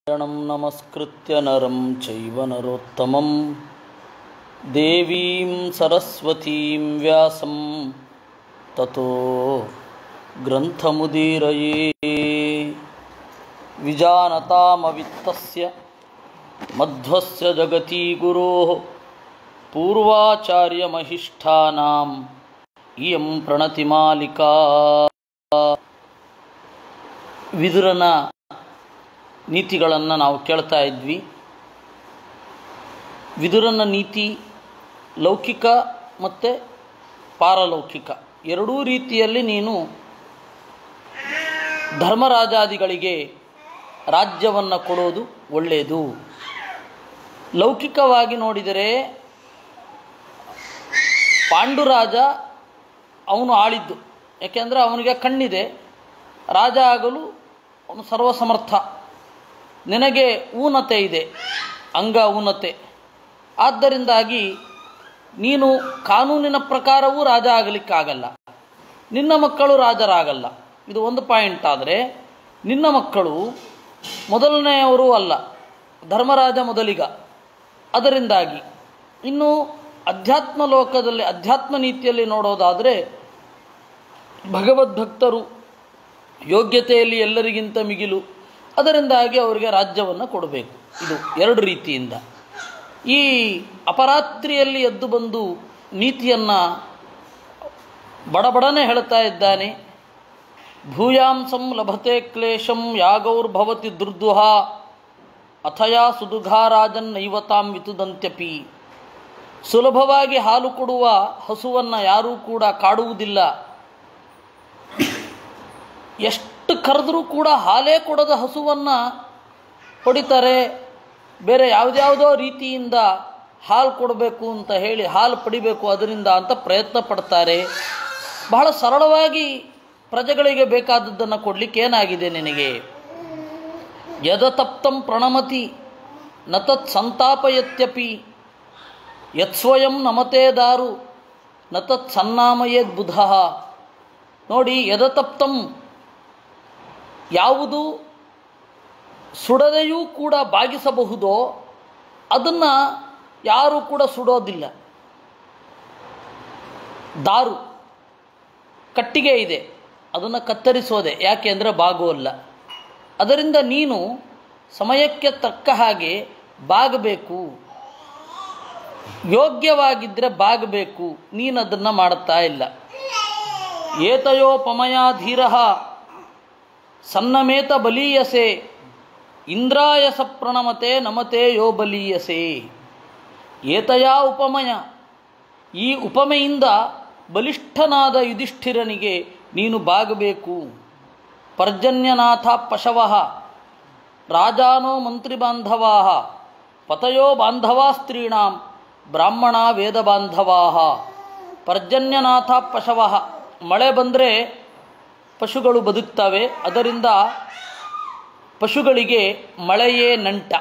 णं नमस्कृत्य नरं चैव नरोत्तमं देवीं सरस्वतीं व्यासं ततो ग्रन्थमुदीरये विजानतामवित्तस्य मध्वस्य जगती गुरोः पूर्वाचार्यमहिष्ठानाम् इयं प्रणतिमालिका ವಿದುರನ ನೀತಿಗಳನ್ನು ನಾವು ಕೇಳ್ತಾ ಇದ್ವಿ ವಿದುರನ ನೀತಿ ಲೌಕಿಕ ಮತ್ತು ಪಾರಲೌಕಿಕ ಎರಡೂ ರೀತಿಯಲ್ಲಿ ನೀನು ಧರ್ಮರಾಜಾದಿಗಳಿಗೆ ರಾಜ್ಯವನ್ನು ಕೊಡೋದು ಒಳ್ಳೆಯದು ಲೌಕಿಕವಾಗಿ ನೋಡಿದರೆ ಪಾಂಡುರಾಜ ಅವನು ಆಳಿದ್ದು ಯಾಕೆಂದರೆ ಅವನಿಗೆ ಕಣ್ಣಿದೆ ರಾಜ ಆಗಲು ಅವನು ಸರ್ವಸಮರ್ಥ ನಿನಗೆ ಊನತೆ ಇದೆ ಅಂಗ ಊನತೆ ಆದ್ದರಿಂದಾಗಿ ನೀನು ಕಾನೂನಿನ ಪ್ರಕಾರವೂ ರಾಜ ಆಗಲಿಕ್ಕಾಗಲ್ಲ ನಿನ್ನ ಮಕ್ಕಳು ರಾಜರಾಗಲ್ಲ ಇದು ಒಂದು ಪಾಯಿಂಟ್ ಆದರೆ ನಿನ್ನ ಮಕ್ಕಳು ಮೊದಲನೆಯವರು ಅಲ್ಲ ಧರ್ಮರಾಜ ಮೊದಲಿಗ ಅದರಿಂದಾಗಿ ಇನ್ನು ಅಧ್ಯಾತ್ಮ ಲೋಕದಲ್ಲಿ ಅಧ್ಯಾತ್ಮ ನೀತಿಯಲ್ಲಿ ನೋಡೋದಾದರೆ ಭಗವದ್ಭಕ್ತರು ಯೋಗ್ಯತೆಯಲ್ಲಿ ಎಲ್ಲರಿಗಿಂತ ಮಿಗಿಲು ಅದರಿಂದಾಗಿ ಅವರಿಗೆ ರಾಜ್ಯವನ್ನು ಕೊಡಬೇಕು ಇದು ಎರಡು ರೀತಿಯಿಂದ ಈ ಅಪರಾತ್ರಿಯಲ್ಲಿ ಎದ್ದು ಬಂದು ನೀತಿಯನ್ನು ಬಡಬಡನೆ ಹೇಳ್ತಾ ಇದ್ದಾನೆ ಭೂಯಾಂಸಂ ಲಭತೆ ಕ್ಲೇಶಂ ಯಾಗೌರ್ಭವತಿ ದುರ್ದುಹ ಅಥಯಾ ಸುದುಘಾರಾಜನ್ ನೈವತಾಂ ವಿತುದಂತ್ಯಪಿ ಸುಲಭವಾಗಿ ಹಾಲು ಕೊಡುವ ಹಸುವನ್ನು ಯಾರೂ ಕೂಡ ಕಾಡುವುದಿಲ್ಲ ಎಷ್ಟು ಕರೆದರೂ ಕೂಡ ಹಾಲೇ ಕೊಡದ ಹಸುವನ್ನು ಹೊಡಿತಾರೆ ಬೇರೆ ಯಾವುದ್ಯಾವುದೋ ರೀತಿಯಿಂದ ಹಾಲು ಕೊಡಬೇಕು ಅಂತ ಹೇಳಿ ಹಾಲು ಪಡಿಬೇಕು ಅದರಿಂದ ಅಂತ ಪ್ರಯತ್ನ ಪಡ್ತಾರೆ ಬಹಳ ಸರಳವಾಗಿ ಪ್ರಜೆಗಳಿಗೆ ಬೇಕಾದದ್ದನ್ನು ಕೊಡಲಿಕ್ಕೆ ಏನಾಗಿದೆ ನಿನಗೆ ಯದತಪ್ತಂ ಪ್ರಣಮತಿ ನ ತತ್ ಸಂತಾಪಯತ್ಯಪಿ ಯತ್ಸ್ವಯಂ ನಮತೇ ದಾರು ನ ತತ್ ಸನ್ನಾಮಯೇದ್ ಬುಧ ನೋಡಿ ಯದತಪ್ತಂ ಯಾವುದು ಸುಡದೆಯೂ ಕೂಡ ಬಾಗಿಸಬಹುದೋ ಅದನ್ನು ಯಾರೂ ಕೂಡ ಸುಡೋದಿಲ್ಲ ದಾರು ಕಟ್ಟಿಗೆ ಇದೆ ಅದನ್ನು ಕತ್ತರಿಸೋದೆ ಯಾಕೆ ಅಂದರೆ ಬಾಗುವಲ್ಲ ಅದರಿಂದ ನೀನು ಸಮಯಕ್ಕೆ ತಕ್ಕ ಹಾಗೆ ಬಾಗಬೇಕು ಯೋಗ್ಯವಾಗಿದ್ದರೆ ಬಾಗಬೇಕು ನೀನು ಅದನ್ನು ಮಾಡುತ್ತಾ ಇಲ್ಲ ಏತಯೋಪಮಯಾಧೀರ ಸನ್ನಮೇತ ಬಲೀಯಸೆ ಇಂದ್ರಾಯಸ ಪ್ರಣಮತೆ ನಮತೆ ಯೋ ಬಲೀಯಸೆ ಏತಯಾ ಉಪಮಯ ಈ ಉಪಮೆಯಿಂದ ಬಲಿಷ್ಠನಾದ ಯುಧಿಷ್ಠಿರನಿಗೆ ನೀನು ಬಾಗಬೇಕು ಪರ್ಜನ್ಯನಾಥ ಪಶವ ರಾಜಾನೋ ಮಂತ್ರಿಬಾಂಧವಾ ಪತಯೋ ಬಾಂಧವಾ ಸ್ತ್ರೀಣಾಂ ಬ್ರಾಹ್ಮಣ ವೇದ ಬಾಂಧವಾ ಪರ್ಜನ್ಯನಾಥ ಪಶವ ಮಳೆ ಬಂದರೆ ಪಶುಗಳು ಬದುಕ್ತವೆ ಅದರಿಂದ ಪಶುಗಳಿಗೆ ಮಳೆಯೇ ನಂಟ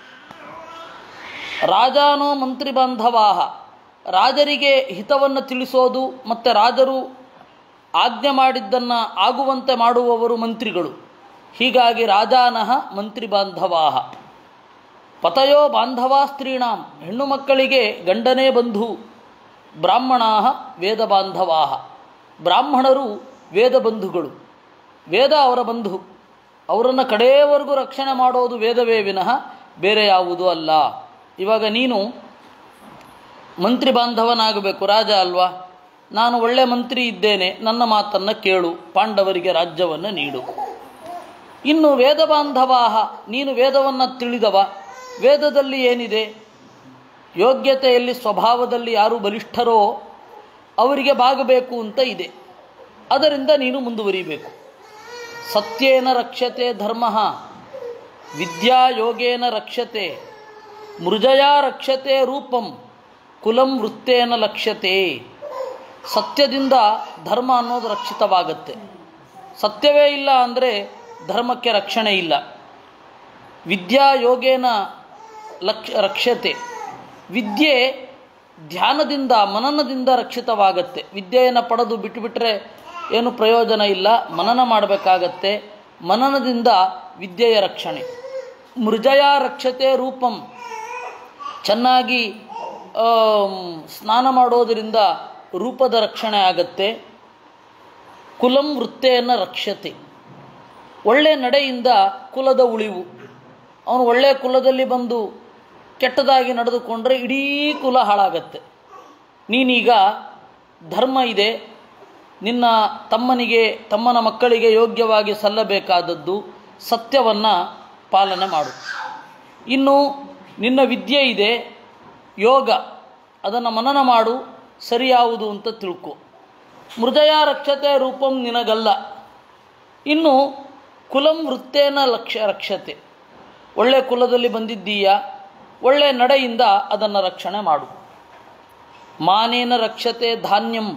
ರಾಜಾನೋ ಮಂತ್ರಿ ಬಾಂಧವಾಹ ರಾಜರಿಗೆ ಹಿತವನ್ನು ತಿಳಿಸೋದು ಮತ್ತು ರಾಜರು ಆಜ್ಞೆ ಮಾಡಿದ್ದನ್ನು ಆಗುವಂತೆ ಮಾಡುವವರು ಮಂತ್ರಿಗಳು ಹೀಗಾಗಿ ರಾಜಾನಃ ಮಂತ್ರಿ ಬಾಂಧವಾಹ ಪತಯೋ ಬಾಂಧವಾ ಸ್ತ್ರೀಣಾಂ ಹೆಣ್ಣು ಮಕ್ಕಳಿಗೆ ಗಂಡನೇ ಬಂಧು ಬ್ರಾಹ್ಮಣಾ ವೇದ ಬಾಂಧವಾಹ ಬ್ರಾಹ್ಮಣರು ವೇದ ಬಂಧುಗಳು ವೇದ ಅವರ ಬಂಧು ಅವರನ್ನು ಕಡೆಯವರೆಗೂ ರಕ್ಷಣೆ ಮಾಡೋದು ವೇದವೇ ವಿನಃ ಬೇರೆ ಯಾವುದೂ ಅಲ್ಲ ಇವಾಗ ನೀನು ಮಂತ್ರಿ ಬಾಂಧವನಾಗಬೇಕು ರಾಜ ಅಲ್ವಾ ನಾನು ಒಳ್ಳೆ ಮಂತ್ರಿ ಇದ್ದೇನೆ ನನ್ನ ಮಾತನ್ನು ಕೇಳು ಪಾಂಡವರಿಗೆ ರಾಜ್ಯವನ್ನು ನೀಡು ಇನ್ನು ವೇದ ಬಾಂಧವಾಹ ನೀನು ವೇದವನ್ನು ತಿಳಿದವ ವೇದದಲ್ಲಿ ಏನಿದೆ ಯೋಗ್ಯತೆಯಲ್ಲಿ ಸ್ವಭಾವದಲ್ಲಿ ಯಾರು ಬಲಿಷ್ಠರೋ ಅವರಿಗೆ ಬಾಗಬೇಕು ಅಂತ ಇದೆ ಅದರಿಂದ ನೀನು ಮುಂದುವರಿಬೇಕು ಸತ್ಯೇನ ರಕ್ಷತೆ ಧರ್ಮ ವಿದ್ಯಾಯೋಗೇನ ರಕ್ಷತೆ ಮೃಜಯಾ ರಕ್ಷತೆ ರೂಪಂ ಕುಲಂ ವೃತ್ತೇನ ಲಕ್ಷ್ಯತೆ ಸತ್ಯದಿಂದ ಧರ್ಮ ಅನ್ನೋದು ರಕ್ಷಿತವಾಗುತ್ತೆ ಸತ್ಯವೇ ಇಲ್ಲ ಅಂದರೆ ಧರ್ಮಕ್ಕೆ ರಕ್ಷಣೆ ಇಲ್ಲ ವಿದ್ಯಾಯೋಗೇನ ಲಕ್ಷ ರಕ್ಷತೆ ವಿದ್ಯೆ ಧ್ಯಾನದಿಂದ ಮನನದಿಂದ ರಕ್ಷಿತವಾಗತ್ತೆ ವಿದ್ಯೆಯನ್ನು ಪಡೆದು ಬಿಟ್ಟುಬಿಟ್ರೆ ಏನು ಪ್ರಯೋಜನ ಇಲ್ಲ ಮನನ ಮಾಡಬೇಕಾಗತ್ತೆ ಮನನದಿಂದ ವಿದ್ಯೆಯ ರಕ್ಷಣೆ ಮೃಜಯ ರಕ್ಷತೆ ರೂಪಂ ಚೆನ್ನಾಗಿ ಆಮ್, ಸ್ನಾನ ಮಾಡೋದರಿಂದ ರೂಪದ ರಕ್ಷಣೆ ಆಗತ್ತೆ ಕುಲಂ ವೃತ್ತೆಯನ್ನು ರಕ್ಷತೆ ಒಳ್ಳೆ ನಡೆಯಿಂದ ಕುಲದ ಉಳಿವು ಅವನು ಒಳ್ಳೆಯ ಕುಲದಲ್ಲಿ ಬಂದು ಕೆಟ್ಟದಾಗಿ ನಡೆದುಕೊಂಡ್ರೆ ಇಡೀ ಕುಲ ಹಾಳಾಗತ್ತೆ ನೀನೀಗ ಧರ್ಮ ಇದೆ ನಿನ್ನ ತಮ್ಮನಿಗೆ ತಮ್ಮನ ಮಕ್ಕಳಿಗೆ ಯೋಗ್ಯವಾಗಿ ಸಲ್ಲಬೇಕಾದದ್ದು ಸತ್ಯವನ್ನು ಪಾಲನೆ ಮಾಡು ಇನ್ನು ನಿನ್ನ ವಿದ್ಯೆ ಇದೆ ಯೋಗ ಅದನ್ನು ಮನನ ಮಾಡು ಸರಿಯಾವುದು ಅಂತ ತಿಳ್ಕೊ ಮೃದಯ ರಕ್ಷತೆ ರೂಪಂ ನಿನಗಲ್ಲ ಇನ್ನು ಕುಲಂ ವೃತ್ತೇನ ಲಕ್ಷ್ಯ ರಕ್ಷತೆ ಒಳ್ಳೆ ಕುಲದಲ್ಲಿ ಬಂದಿದ್ದೀಯ ಒಳ್ಳೆ ನಡೆಯಿಂದ ಅದನ್ನು ರಕ್ಷಣೆ ಮಾಡು ಮಾನೇನ ರಕ್ಷತೆ ಧಾನ್ಯಂ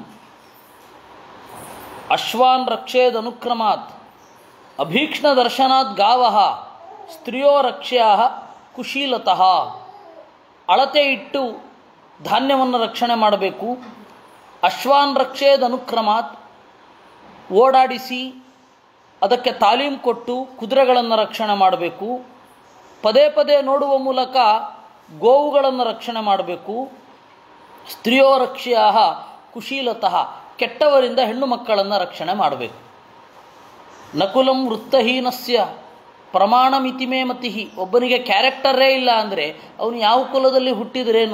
ಅಶ್ವಾನ್ ರಕ್ಷೇದ್ ಅನುಕ್ರಮಾತ್ ಅಭೀಕ್ಷ್ಣ ದರ್ಶನಾತ್ ಗಾವ ಸ್ತ್ರೀಯೋ ರಕ್ಷ್ಯಾ ಕುಶೀಲತಃ ಅಳತೆ ಇಟ್ಟು ಧಾನ್ಯವನ್ನು ರಕ್ಷಣೆ ಮಾಡಬೇಕು ಅಶ್ವಾನ್ ರಕ್ಷೇದ್ ಅನುಕ್ರಮಾತ್ ಓಡಾಡಿಸಿ ಅದಕ್ಕೆ ತಾಲೀಮ್ ಕೊಟ್ಟು ಕುದುರೆಗಳನ್ನು ರಕ್ಷಣೆ ಮಾಡಬೇಕು ಪದೇ ಪದೇ ನೋಡುವ ಮೂಲಕ ಗೋವುಗಳನ್ನು ರಕ್ಷಣೆ ಮಾಡಬೇಕು ಸ್ತ್ರೀಯೋ ರಕ್ಷ್ಯಾ ಕುಶೀಲತಃ ಕೆಟ್ಟವರಿಂದ ಹೆಣ್ಣು ಮಕ್ಕಳನ್ನು ರಕ್ಷಣೆ ಮಾಡಬೇಕು ನಕುಲಂ ವೃತ್ತಹೀನಸ್ಯ ಪ್ರಮಾಣ ಮಿತಿಮೇ ಮತಿ ಒಬ್ಬನಿಗೆ ಕ್ಯಾರೆಕ್ಟರೇ ಇಲ್ಲ ಅಂದರೆ ಅವನು ಯಾವ ಕುಲದಲ್ಲಿ ಹುಟ್ಟಿದ್ರೇನು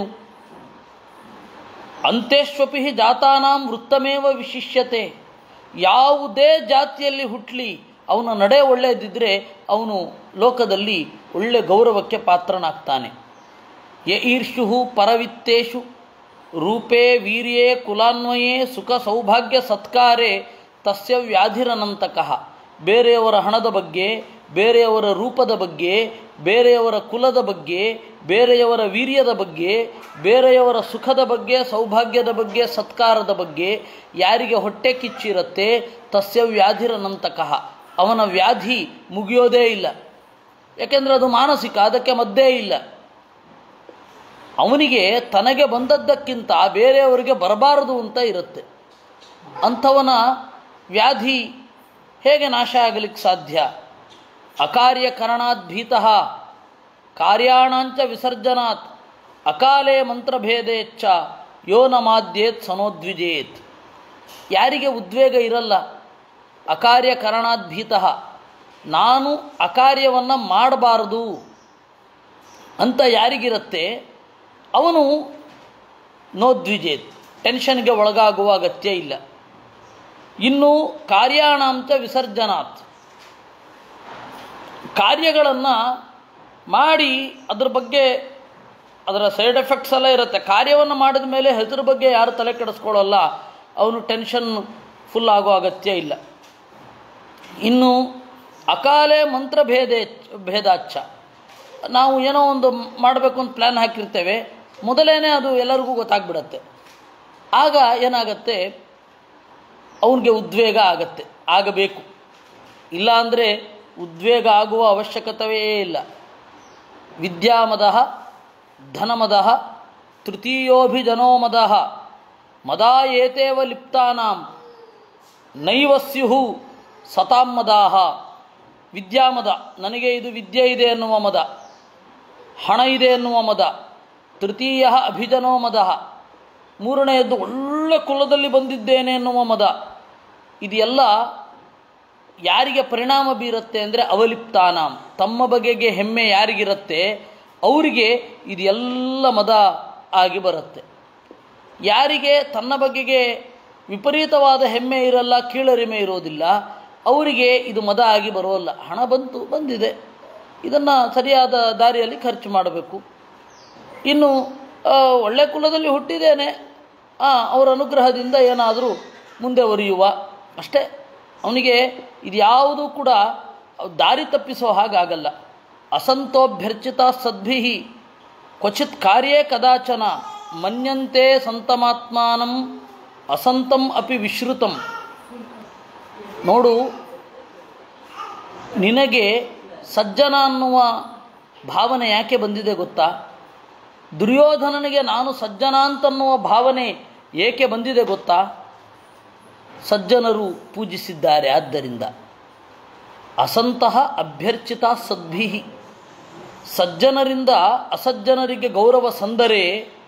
ಅಂತೇಶ್ವಪಿ ಜಾತಾನಾಂ ವೃತ್ತಮೇವ ವಿಶಿಷ್ಯತೆ ಯಾವುದೇ ಜಾತಿಯಲ್ಲಿ ಹುಟ್ಟಲಿ ಅವನ ನಡೆ ಒಳ್ಳೆಯದಿದ್ದರೆ ಅವನು ಲೋಕದಲ್ಲಿ ಒಳ್ಳೆ ಗೌರವಕ್ಕೆ ಪಾತ್ರನಾಗ್ತಾನೆ ಯ ಈರ್ಷು ಪರವಿತ್ತೇಷು ರೂಪೇ ವೀರ್ಯೇ ಕುಲಾನ್ವಯೇ ಸುಖ ಸೌಭಾಗ್ಯ ಸತ್ಕಾರೇ ತಸ್ಯ ವ್ಯಾಧಿರನಂತಕಃ ಬೇರೆಯವರ ಹಣದ ಬಗ್ಗೆ ಬೇರೆಯವರ ರೂಪದ ಬಗ್ಗೆ ಬೇರೆಯವರ ಕುಲದ ಬಗ್ಗೆ ಬೇರೆಯವರ ವೀರ್ಯದ ಬಗ್ಗೆ ಬೇರೆಯವರ ಸುಖದ ಬಗ್ಗೆ ಸೌಭಾಗ್ಯದ ಬಗ್ಗೆ ಸತ್ಕಾರದ ಬಗ್ಗೆ ಯಾರಿಗೆ ಹೊಟ್ಟೆ ಕಿಚ್ಚಿರುತ್ತೆ ತಸ್ಯ ವ್ಯಾಧಿರನಂತಕಃ ಅವನ ವ್ಯಾಧಿ ಮುಗಿಯೋದೇ ಇಲ್ಲ ಯಾಕೆಂದರೆ ಅದು ಮಾನಸಿಕ ಅದಕ್ಕೆ ಮದ್ದೇ ಇಲ್ಲ ಅವನಿಗೆ ತನಗೆ ಬಂದದ್ದಕ್ಕಿಂತ ಬೇರೆಯವರಿಗೆ ಬರಬಾರದು ಅಂತ ಇರುತ್ತೆ ಅಂಥವನ ವ್ಯಾಧಿ ಹೇಗೆ ನಾಶ ಆಗಲಿಕ್ಕೆ ಸಾಧ್ಯ ಅಕಾರ್ಯಕರಣಾತ್ ಭೀತಃ ಕಾರ್ಯಾಣಾಂಚ ವಿಸರ್ಜನಾತ್ ಅಕಾಲೇ ಮಂತ್ರಭೇದೇಚ್ಛ ಯೋ ನ ಮಾದ್ಯೇತ್ ಸನೋದ್ವಿಜೇತ್ ಯಾರಿಗೆ ಉದ್ವೇಗ ಇರಲ್ಲ ಅಕಾರ್ಯಕರಣಾತ್ ಭೀತಃ ನಾನು ಅಕಾರ್ಯವನ್ನು ಮಾಡಬಾರದು ಅಂತ ಯಾರಿಗಿರುತ್ತೆ ಅವನು ನೋದ್ವಿಜೇತ್ ಟೆನ್ಷನ್ಗೆ ಒಳಗಾಗುವ ಅಗತ್ಯ ಇಲ್ಲ ಇನ್ನು ಕಾರ್ಯಾಣಾಂಚ ವಿಸರ್ಜನಾತ್ ಕಾರ್ಯಗಳನ್ನು ಮಾಡಿ ಅದ್ರ ಬಗ್ಗೆ ಅದರ ಸೈಡ್ ಎಫೆಕ್ಟ್ಸ್ ಎಲ್ಲ ಇರುತ್ತೆ ಕಾರ್ಯವನ್ನು ಮಾಡಿದ ಮೇಲೆ ಹೆಸರು ಬಗ್ಗೆ ಯಾರು ತಲೆ ಕೆಡಿಸ್ಕೊಳ್ಳಲ್ಲ ಅವನು ಟೆನ್ಷನ್ ಫುಲ್ ಆಗೋ ಅಗತ್ಯ ಇಲ್ಲ ಇನ್ನು ಅಕಾಲೇ ಮಂತ್ರಭೇದೇ ಭೇದಾಚ್ಛ ನಾವು ಏನೋ ಒಂದು ಮಾಡಬೇಕು ಅಂತ ಪ್ಲ್ಯಾನ್ ಹಾಕಿರ್ತೇವೆ ಮೊದಲೇನೆ ಅದು ಎಲ್ಲರಿಗೂ ಗೊತ್ತಾಗ್ಬಿಡತ್ತೆ ಆಗ ಏನಾಗತ್ತೆ ಅವನಿಗೆ ಉದ್ವೇಗ ಆಗತ್ತೆ ಆಗಬೇಕು ಇಲ್ಲ ಅಂದರೆ ಉದ್ವೇಗ ಆಗುವ ಅವಶ್ಯಕತೆಯೇ ಇಲ್ಲ ವಿದ್ಯಾಮದ ಧನಮದ ತೃತೀಯೋಭಿಜನೋ ಮದ ಮದಾ ಏತೇವ ಲಿಪ್ತಾನಾಂ ನೈವ ಸ್ಯು ಸತಾಂ ಮದಾಹ ವಿದ್ಯಾಮದ ನನಗೆ ಇದು ವಿದ್ಯೆ ಇದೆ ಎನ್ನುವ ಮದ ಹಣ ಇದೆ ಎನ್ನುವ ಮದ ತೃತೀಯ ಅಭಿಜನೋ ಮದ ಮೂರನೆಯದ್ದು ಒಳ್ಳೆ ಕುಲದಲ್ಲಿ ಬಂದಿದ್ದೇನೆ ಎನ್ನುವ ಮದ ಇದೆಲ್ಲ ಯಾರಿಗೆ ಪರಿಣಾಮ ಬೀರುತ್ತೆ ಅಂದರೆ ಅವಲಿಪ್ತಾನಾಂ ತಮ್ಮ ಬಗೆಗೆ ಹೆಮ್ಮೆ ಯಾರಿಗಿರುತ್ತೆ ಅವರಿಗೆ ಇದೆಲ್ಲ ಮದ ಆಗಿ ಬರುತ್ತೆ ಯಾರಿಗೆ ತನ್ನ ಬಗೆಗೆ ವಿಪರೀತವಾದ ಹೆಮ್ಮೆ ಇರಲ್ಲ ಕೀಳರಿಮೆ ಇರೋದಿಲ್ಲ ಅವರಿಗೆ ಇದು ಮದ ಆಗಿ ಬರೋಲ್ಲ ಹಣ ಬಂತು ಬಂದಿದೆ ಇದನ್ನು ಸರಿಯಾದ ದಾರಿಯಲ್ಲಿ ಖರ್ಚು ಮಾಡಬೇಕು ಇನ್ನು ಆ, ಒಳ್ಳೆ ಕುಲದಲ್ಲಿ ಹುಟ್ಟಿದ್ದೇನೆ ಆ, ಅವರ ಅನುಗ್ರಹದಿಂದ ಏನಾದರೂ ಮುಂದೆ ಒರಿಯುವ ಅಷ್ಟೇ ಅವನಿಗೆ ಇದ್ಯಾವುದೂ ಕೂಡ ದಾರಿ ತಪ್ಪಿಸೋ ಹಾಗಾಗಲ್ಲ ಅಸಂತೋಭ್ಯರ್ಚಿತ ಸದ್ಭಿ ಕ್ವಚಿತ್ ಕಾರ್ಯೇ ಕದಾಚನ ಮನ್ಯಂತೆ ಸಂತಮಾತ್ಮಾನಂ ಅಸಂತಂ ಅಪಿ ವಿಶ್ರುತಂ ನೋಡು ನಿನಗೆ ಸಜ್ಜನ ಅನ್ನುವ ಭಾವನೆ ಯಾಕೆ ಬಂದಿದೆ ಗೊತ್ತಾ ದುರ್ಯೋಧನನಿಗೆ ನಾನು ಸಜ್ಜನ ಅಂತನ್ನುವ ಭಾವನೆ ಏಕೆ ಬಂದಿದೆ ಗೊತ್ತಾ ಸಜ್ಜನರು ಪೂಜಿಸಿದ್ದಾರೆ ಆದ್ದರಿಂದ ಅಸಂತಹ ಅಭ್ಯರ್ಚಿತ ಸದ್ಭಿ ಸಜ್ಜನರಿಂದ ಅಸಜ್ಜನರಿಗೆ ಗೌರವ ಸಂದರೆ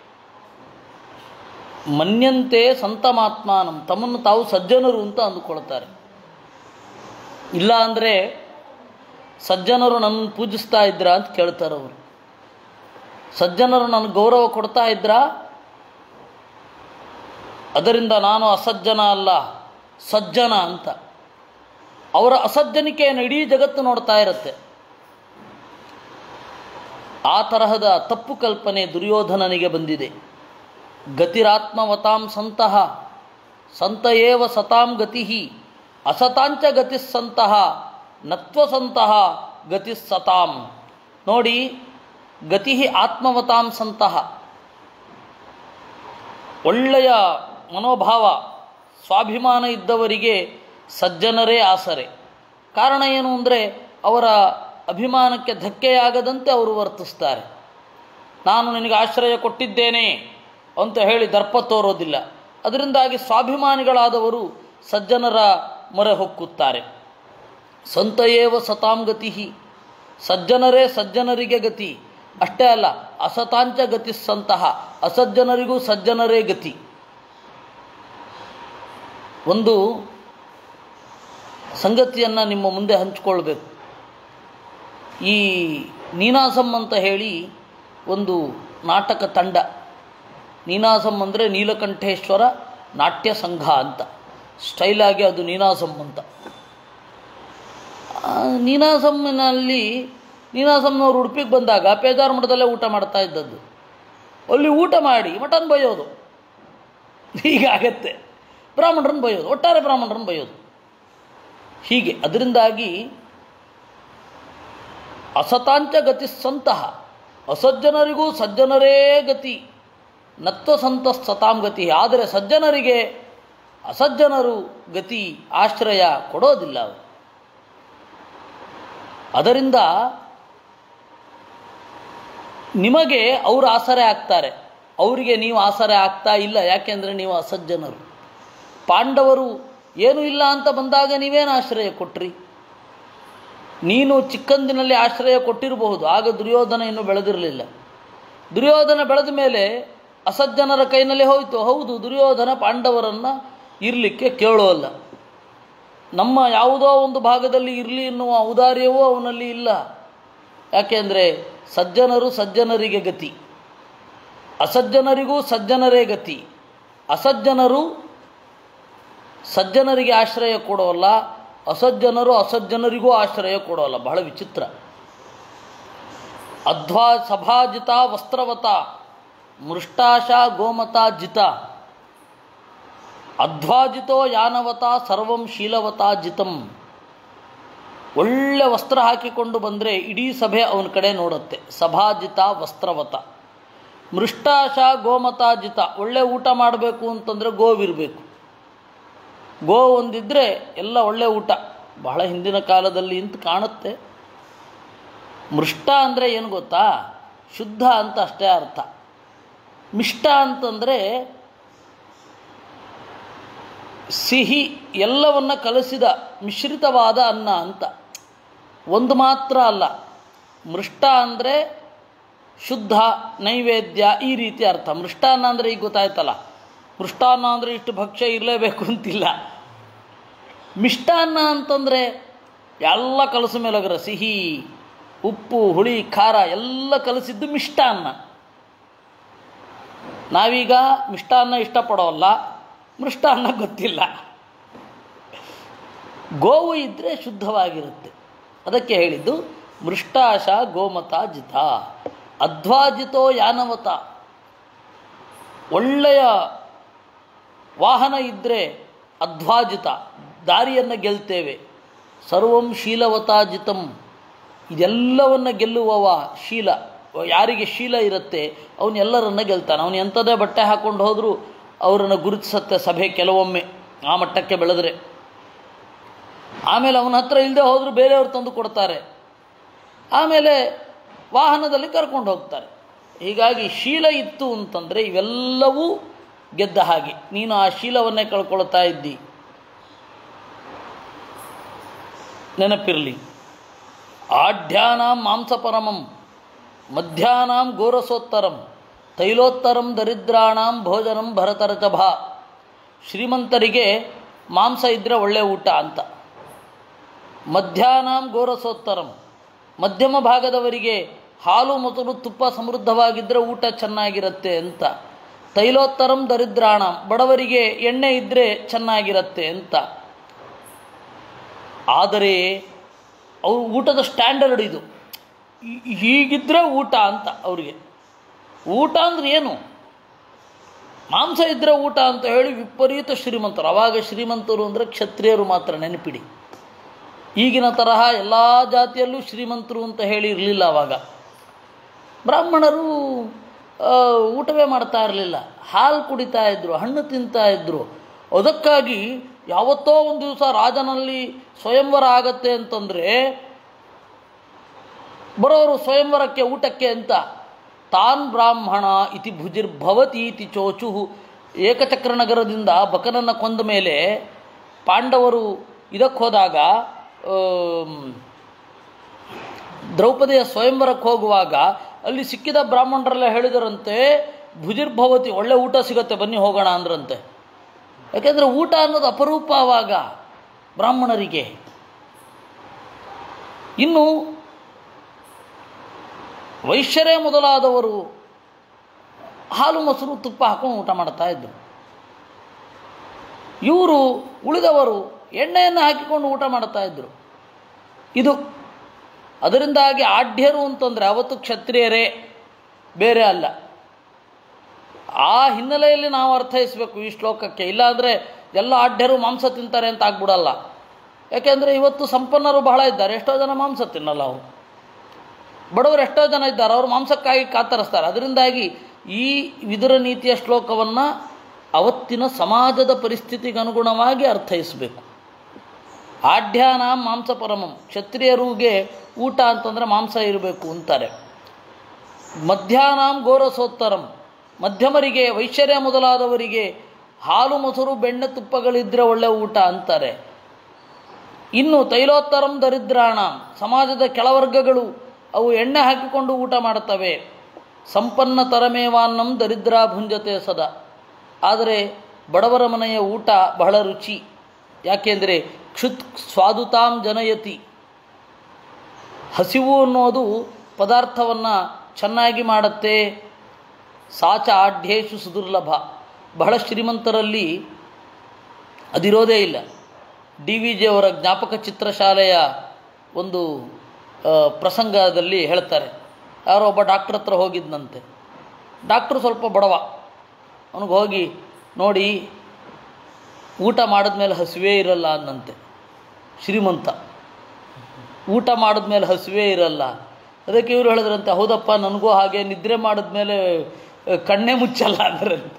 ಮನ್ಯಂತೆ ಸಂತಮಾತ್ಮಾನಂ ತಮ್ಮನ್ನು ತಾವು ಸಜ್ಜನರು ಅಂತ ಅಂದುಕೊಳ್ತಾರೆ ಇಲ್ಲ ಅಂದರೆ ಸಜ್ಜನರು ನನ್ನ ಪೂಜಿಸ್ತಾ ಇದ್ರಾ ಅಂತ ಕೇಳ್ತಾರೆ ಅವರು ಸಜ್ಜನರು ನನಗೆ ಗೌರವ ಕೊಡ್ತಾ ಇದ್ರಾ ಅದರಿಂದ ನಾನು ಅಸಜ್ಜನ ಅಲ್ಲ ಸಜ್ಜನ ಅಂತ ಅವರ ಅಸಜ್ಜನಿಕೆಯನ್ನು ಇಡೀ ಜಗತ್ತು ನೋಡ್ತಾ ಇರುತ್ತೆ ಆ ತರಹದ ತಪ್ಪು ಕಲ್ಪನೆ ದುರ್ಯೋಧನನಿಗೆ ಬಂದಿದೆ ಗತಿರಾತ್ಮವತಾಂ ಸಂತಹ ಸಂತ ಏವ ಸತಾಂ ಗತಿ ಅಸತಾಂಚ ಗತಿಸ್ಸಂತಹ ನತ್ವಸಂತಹ ಗತಿಸ್ಸತಾಂ ನೋಡಿ ಗತಿ ಆತ್ಮವತಾಂ ಸಂತಹ ಒಳ್ಳೆಯ ಮನೋಭಾವ ಸ್ವಾಭಿಮಾನ ಇದ್ದವರಿಗೆ ಸಜ್ಜನರೇ ಆಸರೆ ಕಾರಣ ಏನು ಅಂದರೆ ಅವರ ಅಭಿಮಾನಕ್ಕೆ ಧಕ್ಕೆಯಾಗದಂತೆ ಅವರು ವರ್ತಿಸ್ತಾರೆ ನಾನು ನಿನಗೆ ಆಶ್ರಯ ಕೊಟ್ಟಿದ್ದೇನೆ ಅಂತ ಹೇಳಿ ದರ್ಪ ತೋರೋದಿಲ್ಲ ಅದರಿಂದಾಗಿ ಸ್ವಾಭಿಮಾನಿಗಳಾದವರು ಸಜ್ಜನರ ಮೊರೆ ಹೊಕ್ಕುತ್ತಾರೆ ಸಂತಯೇವ ಸತಾಂ ಗತಿ ಸಜ್ಜನರೇ ಸಜ್ಜನರಿಗೆ ಗತಿ ಅಷ್ಟೇ ಅಲ್ಲ ಅಸತಾಂಚ ಗತಿ ಸಂತಹ ಅಸಜ್ಜನರಿಗೂ ಸಜ್ಜನರೇ ಗತಿ ಒಂದು ಸಂಗತಿಯನ್ನು ನಿಮ್ಮ ಮುಂದೆ ಹಂಚಿಕೊಳ್ಬೇಕು ಈ ನೀನಾಸಂ ಅಂತ ಹೇಳಿ ಒಂದು ನಾಟಕ ತಂಡ ನೀನಾಸಂ ಅಂದರೆ ನೀಲಕಂಠೇಶ್ವರ ನಾಟ್ಯ ಸಂಘ ಅಂತ ಸ್ಟೈಲಾಗಿ ಅದು ನೀನಾಸಂ ಅಂತ ಆ ನೀನಾಸಂನಲ್ಲಿ ನೀನಾಸಂನವ್ರು ಉಡುಪಿಗೆ ಬಂದಾಗ ಪೇಜಾರ್ ಮಠದಲ್ಲೇ ಊಟ ಮಾಡ್ತಾ ಇದ್ದದ್ದು ಅಲ್ಲಿ ಊಟ ಮಾಡಿ ಮಟನ್ ಬೈಯೋದು ಹೀಗಾಗತ್ತೆ ಬ್ರಾಹ್ಮಣರನ್ನು ಬೈಯೋದು ಒಟ್ಟಾರೆ ಬ್ರಾಹ್ಮಣರನ್ನು ಬೈಯೋದು ಹೀಗೆ ಅದರಿಂದಾಗಿ ಅಸತಾಂಚ ಗತಿ ಸಂತಹ ಅಸಜ್ಜನರಿಗೂ ಸಜ್ಜನರೇ ಗತಿ ನತ್ವ ಸಂತ ಸತಾಂ ಗತಿ ಆದರೆ ಸಜ್ಜನರಿಗೆ ಅಸಜ್ಜನರು ಗತಿ ಆಶ್ರಯ ಕೊಡೋದಿಲ್ಲ ಅವರು ಅದರಿಂದ ನಿಮಗೆ ಅವರು ಆಸರೆ ಆಗ್ತಾರೆ ಅವರಿಗೆ ನೀವು ಆಸರೆ ಆಗ್ತಾ ಇಲ್ಲ ಯಾಕೆಂದರೆ ನೀವು ಅಸಜ್ಜನರು ಪಾಂಡವರು ಏನೂ ಇಲ್ಲ ಅಂತ ಬಂದಾಗ ನೀವೇನು ಆಶ್ರಯ ಕೊಟ್ರಿ ನೀನು ಚಿಕ್ಕಂದಿನಲ್ಲಿ ಆಶ್ರಯ ಕೊಟ್ಟಿರಬಹುದು ಆಗ ದುರ್ಯೋಧನ ಇನ್ನೂ ಬೆಳೆದಿರಲಿಲ್ಲ ದುರ್ಯೋಧನ ಬೆಳೆದ ಮೇಲೆ ಅಸಜ್ಜನರ ಕೈನಲ್ಲಿ ಹೋಯಿತು ಹೌದು ದುರ್ಯೋಧನ ಪಾಂಡವರನ್ನು ಇರಲಿಕ್ಕೆ ಕೇಳೋಲ್ಲ ನಮ್ಮ ಯಾವುದೋ ಒಂದು ಭಾಗದಲ್ಲಿ ಇರಲಿ ಎನ್ನುವ ಔದಾರ್ಯವೂ ಅವನಲ್ಲಿ ಇಲ್ಲ ಯಾಕೆಂದರೆ ಸಜ್ಜನರು ಸಜ್ಜನರಿಗೆ ಗತಿ ಅಸಜ್ಜನರಿಗೂ ಸಜ್ಜನರೇ ಗತಿ ಅಸಜ್ಜನರು ಸಜ್ಜನರಿಗೆ ಆಶ್ರಯ ಕೊಡೋಲ್ಲ ಅಸಜ್ಜನರು ಅಸಜ್ಜನರಿಗೂ ಆಶ್ರಯ ಕೊಡೋಲ್ಲ ಬಹಳ ವಿಚಿತ್ರ ಅಧ್ವಾ ಸಭಾಜಿತ ವಸ್ತ್ರವತ ಮೃಷ್ಟಾಶ ಗೋಮತ ಜಿತ ಅಧ್ವಾಜಿತೋ ಯಾನವತ ಸರ್ವಂ ಶೀಲವತ ಜಿತಂ ಒಳ್ಳೆ ವಸ್ತ್ರ ಹಾಕಿಕೊಂಡು ಬಂದರೆ ಇಡೀ ಸಭೆ ಅವನ ಕಡೆ ನೋಡುತ್ತೆ ಸಭಾಜಿತ ವಸ್ತ್ರವತ ಮೃಷ್ಟಾಶ ಗೋಮತ ಜಿತ ಒಳ್ಳೆ ಊಟ ಮಾಡಬೇಕು ಅಂತಂದರೆ ಗೋವಿರಬೇಕು ಗೋ ಒಂದಿದ್ದರೆ ಎಲ್ಲ ಒಳ್ಳೆ ಊಟ ಬಹಳ ಹಿಂದಿನ ಕಾಲದಲ್ಲಿ ಅಂತ ಕಾಣುತ್ತೆ ಮೃಷ್ಟ ಅಂದರೆ ಏನು ಗೊತ್ತಾ ಶುದ್ಧ ಅಂತ ಅಷ್ಟೇ ಅರ್ಥ ಮಿಷ್ಟ ಅಂತಂದರೆ ಸಿಹಿ ಎಲ್ಲವನ್ನ ಕಲಸಿದ ಮಿಶ್ರಿತವಾದ ಅನ್ನ ಅಂತ ಒಂದು ಮಾತ್ರ ಅಲ್ಲ ಮೃಷ್ಟ ಅಂದರೆ ಶುದ್ಧ ನೈವೇದ್ಯ ಈ ರೀತಿ ಅರ್ಥ ಮೃಷ್ಟಾನ್ನ ಅಂದರೆ ಈಗ ಗೊತ್ತಾಯ್ತಲ್ಲ ಮೃಷ್ಟಾನ್ನ ಅಂದರೆ ಇಷ್ಟು ಭಕ್ಷ್ಯ ಇರಲೇಬೇಕು ಅಂತಿಲ್ಲ ಮಿಷ್ಟಾನ್ನ ಅಂತಂದರೆ ಎಲ್ಲ ಕಲಸ ಮೇಲೋಗರ ಸಿಹಿ ಉಪ್ಪು ಹುಳಿ ಖಾರ ಎಲ್ಲ ಕಲಸಿದ್ದು ಮಿಷ್ಟಾನ್ನ ನಾವೀಗ ಮಿಷ್ಟಾನ್ನ ಇಷ್ಟಪಡೋಲ್ಲ ಮೃಷ್ಟಾನ್ನ ಗೊತ್ತಿಲ್ಲ ಗೋವು ಇದ್ದರೆ ಶುದ್ಧವಾಗಿರುತ್ತೆ ಅದಕ್ಕೆ ಹೇಳಿದ್ದು ಮೃಷ್ಟಾಶ ಗೋಮತ ಜಿತ ಅಧ್ವಾಜಿತೋ ಯಾನವತ ಒಳ್ಳೆಯ ವಾಹನ ಇದ್ದರೆ ಅಧ್ವಾಜಿತ ದಾರಿಯನ್ನು ಗೆಲ್ತೇವೆ ಸರ್ವಂ ಶೀಲವತಾಜಿತಂ ಇದೆಲ್ಲವನ್ನು ಗೆಲ್ಲುವವ ಶೀಲ ಯಾರಿಗೆ ಶೀಲ ಇರುತ್ತೆ ಅವನ್ನೆಲ್ಲರನ್ನ ಗೆಲ್ತಾನೆ ಅವನು ಎಂಥದೇ ಬಟ್ಟೆ ಹಾಕ್ಕೊಂಡು ಹೋದರೂ ಅವರನ್ನು ಗುರುತಿಸತ್ತೆ ಸಭೆ ಕೆಲವೊಮ್ಮೆ ಆ ಮಟ್ಟಕ್ಕೆ ಬೆಳೆದರೆ ಆಮೇಲೆ ಅವನ ಹತ್ರ ಇಲ್ಲದೆ ಹೋದರೂ ಬೇರೆಯವರು ತಂದು ಕೊಡ್ತಾರೆ ಆಮೇಲೆ ವಾಹನದಲ್ಲಿ ಕರ್ಕೊಂಡು ಹೋಗ್ತಾರೆ ಹೀಗಾಗಿ ಶೀಲ ಇತ್ತು ಅಂತಂದರೆ ಇವೆಲ್ಲವೂ ಗೆದ್ದ ಹಾಗೆ ನೀನು ಆ ಶೀಲವನ್ನೇ ಕಳ್ಕೊಳ್ತಾ ಇದ್ದಿ ನೆನಪಿರಲಿ ಆಢ್ಯಾನ ಮಾಂಸ ಪರಮಂ ಮಧ್ಯಾಹ್ನಾಂ ಗೋರಸೋತ್ತರಂ ತೈಲೋತ್ತರಂ ದರಿದ್ರಾಣಾಂ ಭೋಜನಂ ಭರತರಚಭ ಶ್ರೀಮಂತರಿಗೆ ಮಾಂಸ ಇದ್ದರೆ ಒಳ್ಳೆ ಊಟ ಅಂತ ಮಧ್ಯಾಹ್ನಾಂ ಗೋರಸೋತ್ತರಂ ಮಧ್ಯಮ ಭಾಗದವರಿಗೆ ಹಾಲು ಮೊಸರು ತುಪ್ಪ ಸಮೃದ್ಧವಾಗಿದ್ದರೆ ಊಟ ಚೆನ್ನಾಗಿರುತ್ತೆ ಅಂತ ತೈಲೋತ್ತರಂ ದರಿದ್ರಾಣ ಬಡವರಿಗೆ ಎಣ್ಣೆ ಇದ್ದರೆ ಚೆನ್ನಾಗಿರುತ್ತೆ ಅಂತ ಆದರೆ ಅವ್ರ ಊಟದ ಸ್ಟ್ಯಾಂಡರ್ಡ್ ಇದು ಈ- ಹೀಗಿದ್ರೆ ಊಟ ಅಂತ ಅವರಿಗೆ ಊಟ ಅಂದ್ರೆ ಏನು ಮಾಂಸ ಇದ್ದರೆ ಊಟ ಅಂತ ಹೇಳಿ ವಿಪರೀತ ಶ್ರೀಮಂತರು ಅವಾಗ ಶ್ರೀಮಂತರು ಅಂದರೆ ಕ್ಷತ್ರಿಯರು ಮಾತ್ರ ನೆನಪಿಡಿ ಈಗಿನ ತರಹ ಎಲ್ಲ ಜಾತಿಯಲ್ಲೂ ಶ್ರೀಮಂತರು ಅಂತ ಹೇಳಿ ಇರಲಿಲ್ಲ ಅವಾಗ ಬ್ರಾಹ್ಮಣರು ಆ, ಊಟವೇ ಮಾಡ್ತಾ ಇರಲಿಲ್ಲ ಹಾಲು ಕುಡಿತಾ ಇದ್ದರು ಹಣ್ಣು ತಿಂತಾ ಇದ್ದರು ಅದಕ್ಕಾಗಿ ಯಾವತ್ತೋ ಒಂದು ದಿವಸ ರಾಜನಲ್ಲಿ ಸ್ವಯಂವರ ಆಗತ್ತೆ ಅಂತಂದರೆ ಬರೋರು ಸ್ವಯಂವರಕ್ಕೆ ಊಟಕ್ಕೆ ಅಂತ ತಾನ್ ಬ್ರಾಹ್ಮಣ ಇತಿ ಭುಜಿರ್ಭವತಿ ಇತಿ ಚೋಚು ಏಕಚಕ್ರ ನಗರದಿಂದ ಬಕನನ್ನು ಕೊಂದ ಮೇಲೆ ಪಾಂಡವರು ಇದಕ್ಕೆ ಹೋದಾಗ ಆಮ್, ದ್ರೌಪದಿಯ ಸ್ವಯಂವರಕ್ಕೆ ಹೋಗುವಾಗ ಅಲ್ಲಿ ಸಿಕ್ಕಿದ ಬ್ರಾಹ್ಮಣರೆಲ್ಲ ಹೇಳಿದರಂತೆ ಭುಜಿರ್ಭವತಿ ಒಳ್ಳೆ ಊಟ ಸಿಗತ್ತೆ ಬನ್ನಿ ಹೋಗೋಣ ಅಂದ್ರಂತೆ ಯಾಕೆಂದರೆ ಊಟ ಅನ್ನೋದು ಅಪರೂಪ ಆವಾಗ ಬ್ರಾಹ್ಮಣರಿಗೆ ಇನ್ನು ವೈಶ್ಯರೇ ಮೊದಲಾದವರು ಹಾಲು ಮೊಸರು ತುಪ್ಪ ಹಾಕೊಂಡು ಊಟ ಮಾಡ್ತಾ ಇದ್ದರು ಇವರು ಉಳಿದವರು ಎಣ್ಣೆಯನ್ನು ಹಾಕಿಕೊಂಡು ಊಟ ಮಾಡ್ತಾ ಇದ್ದರು ಇದು ಅದರಿಂದಾಗಿ ಆಢ್ಯರು ಅಂತಂದರೆ ಅವತ್ತು ಕ್ಷತ್ರಿಯರೇ ಬೇರೆ ಅಲ್ಲ ಆ ಹಿನ್ನೆಲೆಯಲ್ಲಿ ನಾವು ಅರ್ಥೈಸಬೇಕು ಈ ಶ್ಲೋಕಕ್ಕೆ ಇಲ್ಲಾಂದರೆ ಎಲ್ಲ ಆಢ್ಯರು ಮಾಂಸ ತಿಂತಾರೆ ಅಂತ ಆಗ್ಬಿಡಲ್ಲ ಯಾಕೆಂದರೆ ಇವತ್ತು ಸಂಪನ್ನರು ಬಹಳ ಇದ್ದಾರೆ ಎಷ್ಟೋ ಜನ ಮಾಂಸ ತಿನ್ನಲ್ಲ ಅವರು ಬಡವರು ಎಷ್ಟೋ ಜನ ಇದ್ದಾರೆ ಅವರು ಮಾಂಸಕ್ಕಾಗಿ ಕಾತರಿಸ್ತಾರೆ ಅದರಿಂದಾಗಿ ಈ ವಿದುರ ನೀತಿಯ ಶ್ಲೋಕವನ್ನು ಅವತ್ತಿನ ಸಮಾಜದ ಪರಿಸ್ಥಿತಿಗೆ ಅನುಗುಣವಾಗಿ ಅರ್ಥೈಸಬೇಕು ಆಢ್ಯಾನ ಮಾಂಸ ಪರಮಂ ಕ್ಷತ್ರಿಯರಿಗೆ ಊಟ ಅಂತಂದರೆ ಮಾಂಸ ಇರಬೇಕು ಅಂತಾರೆ ಮಧ್ಯಾಹ್ನಾಂ ಗೋರಸೋತ್ತರಂ ಮಧ್ಯಮರಿಗೆ ವೈಶ್ಯರ್ಯ ಮೊದಲಾದವರಿಗೆ ಹಾಲು ಮೊಸರು ಬೆಣ್ಣೆ ತುಪ್ಪಗಳಿದ್ದರೆ ಒಳ್ಳೆ ಊಟ ಅಂತಾರೆ ಇನ್ನು ತೈಲೋತ್ತರಂ ದರಿದ್ರಾಣ ಸಮಾಜದ ಕೆಳವರ್ಗಗಳು ಅವು ಎಣ್ಣೆ ಹಾಕಿಕೊಂಡು ಊಟ ಮಾಡುತ್ತವೆ ಸಂಪನ್ನ ತರಮೇವಾನ್ನಂ ದರಿದ್ರ ಭುಂಜತೆ ಸದಾ ಆದರೆ ಬಡವರ ಮನೆಯ ಊಟ ಬಹಳ ರುಚಿ ಯಾಕೆಂದರೆ ಕ್ಷುತ್ ಸ್ವಾದುತಾಂ ಜನಯತಿ ಹಸಿವು ಅನ್ನೋದು ಪದಾರ್ಥವನ್ನು ಚೆನ್ನಾಗಿ ಮಾಡುತ್ತೆ ಸಾಚ ಆಢ್ಯೇಶು ಸುದುರ್ಲಭ ಬಹಳ ಶ್ರೀಮಂತರಲ್ಲಿ ಅದಿರೋದೇ ಇಲ್ಲ ಡಿ ವಿ ಜಿ ಅವರ ಜ್ಞಾಪಕ ಚಿತ್ರಶಾಲೆಯ ಒಂದು ಆ, ಪ್ರಸಂಗದಲ್ಲಿ ಹೇಳ್ತಾರೆ ಯಾರೋ ಒಬ್ಬ ಡಾಕ್ಟ್ರ್ ಹತ್ರ ಹೋಗಿದ್ನಂತೆ ಡಾಕ್ಟ್ರು ಸ್ವಲ್ಪ ಬಡವ ಅವನಿಗೆ ಹೋಗಿ ನೋಡಿ ಊಟ ಮಾಡಿದ್ಮೇಲೆ ಹಸಿವೇ ಇರಲ್ಲ ಅನ್ನಂತೆ ಶ್ರೀಮಂತ ಊಟ ಮಾಡಿದ್ಮೇಲೆ ಹಸಿವೇ ಇರಲ್ಲ ಅದಕ್ಕೆ ಇವರು ಹೇಳಿದ್ರಂತೆ ಹೌದಪ್ಪ ನನಗೂ ಹಾಗೆ ನಿದ್ರೆ ಮಾಡಿದ್ಮೇಲೆ ಆ, ಕಣ್ಣೇ ಮುಚ್ಚಲ್ಲ ಅಂದ್ರಂತೆ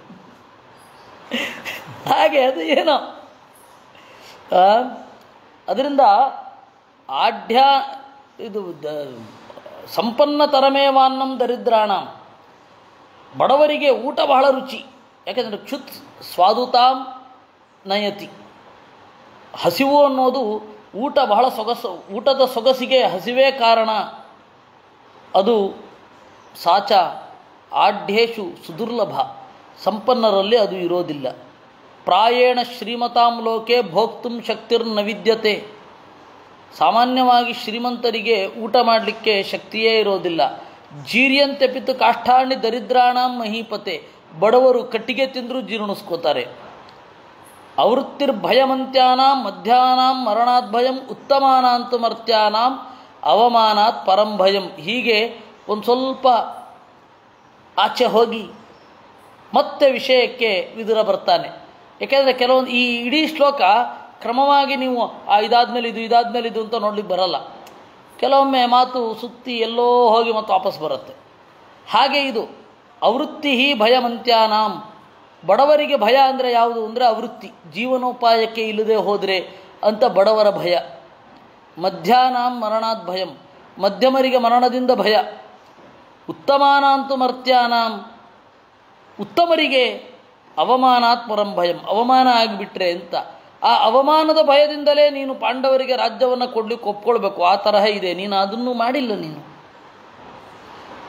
ಹಾಗೆ ಅದು ಏನೋ ಆ, ಅದರಿಂದ ಆಢ್ಯ ಇದು ದ ಸಂಪನ್ನ ತರಮೇವಾನ್ನಂ ದರಿದ್ರಾಣ ಬಡವರಿಗೆ ಊಟ ಬಹಳ ರುಚಿ ಯಾಕೆಂದರೆ ಕ್ಷುತ್ ಸ್ವಾದುತಾಂ ನಯತಿ ಹಸಿವು ಅನ್ನೋದು ಊಟ ಬಹಳ ಸೊಗಸು ಊಟದ ಸೊಗಸಿಗೆ ಹಸಿವೇ ಕಾರಣ ಅದು ಸಾಚ ಆಢ್ಯೇಶು ಸುದುರ್ಲಭ ಸಂಪನ್ನರಲ್ಲಿ ಅದು ಇರೋದಿಲ್ಲ ಪ್ರಾಯೇಣ ಶ್ರೀಮತಾಂ ಲೋಕೆ ಭೋಕ್ತುಂ ಶಕ್ತಿರ್ನ ವಿದ್ಯತೆ ಸಾಮಾನ್ಯವಾಗಿ ಶ್ರೀಮಂತರಿಗೆ ಊಟ ಮಾಡಲಿಕ್ಕೆ ಶಕ್ತಿಯೇ ಇರೋದಿಲ್ಲ ಜೀರ್ಯಂತೆ ಪಿತು ಕಾಷ್ಠಾಣಿ ದರಿದ್ರಾಣಾಂ ಮಹೀಪತೆ ಬಡವರು ಕಟ್ಟಿಗೆ ತಿಂದರೂ ಜೀರ್ಣಿಸ್ಕೋತಾರೆ ಅವೃತ್ತಿರ್ಭಯಮಂತ್ಯಾನಾಂ ಮಧ್ಯಾನಾಂ ಮರಣಾತ್ ಭಯಂ ಉತ್ತಮಾನಾಂತು ಮರ್ತ್ಯಾನಾಂ ಅವಮಾನಾತ್ ಪರಂ ಭಯಂ ಹೀಗೆ ಒಂದು ಸ್ವಲ್ಪ ಆಚೆ ಹೋಗಿ ಮತ್ತೆ ವಿಷಯಕ್ಕೆ ವಿದುರ ಬರ್ತಾನೆ ಯಾಕೆಂದರೆ ಕೆಲವೊಂದು ಈ ಇಡೀ ಶ್ಲೋಕ ಕ್ರಮವಾಗಿ ನೀವು ಆ ಇದಾದ್ಮೇಲೆ ಇದು ಇದಾದ್ಮೇಲೆ ಇದು ಅಂತ ನೋಡ್ಲಿಕ್ಕೆ ಬರಲ್ಲ ಕೆಲವೊಮ್ಮೆ ಮಾತು ಸುತ್ತಿ ಎಲ್ಲೋ ಹೋಗಿ ಮತ್ತೆ ವಾಪಸ್ ಬರುತ್ತೆ ಹಾಗೆ ಇದು ಅವೃತ್ತಿ ಭಯಮಂತ್ಯಾನಾಂ ಬಡವರಿಗೆ ಭಯ ಅಂದರೆ ಯಾವುದು ಅಂದರೆ ಅವೃತ್ತಿ ಜೀವನೋಪಾಯಕ್ಕೆ ಇಲ್ಲದೆ ಹೋದರೆ ಅಂತ ಬಡವರ ಭಯ ಮಧ್ಯಾಹ್ನಾಂ ಮರಣಾತ್ ಭಯಂ ಮಧ್ಯಮರಿಗೆ ಮರಣದಿಂದ ಭಯ ಉತ್ತಮಾನಾಂತು ಮರ್ತ್ಯಾನಾಂ ಉತ್ತಮರಿಗೆ ಅವಮಾನಾತ್ ಪರಂ ಭಯಂ ಅವಮಾನ ಆಗಿಬಿಟ್ರೆ ಅಂತ ಆ ಅವಮಾನದ ಭಯದಿಂದಲೇ ನೀನು ಪಾಂಡವರಿಗೆ ರಾಜ್ಯವನ್ನು ಕೊಡ್ಲಿಕ್ಕೆ ಒಪ್ಕೊಳ್ಬೇಕು ಆ ತರಹ ಇದೆ ನೀನು ಅದನ್ನು ಮಾಡಿಲ್ಲ ನೀನು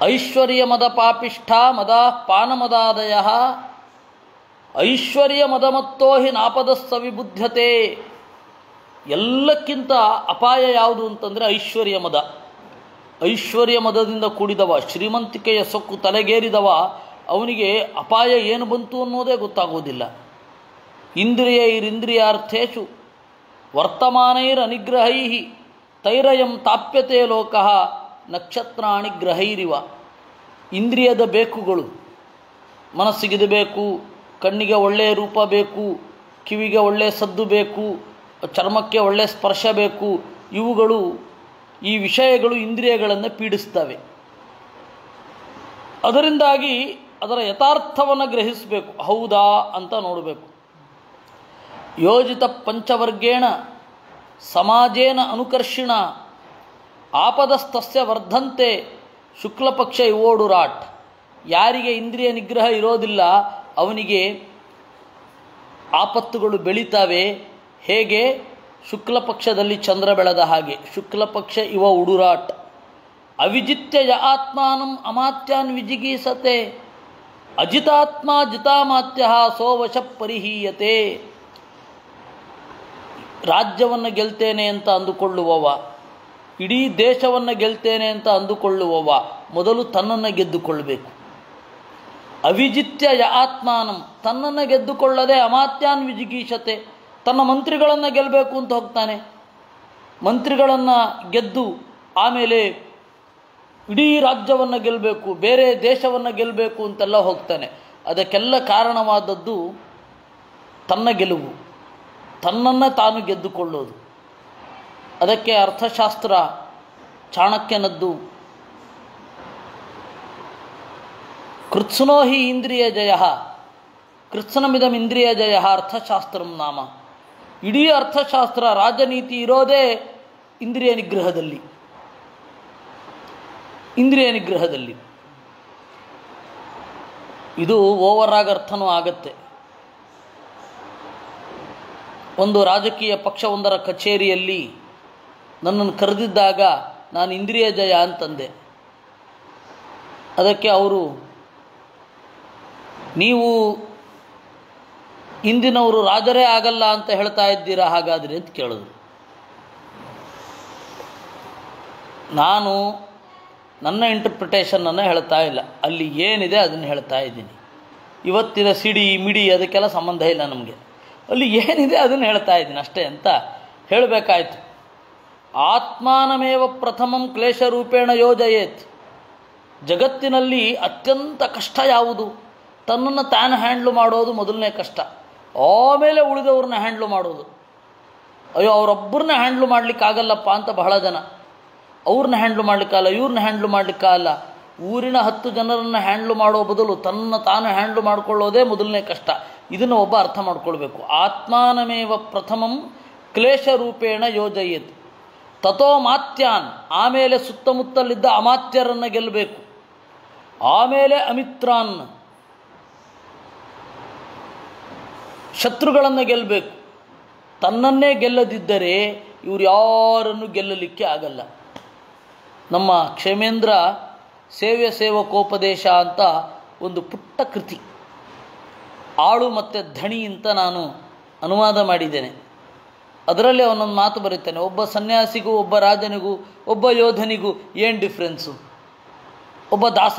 ಐಶ್ವರ್ಯ ಮದ ಪಾಪಿಷ್ಠ ಮದ ಪಾನಮದಾದಯ ಐಶ್ವರ್ಯ ಮದಮತ್ತೋ ಹಿ ನಾಪದಸ್ಸ ವಿಬುದ್ಧತೆ ಎಲ್ಲಕ್ಕಿಂತ ಅಪಾಯ ಯಾವುದು ಅಂತಂದರೆ ಐಶ್ವರ್ಯ ಮದ ಐಶ್ವರ್ಯ ಮದದಿಂದ ಕೂಡಿದವ ಶ್ರೀಮಂತಿಕೆಯ ಸೊಕ್ಕು ತಲೆಗೇರಿದವ ಅವನಿಗೆ ಅಪಾಯ ಏನು ಬಂತು ಅನ್ನೋದೇ ಗೊತ್ತಾಗೋದಿಲ್ಲ ಇಂದ್ರಿಯೈರಿಂದ್ರಿಯಾರ್ಥೇಶು ವರ್ತಮಾನೈರನಿಗ್ರಹೈ ತೈರಯಂ ತಾಪ್ಯತೆ ಲೋಕ ನಕ್ಷತ್ರಾಣಿ ಗ್ರಹೈರಿವ ಇಂದ್ರಿಯದ ಬೇಕುಗಳು ಮನಸ್ಸಿಗಿದು ಬೇಕು ಕಣ್ಣಿಗೆ ಒಳ್ಳೆಯ ರೂಪ ಬೇಕು ಕಿವಿಗೆ ಒಳ್ಳೆಯ ಸದ್ದು ಬೇಕು ಚರ್ಮಕ್ಕೆ ಒಳ್ಳೆಯ ಸ್ಪರ್ಶ ಬೇಕು ಇವುಗಳು ಈ ವಿಷಯಗಳು ಇಂದ್ರಿಯಗಳನ್ನು ಪೀಡಿಸ್ತವೆ ಅದರಿಂದಾಗಿ ಅದರ ಯಥಾರ್ಥವನ್ನು ಗ್ರಹಿಸಬೇಕು ಹೌದಾ ಅಂತ ನೋಡಬೇಕು ಯೋಜಿತ ಪಂಚವರ್ಗೇಣ ಸಮಾಜೇನ ಅನುಕರ್ಷಿಣ ಆಪದಸ್ತಸ್ಯ ವರ್ಧಂತೆ ಶುಕ್ಲಪಕ್ಷ ಇವೋಡುರಾಟ್ ಯಾರಿಗೆ ಇಂದ್ರಿಯ ನಿಗ್ರಹ ಇರೋದಿಲ್ಲ ಅವನಿಗೆ ಆಪತ್ತುಗಳು ಬೆಳೀತಾವೆ ಹೇಗೆ ಶುಕ್ಲ ಪಕ್ಷದಲ್ಲಿ ಚಂದ್ರ ಬೆಳೆದ ಹಾಗೆ ಶುಕ್ಲ ಪಕ್ಷ ಇವ ಉಡುರಾಟ್ ಅವಿಜಿತ್ಯ ಯ ಆತ್ಮಾನಂ ಅಮಾತ್ಯಾನ್ ವಿಜಿಗೀಸತೆ ಅಜಿತಾತ್ಮ ಜಿತಾಮಾತ್ಯ ಸೋವಶ ಪರಿಹೀಯತೆ ರಾಜ್ಯವನ್ನು ಗೆಲ್ತೇನೆ ಅಂತ ಅಂದುಕೊಳ್ಳುವವ ಇಡೀ ದೇಶವನ್ನು ಗೆಲ್ತೇನೆ ಅಂತ ಅಂದುಕೊಳ್ಳುವವ ಮೊದಲು ತನ್ನನ್ನು ಗೆದ್ದುಕೊಳ್ಳಬೇಕು ಅವಿಜಿತ್ಯ ಯ ಆತ್ಮಾನಂ ತನ್ನನ್ನು ಗೆದ್ದುಕೊಳ್ಳದೆ ಅಮಾತ್ಯಾನ್ ವಿಜಿಗೀಷತೆ ತನ್ನ ಮಂತ್ರಿಗಳನ್ನು ಗೆಲ್ಲಬೇಕು ಅಂತ ಹೋಗ್ತಾನೆ ಮಂತ್ರಿಗಳನ್ನು ಗೆದ್ದು ಆಮೇಲೆ ಇಡೀ ರಾಜ್ಯವನ್ನು ಗೆಲ್ಲಬೇಕು ಬೇರೆ ದೇಶವನ್ನು ಗೆಲ್ಲಬೇಕು ಅಂತೆಲ್ಲ ಹೋಗ್ತಾನೆ ಅದಕ್ಕೆಲ್ಲ ಕಾರಣವಾದದ್ದು ತನ್ನ ಗೆಲುವು ತನ್ನನ್ನು ತಾನು ಗೆದ್ದುಕೊಳ್ಳೋದು ಅದಕ್ಕೆ ಅರ್ಥಶಾಸ್ತ್ರ ಚಾಣಕ್ಯನದ್ದು ಕೃತ್ಸುನೋ ಹಿ ಇಂದ್ರಿಯ ಜಯ ಕೃತ್ಸನಮಿದಂ ಇಂದ್ರಿಯ ಜಯ ಅರ್ಥಶಾಸ್ತ್ರಂ ನಾಮ ಇಡೀ ಅರ್ಥಶಾಸ್ತ್ರ ರಾಜನೀತಿ ಇರೋದೇ ಇಂದ್ರಿಯ ನಿಗ್ರಹದಲ್ಲಿ ಇಂದ್ರಿಯ ನಿಗ್ರಹದಲ್ಲಿ ಇದು ಓವರ್ ಆಗಿ ಅರ್ಥನೂ ಆಗತ್ತೆ ಒಂದು ರಾಜಕೀಯ ಪಕ್ಷವೊಂದರ ಕಚೇರಿಯಲ್ಲಿ ನನ್ನನ್ನು ಕರೆದಿದ್ದಾಗ ನಾನು ಇಂದ್ರಿಯ ಜಯ ಅಂತಂದೆ ಅದಕ್ಕೆ ಅವರು ನೀವು ಇಂದಿನವರು ರಾಜರೇ ಆಗಲ್ಲ ಅಂತ ಹೇಳ್ತಾ ಇದ್ದೀರಾ ಹಾಗಾದರೆ ಅಂತ ಕೇಳಿದ್ರು ನಾನು ನನ್ನ ಇಂಟರ್ಪ್ರಿಟೇಷನನ್ನು ಹೇಳ್ತಾ ಇಲ್ಲ ಅಲ್ಲಿ ಏನಿದೆ ಅದನ್ನು ಹೇಳ್ತಾ ಇದ್ದೀನಿ ಇವತ್ತಿನ ಸಿಡಿ ಮಿಡಿ ಅದಕ್ಕೆಲ್ಲ ಸಂಬಂಧ ಇಲ್ಲ ನಮಗೆ ಅಲ್ಲಿ ಏನಿದೆ ಅದನ್ನು ಹೇಳ್ತಾ ಇದ್ದೀನಿ ಅಷ್ಟೇ ಅಂತ ಹೇಳಬೇಕಾಯ್ತು ಆತ್ಮಾನಮೇವ ಪ್ರಥಮಂ ಕ್ಲೇಶರೂಪೇಣ ಯೋಜಯೇತ್ ಜಗತ್ತಿನಲ್ಲಿ ಅತ್ಯಂತ ಕಷ್ಟ ಯಾವುದು ತನ್ನನ್ನು ತಾನು ಹ್ಯಾಂಡ್ಲು ಮಾಡೋದು ಮೊದಲನೇ ಕಷ್ಟ ಆಮೇಲೆ ಉಳಿದವ್ರನ್ನ ಹ್ಯಾಂಡ್ಲು ಮಾಡೋದು ಅಯ್ಯೋ ಅವರೊಬ್ಬರನ್ನ ಹ್ಯಾಂಡ್ಲು ಮಾಡಲಿಕ್ಕಾಗಲ್ಲಪ್ಪ ಅಂತ ಬಹಳ ಜನ ಅವ್ರನ್ನ ಹ್ಯಾಂಡ್ಲು ಮಾಡಲಿಕ್ಕಾಗಲ್ಲ ಇವ್ರನ್ನ ಹ್ಯಾಂಡ್ಲು ಮಾಡಲಿಕ್ಕಾಗಲ್ಲ ಊರಿನ ಹತ್ತು ಜನರನ್ನು ಹ್ಯಾಂಡ್ಲು ಮಾಡೋ ಬದಲು ತನ್ನ ತಾನು ಹ್ಯಾಂಡ್ಲು ಮಾಡ್ಕೊಳ್ಳೋದೇ ಮೊದಲನೇ ಕಷ್ಟ ಇದನ್ನು ಒಬ್ಬ ಅರ್ಥ ಮಾಡ್ಕೊಳ್ಬೇಕು ಆತ್ಮಾನಮೇವ ಪ್ರಥಮಂ ಕ್ಲೇಶರೂಪೇಣ ಯೋಜಯೇತ್ ತಥೋ ಮಾತ್ಯಾನ್ ಆಮೇಲೆ ಸುತ್ತಮುತ್ತಲಿದ್ದ ಅಮಾತ್ಯರನ್ನು ಗೆಲ್ಲಬೇಕು ಆಮೇಲೆ ಅಮಿತ್ರಾನ್ ಶತ್ರುಗಳನ್ನು ಗೆಲ್ಲಬೇಕು ತನ್ನನ್ನೇ ಗೆಲ್ಲದಿದ್ದರೆ ಇವರು ಯಾರನ್ನು ಗೆಲ್ಲಲಿಕ್ಕೆ ಆಗಲ್ಲ ನಮ್ಮ ಕ್ಷೇಮೇಂದ್ರ ಸೇವ್ಯ ಸೇವಕೋಪದೇಶ ಅಂತ ಒಂದು ಪುಟ್ಟ ಕೃತಿ ಆಳು ಮತ್ತು ಧಣಿ ಅಂತ ನಾನು ಅನುವಾದ ಮಾಡಿದ್ದೇನೆ ಅದರಲ್ಲಿ ಅವನೊಂದು ಮಾತು ಬರುತ್ತೇನೆ ಒಬ್ಬ ಸನ್ಯಾಸಿಗೂ ಒಬ್ಬ ರಾಜನಿಗೂ ಒಬ್ಬ ಯೋಧನಿಗೂ ಏನು ಡಿಫ್ರೆನ್ಸು ಒಬ್ಬ ದಾಸ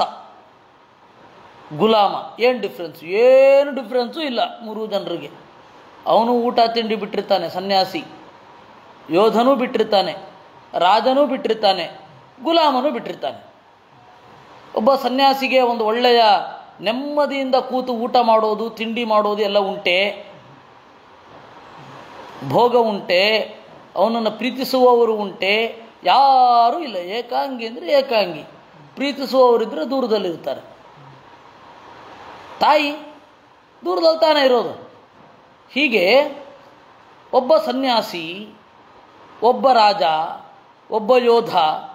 ಗುಲಾಮ ಏನು ಡಿಫ್ರೆನ್ಸ್ ಏನು ಡಿಫ್ರೆನ್ಸು ಇಲ್ಲ ಮೂರು ಜನರಿಗೆ ಅವನು ಊಟ ತಿಂಡಿ ಬಿಟ್ಟಿರ್ತಾನೆ ಸನ್ಯಾಸಿ ಯೋಧನೂ ಬಿಟ್ಟಿರ್ತಾನೆ ರಾಜನೂ ಬಿಟ್ಟಿರ್ತಾನೆ ಗುಲಾಮನೂ ಬಿಟ್ಟಿರ್ತಾನೆ ಒಬ್ಬ ಸನ್ಯಾಸಿಗೆ ಒಂದು ಒಳ್ಳೆಯ ನೆಮ್ಮದಿಯಿಂದ ಕೂತು ಊಟ ಮಾಡೋದು ತಿಂಡಿ ಮಾಡೋದು ಎಲ್ಲ ಉಂಟೆ ಭೋಗ ಉಂಟೆ ಅವನನ್ನು ಪ್ರೀತಿಸುವವರು ಉಂಟೆ ಯಾರೂ ಇಲ್ಲ ಏಕಾಂಗಿ ಅಂದರೆ ಏಕಾಂಗಿ ಪ್ರೀತಿಸುವವರಿದ್ದರೆ ದೂರದಲ್ಲಿರ್ತಾರೆ ತಾಯಿ ದೂರದಲ್ಲಿ ತಾನೇ ಇರೋದು ಹೀಗೆ ಒಬ್ಬ ಸನ್ಯಾಸಿ ಒಬ್ಬ ರಾಜ ಒಬ್ಬ ಯೋಧ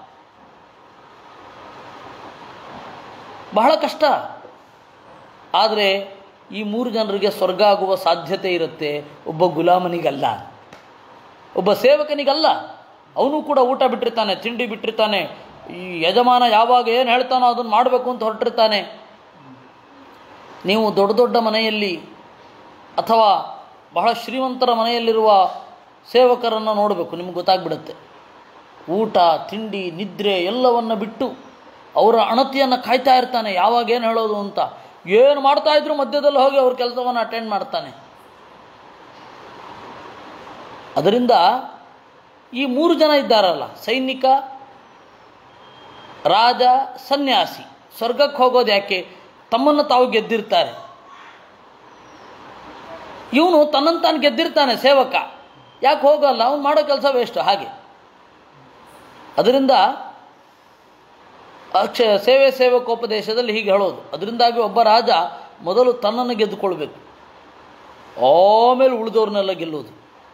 ಬಹಳ ಕಷ್ಟ ಆದರೆ ಈ ಮೂರು ಜನರಿಗೆ ಸ್ವರ್ಗ ಆಗುವ ಸಾಧ್ಯತೆ ಇರುತ್ತೆ ಒಬ್ಬ ಗುಲಾಮನಿಗಲ್ಲ ಒಬ್ಬ ಸೇವಕನಿಗಲ್ಲ ಅವನು ಕೂಡ ಊಟ ಬಿಟ್ಟಿರ್ತಾನೆ ತಿಂಡಿ ಬಿಟ್ಟಿರ್ತಾನೆ ಈ ಯಜಮಾನ ಯಾವಾಗ ಏನು ಹೇಳ್ತಾನೋ ಅದನ್ನು ಮಾಡಬೇಕು ಅಂತ ಹೊರಟಿರ್ತಾನೆ ನೀವು ದೊಡ್ಡ ದೊಡ್ಡ ಮನೆಯಲ್ಲಿ ಅಥವಾ ಬಹಳ ಶ್ರೀಮಂತರ ಮನೆಯಲ್ಲಿರುವ ಸೇವಕರನ್ನು ನೋಡಬೇಕು ನಿಮ್ಗೆ ಗೊತ್ತಾಗ್ಬಿಡುತ್ತೆ ಊಟ ತಿಂಡಿ ನಿದ್ರೆ ಎಲ್ಲವನ್ನು ಬಿಟ್ಟು ಅವರ ಅಣತಿಯನ್ನು ಕಾಯ್ತಾ ಇರ್ತಾನೆ ಯಾವಾಗ ಏನು ಹೇಳೋದು ಅಂತ ಏನು ಮಾಡ್ತಾ ಇದ್ರು ಮಧ್ಯದಲ್ಲಿ ಹೋಗಿ ಅವ್ರ ಕೆಲಸವನ್ನು ಅಟೆಂಡ್ ಮಾಡ್ತಾನೆ ಅದರಿಂದ ಈ ಮೂರು ಜನ ಇದ್ದಾರಲ್ಲ ಸೈನಿಕ ರಾಜ ಸನ್ಯಾಸಿ ಸ್ವರ್ಗಕ್ಕೆ ಹೋಗೋದು ಯಾಕೆ ತಮ್ಮನ್ನು ತಾವು ಗೆದ್ದಿರ್ತಾರೆ ಇವನು ತನ್ನನ್ನು ತಾನು ಗೆದ್ದಿರ್ತಾನೆ ಸೇವಕ ಯಾಕೆ ಹೋಗಲ್ಲ ಅವ್ನು ಮಾಡೋ ಕೆಲಸ ವೇಸ್ಟ್ ಹಾಗೆ ಅದರಿಂದ ಅಕ್ಷ ಸೇವೆ ಸೇವಕೋಪದೇಶದಲ್ಲಿ ಹೀಗೆ ಹೇಳೋದು ಅದರಿಂದಾಗಿ ಒಬ್ಬ ರಾಜ ಮೊದಲು ತನ್ನನ್ನು ಗೆದ್ದುಕೊಳ್ಬೇಕು ಆಮೇಲೆ ಉಳಿದವ್ರನ್ನೆಲ್ಲ ಗೆಲ್ಲೋದು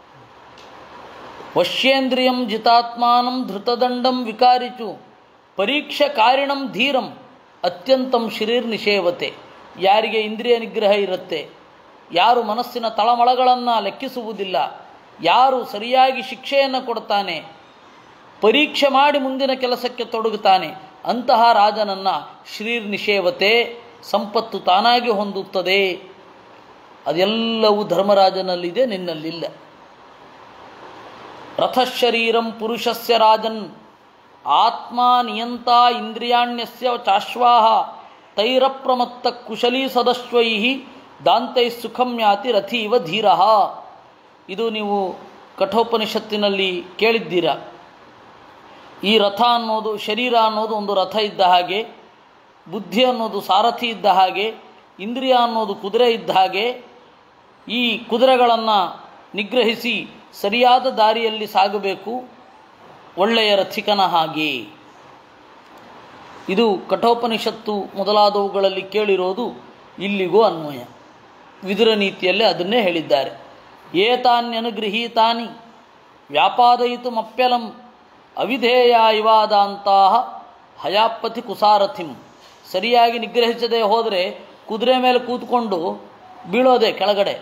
ವಶ್ಯೇಂದ್ರಿಯಂ ಜಿತಾತ್ಮಾನಂ ಧೃತದಂಡಂ ವಿಕಾರಿಚು ಪರೀಕ್ಷಕಾರಿಣಂ ಧೀರಂ ಅತ್ಯಂತಂ ಶಿರೀರ್ ನಿಷೇವತೆ ಯಾರಿಗೆ ಇಂದ್ರಿಯ ನಿಗ್ರಹ ಇರುತ್ತೆ ಯಾರು ಮನಸ್ಸಿನ ತಳಮಳಗಳನ್ನು ಲೆಕ್ಕಿಸುವುದಿಲ್ಲ ಯಾರು ಸರಿಯಾಗಿ ಶಿಕ್ಷೆಯನ್ನು ಕೊಡ್ತಾನೆ ಪರೀಕ್ಷೆ ಮಾಡಿ ಮುಂದಿನ ಕೆಲಸಕ್ಕೆ ತೊಡಗುತ್ತಾನೆ ಅಂತಹ ರಾಜನನ್ನು ಶ್ರೀರ್ ನಿಷೇವತೆ ಸಂಪತ್ತು ತಾನಾಗಿ ಹೊಂದುತ್ತದೆ ಅದೆಲ್ಲವೂ ಧರ್ಮರಾಜನಲ್ಲಿದೆ ನಿನ್ನಲ್ಲಿಲ್ಲ ರಥಶರೀರಂ ಪುರುಷಸ್ಯ ರಾಜನ್ ಆತ್ಮ ನಿಯಂತ ಇಂದ್ರಿಯಾಣ್ಯಸ್ಯ ಚಾಶ್ವಾಹ ತೈರಪ್ರಮತ್ತ ಕುಶಲೀ ಸದಶ್ವೈ ದಾಂತೈ ಸುಖಂ ಯಾತಿ ರಥೀವ ಧೀರ ಇದು ನೀವು ಕಠೋಪನಿಷತ್ತಿನಲ್ಲಿ ಕೇಳಿದ್ದೀರ ಈ ರಥ ಅನ್ನೋದು ಶರೀರ ಅನ್ನೋದು ಒಂದು ರಥ ಇದ್ದ ಹಾಗೆ ಬುದ್ಧಿ ಅನ್ನೋದು ಸಾರಥಿ ಇದ್ದ ಹಾಗೆ ಇಂದ್ರಿಯ ಅನ್ನೋದು ಕುದುರೆ ಇದ್ದ ಹಾಗೆ ಈ ಕುದುರೆಗಳನ್ನು ನಿಗ್ರಹಿಸಿ ಸರಿಯಾದ ದಾರಿಯಲ್ಲಿ ಸಾಗಬೇಕು ಒಳ್ಳೆಯ ರಥಿಕನ ಹಾಗೆ ಇದು ಕಠೋಪನಿಷತ್ತು ಮೊದಲಾದವುಗಳಲ್ಲಿ ಕೇಳಿರೋದು ಇಲ್ಲಿಗೂ ಅನ್ವಯ ವಿದುರ ನೀತಿಯಲ್ಲೇ ಅದನ್ನೇ ಹೇಳಿದ್ದಾರೆ ಏತಾನ್ಯನುಗೃಹೀತಾನಿ ವ್ಯಾಪಾದಯಿತುಮಪ್ಯಲಂ ಅವಿಧೇಯ ಇವಾದಂತಹ ಹಯಾಪತಿ ಕುಸಾರಥಿಂ ಸರಿಯಾಗಿ ನಿಗ್ರಹಿಸದೆ ಹೋದರೆ ಕುದುರೆ ಮೇಲೆ ಕೂತ್ಕೊಂಡು ಬೀಳೋದೆ ಕೆಳಗಡೆ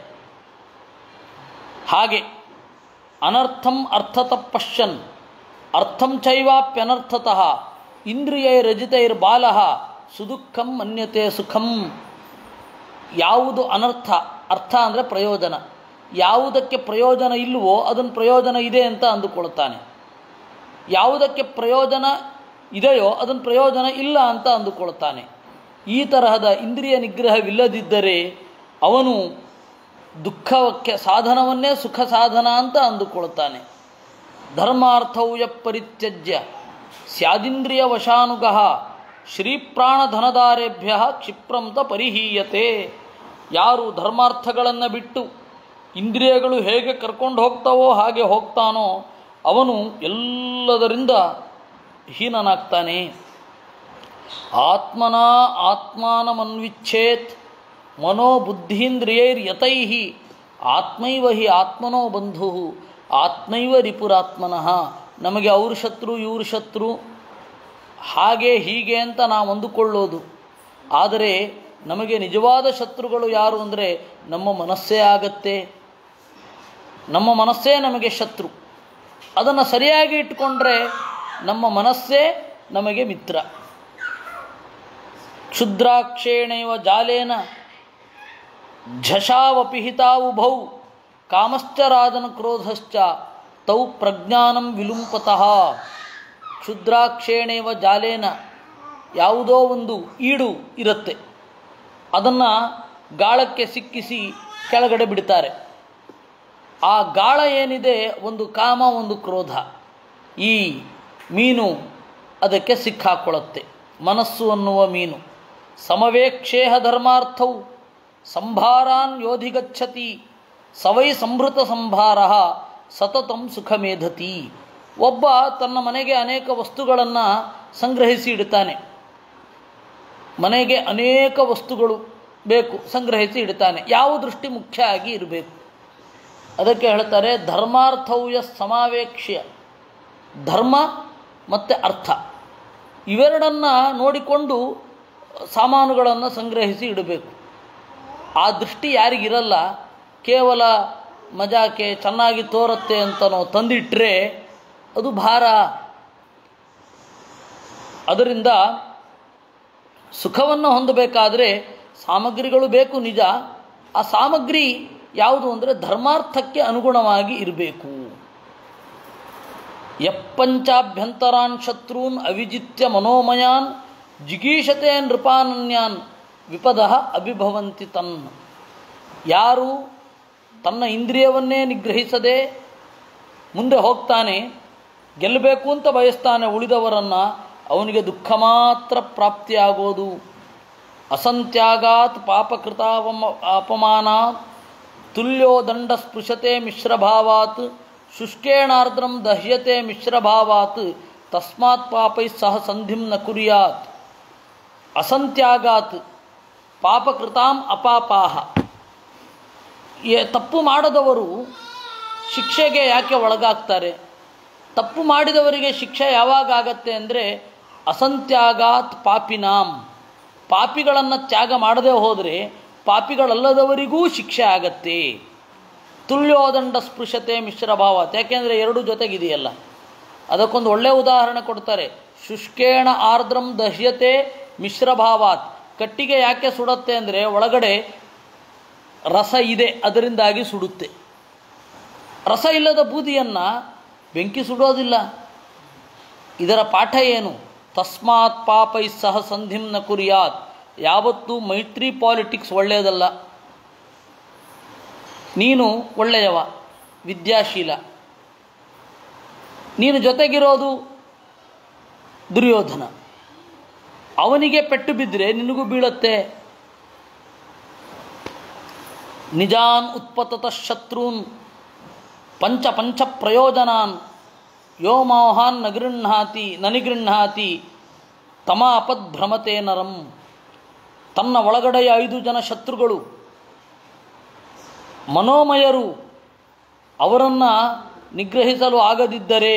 ಹಾಗೆ ಅನರ್ಥಂ ಅರ್ಥತ ಪಶ್ಯನ್ ಅರ್ಥಂ ಚೈವಾಪ್ಯನರ್ಥತಃ ಇಂದ್ರಿಯೈರಜಿತೈರ್ಬಾಲ ಸುದುಃಖಂ ಮನ್ಯತೆ ಸುಖಂ ಯಾವುದು ಅನರ್ಥ ಅರ್ಥ ಅಂದರೆ ಪ್ರಯೋಜನ ಯಾವುದಕ್ಕೆ ಪ್ರಯೋಜನ ಇಲ್ಲವೋ ಅದನ್ನು ಪ್ರಯೋಜನ ಇದೆ ಅಂತ ಅಂದುಕೊಳ್ತಾನೆ ಯಾವುದಕ್ಕೆ ಪ್ರಯೋಜನ ಇದೆಯೋ ಅದನ್ನು ಪ್ರಯೋಜನ ಇಲ್ಲ ಅಂತ ಅಂದುಕೊಳ್ತಾನೆ ಈ ತರಹದ ಇಂದ್ರಿಯ ನಿಗ್ರಹವಿಲ್ಲದಿದ್ದರೆ ಅವನು ದುಃಖಕ್ಕೆ ಸಾಧನವನ್ನೇ ಸುಖ ಸಾಧನ ಅಂತ ಅಂದುಕೊಳ್ತಾನೆ ಧರ್ಮಾರ್ಥವು ಪರಿತ್ಯಜ್ಯ ಸ್ಯಾದಿಂದ್ರಿಯ ವಶಾನುಗ ಶ್ರೀಪ್ರಾಣಧನದಾರೇಭ್ಯ ಕ್ಷಿಪ್ರಂತ ಪರಿಹೀಯತೆ ಯಾರು ಧರ್ಮಾರ್ಥಗಳನ್ನು ಬಿಟ್ಟು ಇಂದ್ರಿಯಗಳು ಹೇಗೆ ಕರ್ಕೊಂಡು ಹೋಗ್ತಾವೋ ಹಾಗೆ ಹೋಗ್ತಾನೋ ಅವನು ಎಲ್ಲದರಿಂದ ಹೀನನಾಗ್ತಾನೆ ಆತ್ಮನ ಆತ್ಮಾನಮನ್ವಿಚ್ಛೇತ್ ಮನೋಬುದ್ಧೀಂದ್ರಿಯೈರ್ಯತೈ ಆತ್ಮೈವ ಹಿ ಆತ್ಮನೋ ಬಂಧು ಆತ್ಮೈವ ರಿಪುರಾತ್ಮನಃ ನಮಗೆ ಅವ್ರ ಶತ್ರು ಇವ್ರ ಶತ್ರು ಹಾಗೆ ಹೀಗೆ ಅಂತ ನಾವು ಅಂದುಕೊಳ್ಳೋದು ಆದರೆ ನಮಗೆ ನಿಜವಾದ ಶತ್ರುಗಳು ಯಾರು ಅಂದರೆ ನಮ್ಮ ಮನಸ್ಸೇ ಆಗತ್ತೆ ನಮ್ಮ ಮನಸ್ಸೇ ನಮಗೆ ಶತ್ರು ಅದನ್ನು ಸರಿಯಾಗಿ ಇಟ್ಕೊಂಡ್ರೆ ನಮ್ಮ ಮನಸ್ಸೇ ನಮಗೆ ಮಿತ್ರ ಕ್ಷುದ್ರಾಕ್ಷೇಣೈವ ಜಾಲೇನ ಝಷಾವಪಿಹಿತಾವುಭೌ ಕಾಮಶ್ಚರಾದನ ಕ್ರೋಧಶ್ಚ ತೌ ಪ್ರಜ್ಞಾನಂ ವಿಲುಂಪತಃ ಕ್ಷುದ್ರಾಕ್ಷೇಣೇವ ಜಾಲೇನ ಯಾವುದೋ ಒಂದು ಈಡು ಇರುತ್ತೆ ಅದನ್ನು ಗಾಳಕ್ಕೆ ಸಿಕ್ಕಿಸಿ ಕೆಳಗಡೆ ಬಿಡ್ತಾರೆ ಆ ಗಾಳ ಏನಿದೆ ಒಂದು ಕಾಮ ಒಂದು ಕ್ರೋಧ ಈ ಮೀನು ಅದಕ್ಕೆ ಸಿಕ್ಕಾಕೊಳ್ಳುತ್ತೆ ಮನಸ್ಸು ಅನ್ನುವ ಮೀನು ಸಮವೇಕ್ಷೇಹ ಧರ್ಮಾರ್ಥವು ಸಂಭಾರಾನ್ ಯೋಧಿಗಚ್ಚತಿ ಸವೈ ಸಂಭೃತ ಸಂಭಾರ ಸತತಂ ಸುಖಮೇಧತಿ ಒಬ್ಬ ತನ್ನ ಮನೆಗೆ ಅನೇಕ ವಸ್ತುಗಳನ್ನು ಸಂಗ್ರಹಿಸಿ ಇಡ್ತಾನೆ ಮನೆಗೆ ಅನೇಕ ವಸ್ತುಗಳು ಬೇಕು ಸಂಗ್ರಹಿಸಿ ಇಡ್ತಾನೆ ಯಾವ ದೃಷ್ಟಿ ಮುಖ್ಯ ಆಗಿ ಇರಬೇಕು ಅದಕ್ಕೆ ಹೇಳ್ತಾರೆ ಧರ್ಮಾರ್ಥವ್ಯ ಸಮಾವೇಕ್ಷ್ಯ ಧರ್ಮ ಮತ್ತು ಅರ್ಥ ಇವೆರಡನ್ನು ನೋಡಿಕೊಂಡು ಸಾಮಾನುಗಳನ್ನು ಸಂಗ್ರಹಿಸಿ ಇಡಬೇಕು ಆ ದೃಷ್ಟಿ ಯಾರಿಗಿರಲ್ಲ ಕೇವಲ ಮಜಾಕೆ ಚೆನ್ನಾಗಿ ತೋರುತ್ತೆ ಅಂತನೋ ತಂದಿಟ್ಟರೆ ಅದು ಭಾರ ಅದರಿಂದ ಸುಖವನ್ನು ಹೊಂದಬೇಕಾದರೆ ಸಾಮಗ್ರಿಗಳು ಬೇಕು ನಿಜ ಆ ಸಾಮಗ್ರಿ ಯಾವುದು ಅಂದರೆ ಧರ್ಮಾರ್ಥಕ್ಕೆ ಅನುಗುಣವಾಗಿ ಇರಬೇಕು ಯಪ್ಪಂಚಾಭ್ಯಂತರಾನ್ ಶತ್ರೂನ್ ಅವಿಜಿತ್ಯ ಮನೋಮಯಾನ್ ಜಿಗೀಷತೆ ನೃಪಾನನ್ಯಾನ್ ವಿಪದ ಅಭಿಭವಂತಿ ತನ್ ಯಾರು ತನ್ನ ಇಂದ್ರಿಯವನ್ನೇ ನಿಗ್ರಹಿಸದೆ ಮುಂದೆ ಹೋಗ್ತಾನೆ ಗೆಲ್ಲಬೇಕು ಅಂತ ಬಯಸ್ತಾನೆ ಉಳಿದವರನ್ನು ಅವನಿಗೆ ದುಃಖ ಮಾತ್ರ ಪ್ರಾಪ್ತಿಯಾಗೋದು ಅಸಂತ್ಯಾಗಾತ್ ಪಾಪಕೃತಾವಮ ಅಪಮಾನಾತ್ ತುಲ್ಯೋ ದಂಡ ಸ್ಪೃಶತೆ ಮಿಶ್ರಭಾವಾತ್ ಶುಷ್ಕೇಣಾರ್ದ್ರಂ ದಹ್ಯತೆ ಮಿಶ್ರಭಾವಾತ್ ತಸ್ಮಾತ್ ಪಾಪೈ ಸಹ ಸಂಧಿಂ ನ ಕುರ್ಯಾತ್ ಅಸಂತ್ಯಾಗಾತ್ ಪಾಪಕೃತಾಂ ಅಪಾಪಾಹ ಎ- ತಪ್ಪು ಮಾಡದವರು ಶಿಕ್ಷೆಗೆ ಯಾಕೆ ಒಳಗಾಗ್ತಾರೆ ತಪ್ಪು ಮಾಡಿದವರಿಗೆ ಶಿಕ್ಷೆ ಯಾವಾಗ ಆಗತ್ತೆ ಅಂದರೆ ಅಸಂತ್ಯಾಗಾತ್ ಪಾಪಿನಾಂ ಪಾಪಿಗಳನ್ನು ತ್ಯಾಗ ಮಾಡದೆ ಹೋದರೆ ಪಾಪಿಗಳಲ್ಲದವರಿಗೂ ಶಿಕ್ಷೆ ಆಗತ್ತೆ ತುಲ್ಯೋದಂಡ ಸ್ಪೃಶತೆ ಮಿಶ್ರಭಾವತ್ ಯಾಕೆಂದರೆ ಎರಡು ಜೊತೆಗಿದೆಯಲ್ಲ ಅದಕ್ಕೊಂದು ಒಳ್ಳೆಯ ಉದಾಹರಣೆ ಕೊಡ್ತಾರೆ ಶುಷ್ಕೇಣ ಆರ್ದ್ರಂ ದಹ್ಯತೆ ಮಿಶ್ರಭಾವಾತ್ ಕಟ್ಟಿಗೆ ಯಾಕೆ ಸುಡುತ್ತೆ ಅಂದರೆ ಒಳಗಡೆ ರಸ ಇದೆ ಅದರಿಂದಾಗಿ ಸುಡುತ್ತೆ ರಸ ಇಲ್ಲದ ಬೂದಿಯನ್ನು ಬೆಂಕಿ ಸುಡೋದಿಲ್ಲ ಇದರ ಪಾಠ ಏನು ತಸ್ಮಾತ್ ಪಾಪೈ ಸಹ ಸಂಧಿಂ ನ ಕುರಿಯಾತ್ ಯಾವತ್ತೂ ಮೈತ್ರಿ ಪಾಲಿಟಿಕ್ಸ್ ಒಳ್ಳೆಯದಲ್ಲ ನೀನು ಒಳ್ಳೆಯವ ವಿದ್ಯಾಶೀಲ ನೀನು ಜೊತೆಗಿರೋದು ದುರ್ಯೋಧನ ಅವನಿಗೆ ಪೆಟ್ಟು ಬಿದ್ದರೆ ನಿನಗೂ ಬೀಳತ್ತೆ ನಿಜಾನ್ ಉತ್ಪತತ ಶತ್ರುನ್ ಪಂಚ ಪಂಚ ಪ್ರಯೋಜನಾನ್ ಯೋ ಮೋಹಾನ್ ನ ಗೃಹಾತಿ ನನಿಗೃಹಾತಿ ತಮಾಪದ್ ಭ್ರಮತೆ ನರಂ ತನ್ನ ಒಳಗಡೆಯ ಐದು ಜನ ಶತ್ರುಗಳು ಮನೋಮಯರು ಅವರನ್ನು ನಿಗ್ರಹಿಸಲು ಆಗದಿದ್ದರೆ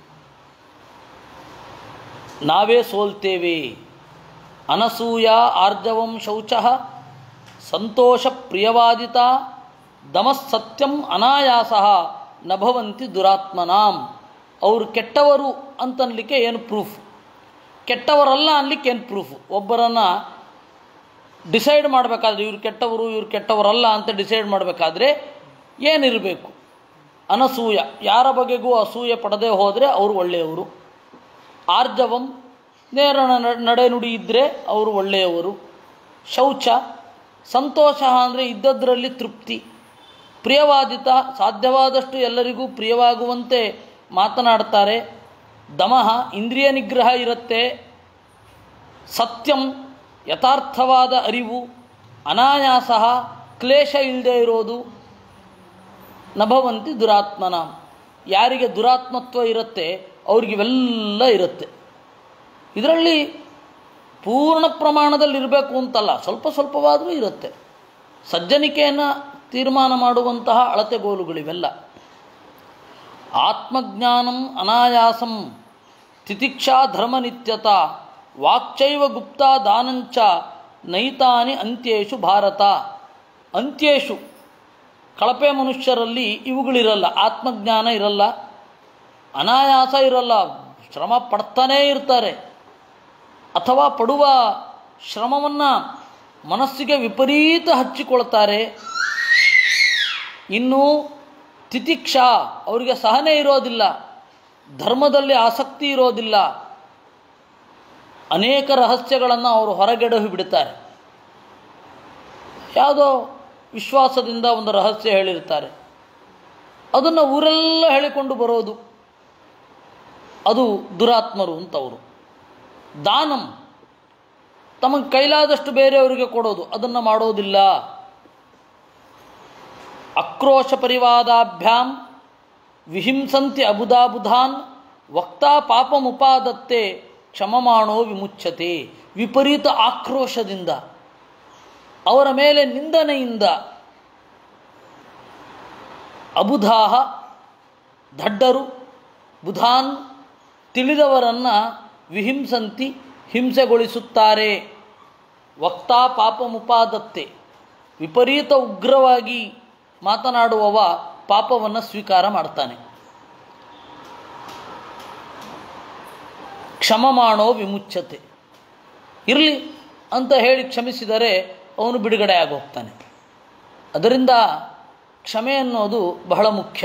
ನಾವೇ ಸೋಲ್ತೇವೆ ಅನಸೂಯ ಆರ್ಜವಂ ಶೌಚ ಸಂತೋಷ ಪ್ರಿಯವಾದಿತ ದಮಸ್ಸತ್ಯಂ ಅನಾಯಾಸ ನಭವಂತಿ ದುರಾತ್ಮನಾಂ ಅವರು ಕೆಟ್ಟವರು ಅಂತನ್ಲಿಕ್ಕೆ ಏನು ಪ್ರೂಫ್ ಕೆಟ್ಟವರಲ್ಲ ಅನ್ಲಿಕ್ಕೆ ಏನು ಪ್ರೂಫ್ ಒಬ್ಬರನ್ನು ಡಿಸೈಡ್ ಮಾಡಬೇಕಾದ್ರೆ ಇವ್ರು ಕೆಟ್ಟವರು ಇವ್ರು ಕೆಟ್ಟವರಲ್ಲ ಅಂತ ಡಿಸೈಡ್ ಮಾಡಬೇಕಾದ್ರೆ ಏನಿರಬೇಕು ಅನಸೂಯ ಯಾರ ಬಗೆಗೂ ಅಸೂಯೆ ಪಡದೆ ಹೋದರೆ ಅವರು ಒಳ್ಳೆಯವರು ಆರ್ಜವಂ ನೇರ ನ- ನಡೆನುಡಿ ಇದ್ದರೆ ಅವರು ಒಳ್ಳೆಯವರು ಶೌಚ ಸಂತೋಷ ಅಂದರೆ ಇದ್ದದ್ರಲ್ಲಿ ತೃಪ್ತಿ ಪ್ರಿಯವಾದಿತ ಸಾಧ್ಯವಾದಷ್ಟು ಎಲ್ಲರಿಗೂ ಪ್ರಿಯವಾಗುವಂತೆ ಮಾತನಾಡ್ತಾರೆ ದಮಃ ಇಂದ್ರಿಯ ನಿಗ್ರಹ ಇರುತ್ತೆ ಸತ್ಯಂ ಯಥಾರ್ಥವಾದ ಅರಿವು ಅನಾಯಾಸ ಕ್ಲೇಶ ಇಲ್ಲದೆ ಇರೋದು ನಭವಂತಿ ದುರಾತ್ಮನ ಯಾರಿಗೆ ದುರಾತ್ಮತ್ವ ಇರುತ್ತೆ ಅವ್ರಿಗೆ ಇವೆಲ್ಲ ಇರುತ್ತೆ ಇದರಲ್ಲಿ ಪೂರ್ಣ ಪ್ರಮಾಣದಲ್ಲಿ ಇರಬೇಕು ಅಂತಲ್ಲ ಸ್ವಲ್ಪ ಸ್ವಲ್ಪವಾದರೂ ಇರುತ್ತೆ ಸಜ್ಜನಿಕೆಯನ್ನು ತೀರ್ಮಾನ ಮಾಡುವಂತಹ ಅಳತೆಗೋಲುಗಳಿವೆಲ್ಲ ಆತ್ಮಜ್ಞಾನಂ ಅನಾಯಾಸಂ ತಿತಿಕ್ಷಾ ಧರ್ಮನಿತ್ಯತ ವಾಕ್ಚೈವ ಗುಪ್ತ ದಾನಂಚ ನೈತಾನಿ ಅಂತ್ಯೇಷು ಭಾರತ ಅಂತ್ಯೇಷು ಕಳಪೆ ಮನುಷ್ಯರಲ್ಲಿ ಇವುಗಳಿರಲ್ಲ ಆತ್ಮಜ್ಞಾನ ಇರಲ್ಲ ಅನಾಯಾಸ ಇರಲ್ಲ ಶ್ರಮ ಪಡ್ತಾನೇ ಇರ್ತಾರೆ ಅಥವಾ ಪಡುವ ಶ್ರಮವನ್ನು ಮನಸ್ಸಿಗೆ ವಿಪರೀತ ಹಚ್ಚಿಕೊಳ್ತಾರೆ ಇನ್ನು ತಿತಿಕ್ಷಾ ಅವರಿಗೆ ಸಹನೆ ಇರೋದಿಲ್ಲ ಧರ್ಮದಲ್ಲಿ ಆಸಕ್ತಿ ಇರೋದಿಲ್ಲ ಅನೇಕ ರಹಸ್ಯಗಳನ್ನು ಅವರು ಹೊರಗೆಡಹಿ ಬಿಡ್ತಾರೆ ಯಾವುದೋ ವಿಶ್ವಾಸದಿಂದ ಒಂದು ರಹಸ್ಯ ಹೇಳಿರ್ತಾರೆ ಅದನ್ನು ಊರೆಲ್ಲ ಹೇಳಿಕೊಂಡು ಬರೋದು ಅದು ದುರಾತ್ಮರು ಅಂತವರು ದಾನಂ ತಮಗೆ ಕೈಲಾದಷ್ಟು ಬೇರೆಯವರಿಗೆ ಕೊಡೋದು ಅದನ್ನು ಮಾಡೋದಿಲ್ಲ ಅಕ್ರೋಶ ಪರಿವಾದಾಭ್ಯಾಂ ವಿಹಿಂಸಂತಿ ಅಬುದಾಬುಧಾನ್ ವಕ್ತಾ ಪಾಪಮುಪಾದತ್ತೆ ಕ್ಷಮಮಾಣೋ ವಿಮುಚ್ಯತೆ ವಿಪರೀತ ಆಕ್ರೋಶದಿಂದ ಅವರ ಮೇಲೆ ನಿಂದನೆಯಿಂದ ಅಬುಧಾಹ ದಡ್ಡರು ಬುಧಾನ್ ತಿಳಿದವರನ್ನು ವಿಹಿಂಸಂತಿ ಹಿಂಸೆಗೊಳಿಸುತ್ತಾರೆ ವಕ್ತಾ ಪಾಪಮುಪಾದತ್ತೆ ವಿಪರೀತ ಉಗ್ರವಾಗಿ ಮಾತನಾಡುವವ ಪಾಪವನ್ನು ಸ್ವೀಕಾರ ಮಾಡ್ತಾನೆ ಕ್ಷಮಮಾಣೋ ವಿಮುಚ್ಯತೆ ಇರಲಿ ಅಂತ ಹೇಳಿ ಕ್ಷಮಿಸಿದರೆ ಅವನು ಬಿಡುಗಡೆ ಆಗೋಗ್ತಾನೆ ಅದರಿಂದ ಕ್ಷಮೆ ಅನ್ನೋದು ಬಹಳ ಮುಖ್ಯ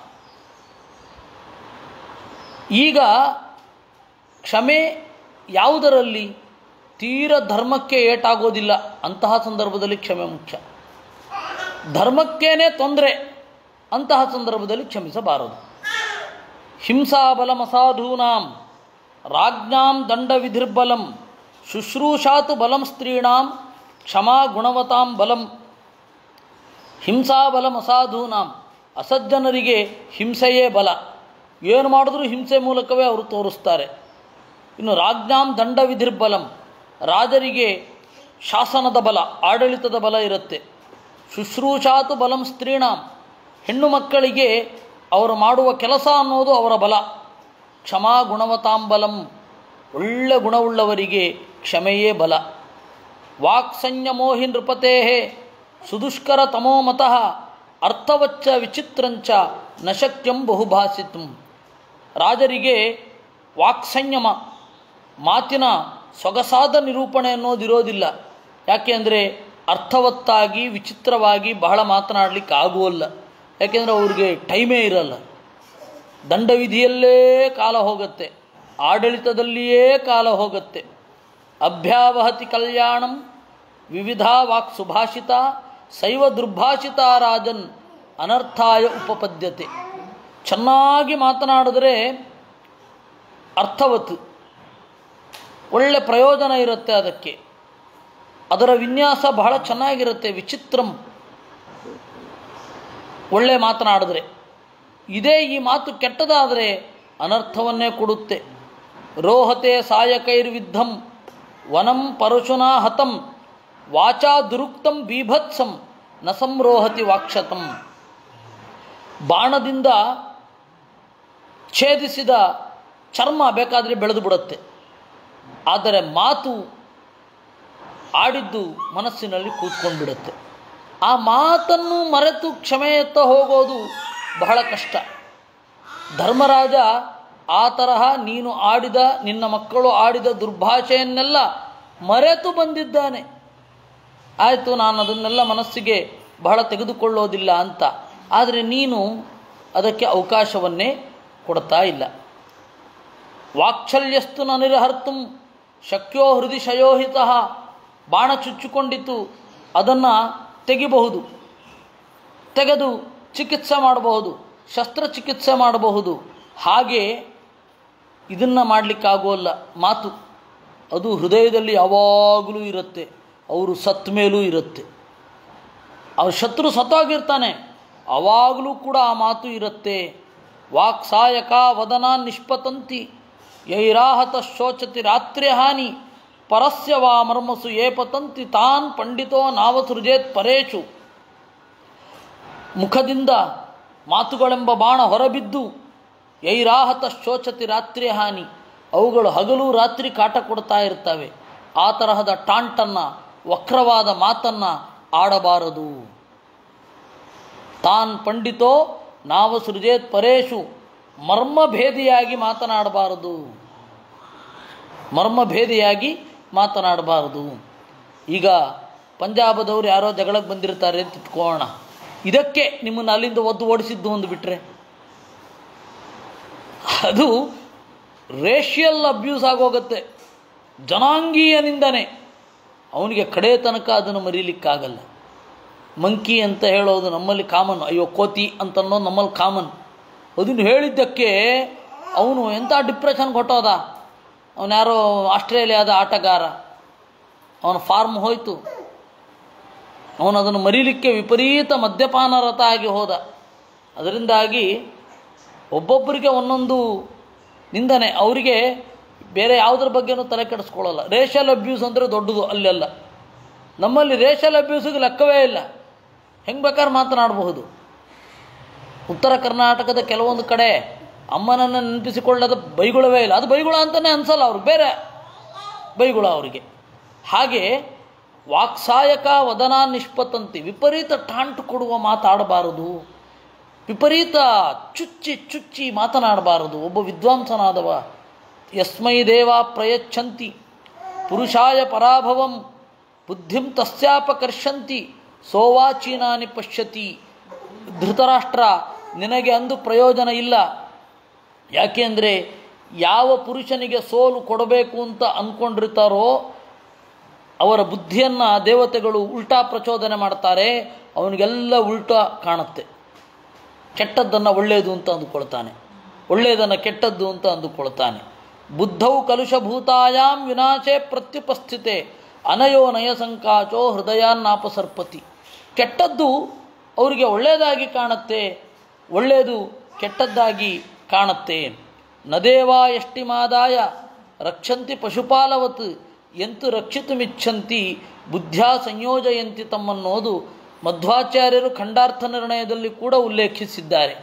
ಈಗ ಕ್ಷಮೆ ಯಾವುದರಲ್ಲಿ ತೀರ ಧರ್ಮಕ್ಕೆ ಏಟಾಗೋದಿಲ್ಲ ಅಂತಹ ಸಂದರ್ಭದಲ್ಲಿ ಕ್ಷಮೆ ಮುಖ್ಯ ಧರ್ಮಕ್ಕೇನೆ ತೊಂದರೆ ಅಂತಹ ಸಂದರ್ಭದಲ್ಲಿ ಕ್ಷಮಿಸಬಾರದು ಹಿಂಸಾಬಲಮಸಾಧೂನಾಂ ರಾಜ್ಞಾಂ ದಂಡವಿಧಿರ್ಬಲಂ ಶುಶ್ರೂಷಾತು ಬಲಂ ಸ್ತ್ರೀಣಾಂ ಕ್ಷಮಾ ಗುಣವತಾಂ ಬಲಂ ಹಿಂಸಾಬಲಂ ಅಸಾಧೂನಾಂ ಅಸಜ್ಜನರಿಗೆ ಹಿಂಸೆಯೇ ಬಲ ಏನು ಮಾಡಿದ್ರೂ ಹಿಂಸೆ ಮೂಲಕವೇ ಅವರು ತೋರಿಸ್ತಾರೆ ಇನ್ನು ರಾಜ್ಞಾಂ ದಂಡವಿಧಿರ್ಬಲಂ ರಾಜರಿಗೆ ಶಾಸನದ ಬಲ ಆಡಳಿತದ ಬಲ ಇರುತ್ತೆ ಶುಶ್ರೂಷಾತು ಬಲಂ ಸ್ತ್ರೀಣಾಂ ಹೆಣ್ಣು ಮಕ್ಕಳಿಗೆ ಅವರು ಮಾಡುವ ಕೆಲಸ ಅನ್ನೋದು ಅವರ ಬಲ ಕ್ಷಮಾ ಗುಣವತಾಂಬಲಂ ಒಳ್ಳೆ ಗುಣವುಳ್ಳವರಿಗೆ ಕ್ಷಮೆಯೇ ಬಲ ವಾಕ್ಸಂಯಮೋಹಿ ನೃಪತೇ ಸುದುಷ್ಕರ ತಮೋಮತಃ ಅರ್ಥವಚ್ಚ ವಿಚಿತ್ರಂಚ ನಶಕ್ಯಂ ಬಹುಭಾಸಿತು ರಾಜರಿಗೆ ವಾಕ್ಸಂಯಮ ಮಾತಿನ ಸೊಗಸಾದ ನಿರೂಪಣೆ ಅನ್ನೋದಿರೋದಿಲ್ಲ ಯಾಕೆ ಅಂದರೆ ಅರ್ಥವತ್ತಾಗಿ ವಿಚಿತ್ರವಾಗಿ ಬಹಳ ಮಾತನಾಡಲಿಕ್ಕೆ ಆಗುವಲ್ಲ ಯಾಕೆಂದರೆ ಅವ್ರಿಗೆ ಟೈಮೇ ಇರಲ್ಲ ದಂಡವಿಧಿಯಲ್ಲೇ ಕಾಲ ಹೋಗುತ್ತೆ ಆಡಳಿತದಲ್ಲಿಯೇ ಕಾಲ ಹೋಗುತ್ತೆ ಅಭ್ಯಾವಹತಿ ಕಲ್ಯಾಣಂ ವಿವಿಧ ವಾಕ್ ಸುಭಾಷಿತ ಶೈವ ದುರ್ಭಾಷಿತ ರಾಜನ್ ಅನರ್ಥಾಯ ಉಪಪದ್ಯತೆ ಚೆನ್ನಾಗಿ ಮಾತನಾಡಿದ್ರೆ ಅರ್ಥವತ್ತು ಒಳ್ಳೆ ಪ್ರಯೋಜನ ಇರುತ್ತೆ ಅದಕ್ಕೆ ಅದರ ವಿನ್ಯಾಸ ಬಹಳ ಚೆನ್ನಾಗಿರುತ್ತೆ ವಿಚಿತ್ರಂ ಒಳ್ಳೆ ಮಾತನಾಡಿದ್ರೆ ಇದೇ ಈ ಮಾತು ಕೆಟ್ಟದಾದರೆ ಅನರ್ಥವನ್ನೇ ಕೊಡುತ್ತೆ ರೋಹತೆ ಸಾಯಕೈರ್ವಿದ್ಧಂ ವನಂ ಪರಶುನಾ ಹತಂ ವಾಚಾ ದುರುಕ್ತಂ ಬೀಭತ್ಸಂ ನ ಸಂರೋಹತಿ ವಾಕ್ಷತಂ ಬಾಣದಿಂದ ಛೇದಿಸಿದ ಚರ್ಮ ಬೇಕಾದರೆ ಬೆಳೆದು ಬಿಡುತ್ತೆ ಆದರೆ ಮಾತು ಆಡಿದ್ದು ಮನಸ್ಸಿನಲ್ಲಿ ಕೂತ್ಕೊಂಡು ಬಿಡುತ್ತೆ ಆ ಮಾತನ್ನು ಮರೆತು ಕ್ಷಮೆಯತ್ತ ಹೋಗೋದು ಬಹಳ ಕಷ್ಟ ಧರ್ಮರಾಜ ಆ ತರಹ ನೀನು ಆಡಿದ ನಿನ್ನ ಮಕ್ಕಳು ಆಡಿದ ದುರ್ಭಾಷೆಯನ್ನೆಲ್ಲ ಮರೆತು ಬಂದಿದ್ದಾನೆ ಆಯಿತು ನಾನು ಅದನ್ನೆಲ್ಲ ಮನಸ್ಸಿಗೆ ಬಹಳ ತೆಗೆದುಕೊಳ್ಳೋದಿಲ್ಲ ಅಂತ ಆದರೆ ನೀನು ಅದಕ್ಕೆ ಅವಕಾಶವನ್ನೇ ಕೊಡ್ತಾ ಇಲ್ಲ ವಾಕ್ಸಲ್ಯಸ್ತು ನನಿರಹರ್ತು ಶಕ್ಯೋ ಹೃದಯ ಶಯೋಹಿತ ಬಾಣ ಚುಚ್ಚಿಕೊಂಡಿತು ಅದನ್ನು ತೆಗಿಬಹುದು ತೆಗೆದು ಚಿಕಿತ್ಸೆ ಮಾಡಬಹುದು ಶಸ್ತ್ರಚಿಕಿತ್ಸೆ ಮಾಡಬಹುದು ಹಾಗೆ ಇದನ್ನು ಮಾಡಲಿಕ್ಕಾಗೋಲ್ಲ ಮಾತು ಅದು ಹೃದಯದಲ್ಲಿ ಯಾವಾಗಲೂ ಇರುತ್ತೆ ಅವರು ಸತ್ತ ಮೇಲೂ ಇರುತ್ತೆ ಅವ್ರ ಶತ್ರು ಸತ್ತೋಗಿರ್ತಾನೆ ಆವಾಗಲೂ ಕೂಡ ಆ ಮಾತು ಇರುತ್ತೆ ವಾಕ್ ಸಾಯಕ ವದನ ನಿಷ್ಪತಂತಿ ಯೈರಾಹತ ಶೋಚತಿ ರಾತ್ರಿ ಹಾನಿ ಪರಸ್ಯ ವಾ ಮರ್ಮಸು ಏಪತಂತಿ ತಾನ್ ಪಂಡಿತೋ ನಾವಸೃಜೇತ್ ಪರೇಶು ಮುಖದಿಂದ ಮಾತುಗಳೆಂಬ ಬಾಣ ಹೊರಬಿದ್ದು ಯೈರಾಹತ ಶೋಚತಿ ರಾತ್ರಿ ಹಾನಿ ಅವುಗಳು ಹಗಲು ರಾತ್ರಿ ಕಾಟ ಕೊಡ್ತಾ ಇರ್ತವೆ ಆ ತರಹದ ಟಾಂಟನ್ನು ವಕ್ರವಾದ ಮಾತನ್ನು ಆಡಬಾರದು ತಾನ್ ಪಂಡಿತೋ ನಾವು ಸೃಜೇತ್ ಪರೇಶು ಮರ್ಮಭೇದಿಯಾಗಿ ಮಾತನಾಡಬಾರದು ಮರ್ಮಭೇದಿಯಾಗಿ ಮಾತನಾಡಬಾರದು ಈಗ ಪಂಜಾಬದವರು ಯಾರೋ ಜಗಳಕ್ಕೆ ಬಂದಿರ್ತಾರೆ ಅಂತ ಇಟ್ಕೊಳ್ಳೋಣ ಇದಕ್ಕೆ ನಿಮ್ಮನ್ನು ಅಲ್ಲಿಂದ ಒದ್ದು ಓಡಿಸಿದ್ದು ಒಂದು ಬಿಟ್ಟರೆ ಅದು ರೇಷಿಯಲ್ ಅಬ್ಯೂಸ್ ಆಗೋಗುತ್ತೆ ಜನಾಂಗೀಯ ನಿಂದನೆ ಅವನಿಗೆ ಕಡೆ ತನಕ ಅದನ್ನು ಮರೀಲಿಕ್ಕಾಗಲ್ಲ ಮಂಕಿ ಅಂತ ಹೇಳೋದು ನಮ್ಮಲ್ಲಿ ಕಾಮನ್ ಅಯ್ಯೋ ಕೋತಿ ಅಂತ ಅನ್ನೋದು ನಮ್ಮಲ್ಲಿ ಕಾಮನ್ ಅದನ್ನು ಹೇಳಿದ್ದಕ್ಕೆ ಅವನು ಎಂಥ ಡಿಪ್ರೆಷನ್ ಕೊಟ್ಟೋದ ಅವನು ಯಾರೋ ಆಸ್ಟ್ರೇಲಿಯಾದ ಆಟಗಾರ ಅವನ ಫಾರ್ಮ್ ಹೋಯಿತು ಅವನು ಅದನ್ನು ಮರೀಲಿಕ್ಕೆ ವಿಪರೀತ ಮದ್ಯಪಾನ ರಥ ಆಗಿ ಹೋದ ಅದರಿಂದಾಗಿ ಒಬ್ಬೊಬ್ಬರಿಗೆ ಒಂದೊಂದು ನಿಂದನೆ ಅವರಿಗೆ ಬೇರೆ ಯಾವುದ್ರ ಬಗ್ಗೆನೂ ತಲೆ ಕೆಡಿಸ್ಕೊಳ್ಳಲ್ಲ ರೇಷಲ್ ಅಬ್ಯೂಸ್ ಅಂದರೆ ದೊಡ್ಡದು ಅಲ್ಲೆಲ್ಲ ನಮ್ಮಲ್ಲಿ ರೇಷಲ್ ಅಬ್ಯೂಸಿಗೆ ಲೆಕ್ಕವೇ ಇಲ್ಲ ಹೆಂಗೆ ಬೇಕಾದ್ರೆ ಮಾತನಾಡಬಹುದು ಉತ್ತರ ಕರ್ನಾಟಕದ ಕೆಲವೊಂದು ಕಡೆ ಅಮ್ಮನನ್ನು ನೆನಪಿಸಿಕೊಳ್ಳದ ಬೈಗುಳವೇ ಇಲ್ಲ ಅದು ಬೈಗುಳ ಅಂತಲೇ ಅನ್ಸಲ್ಲ ಅವ್ರಿಗೆ ಬೇರೆ ಬೈಗುಳ ಅವರಿಗೆ ಹಾಗೆ ವಾಕ್ಸಾಯಕ ವದನ ನಿಷ್ಪತ್ತಂತಿ ವಿಪರೀತ ಟಾಂಟು ಕೊಡುವ ಮಾತಾಡಬಾರದು ವಿಪರೀತ ಚುಚ್ಚಿ ಚುಚ್ಚಿ ಮಾತನಾಡಬಾರದು ಒಬ್ಬ ವಿದ್ವಾಂಸನಾದವ ಯಸ್ಮೈ ದೇವ ಪ್ರಯಚ್ಛಂತಿ ಪುರುಷಾಯ ಪರಾಭವಂ ಬುದ್ಧಿಂ ತಸ್ಯಾಪಕರ್ಷಂತಿ ಸೋವಾಚೀನಾನಿ ಪಶ್ಯತಿ ಧೃತರಾಷ್ಟ್ರ ನಿನಗೆ ಅಂದು ಪ್ರಯೋಜನ ಇಲ್ಲ ಯಾಕೆಂದರೆ ಯಾವ ಪುರುಷನಿಗೆ ಸೋಲು ಕೊಡಬೇಕು ಅಂತ ಅಂದ್ಕೊಂಡಿರ್ತಾರೋ ಅವರ ಬುದ್ಧಿಯನ್ನು ದೇವತೆಗಳು ಉಲ್ಟಾ ಪ್ರಚೋದನೆ ಮಾಡ್ತಾರೆ ಅವನಿಗೆಲ್ಲ ಉಲ್ಟಾ ಕಾಣುತ್ತೆ ಕೆಟ್ಟದ್ದನ್ನು ಒಳ್ಳೆಯದು ಅಂತ ಅಂದುಕೊಳ್ತಾನೆ ಒಳ್ಳೆಯದನ್ನು ಕೆಟ್ಟದ್ದು ಅಂತ ಅಂದುಕೊಳ್ತಾನೆ ಬುದ್ಧೌ ಕಲುಷಭೂತಾಯಾಂ ವಿನಾಶೆ ಪ್ರತ್ಯುಪಸ್ಥಿತೆ ಅನಯೋ ನಯ ಸಂಕಾಚೋ ಹೃದಯಾನ್ನಾಪಸರ್ಪತಿ ಕೆಟ್ಟದ್ದು ಅವರಿಗೆ ಒಳ್ಳೆಯದಾಗಿ ಕಾಣುತ್ತೆ ಒಳ್ಳೆಯದು ಕೆಟ್ಟದ್ದಾಗಿ ಕಾಣುತ್ತೆ ನದೇವಾ ಎಷ್ಟಿಮಾದಾಯ ರಕ್ಷಂತಿ ಪಶುಪಾಲವತ್ ಎಂತು ರಕ್ಷಿತುಮಿಚ್ಛಂತಿ ಬುದ್ಧ್ಯಾ ಸಂಯೋಜಯಂತಿ ತಮ್ಮನ್ನೋದು ಮಧ್ವಾಚಾರ್ಯರು ಖಂಡಾರ್ಥ ನಿರ್ಣಯದಲ್ಲಿ ಕೂಡ ಉಲ್ಲೇಖಿಸಿದ್ದಾರೆ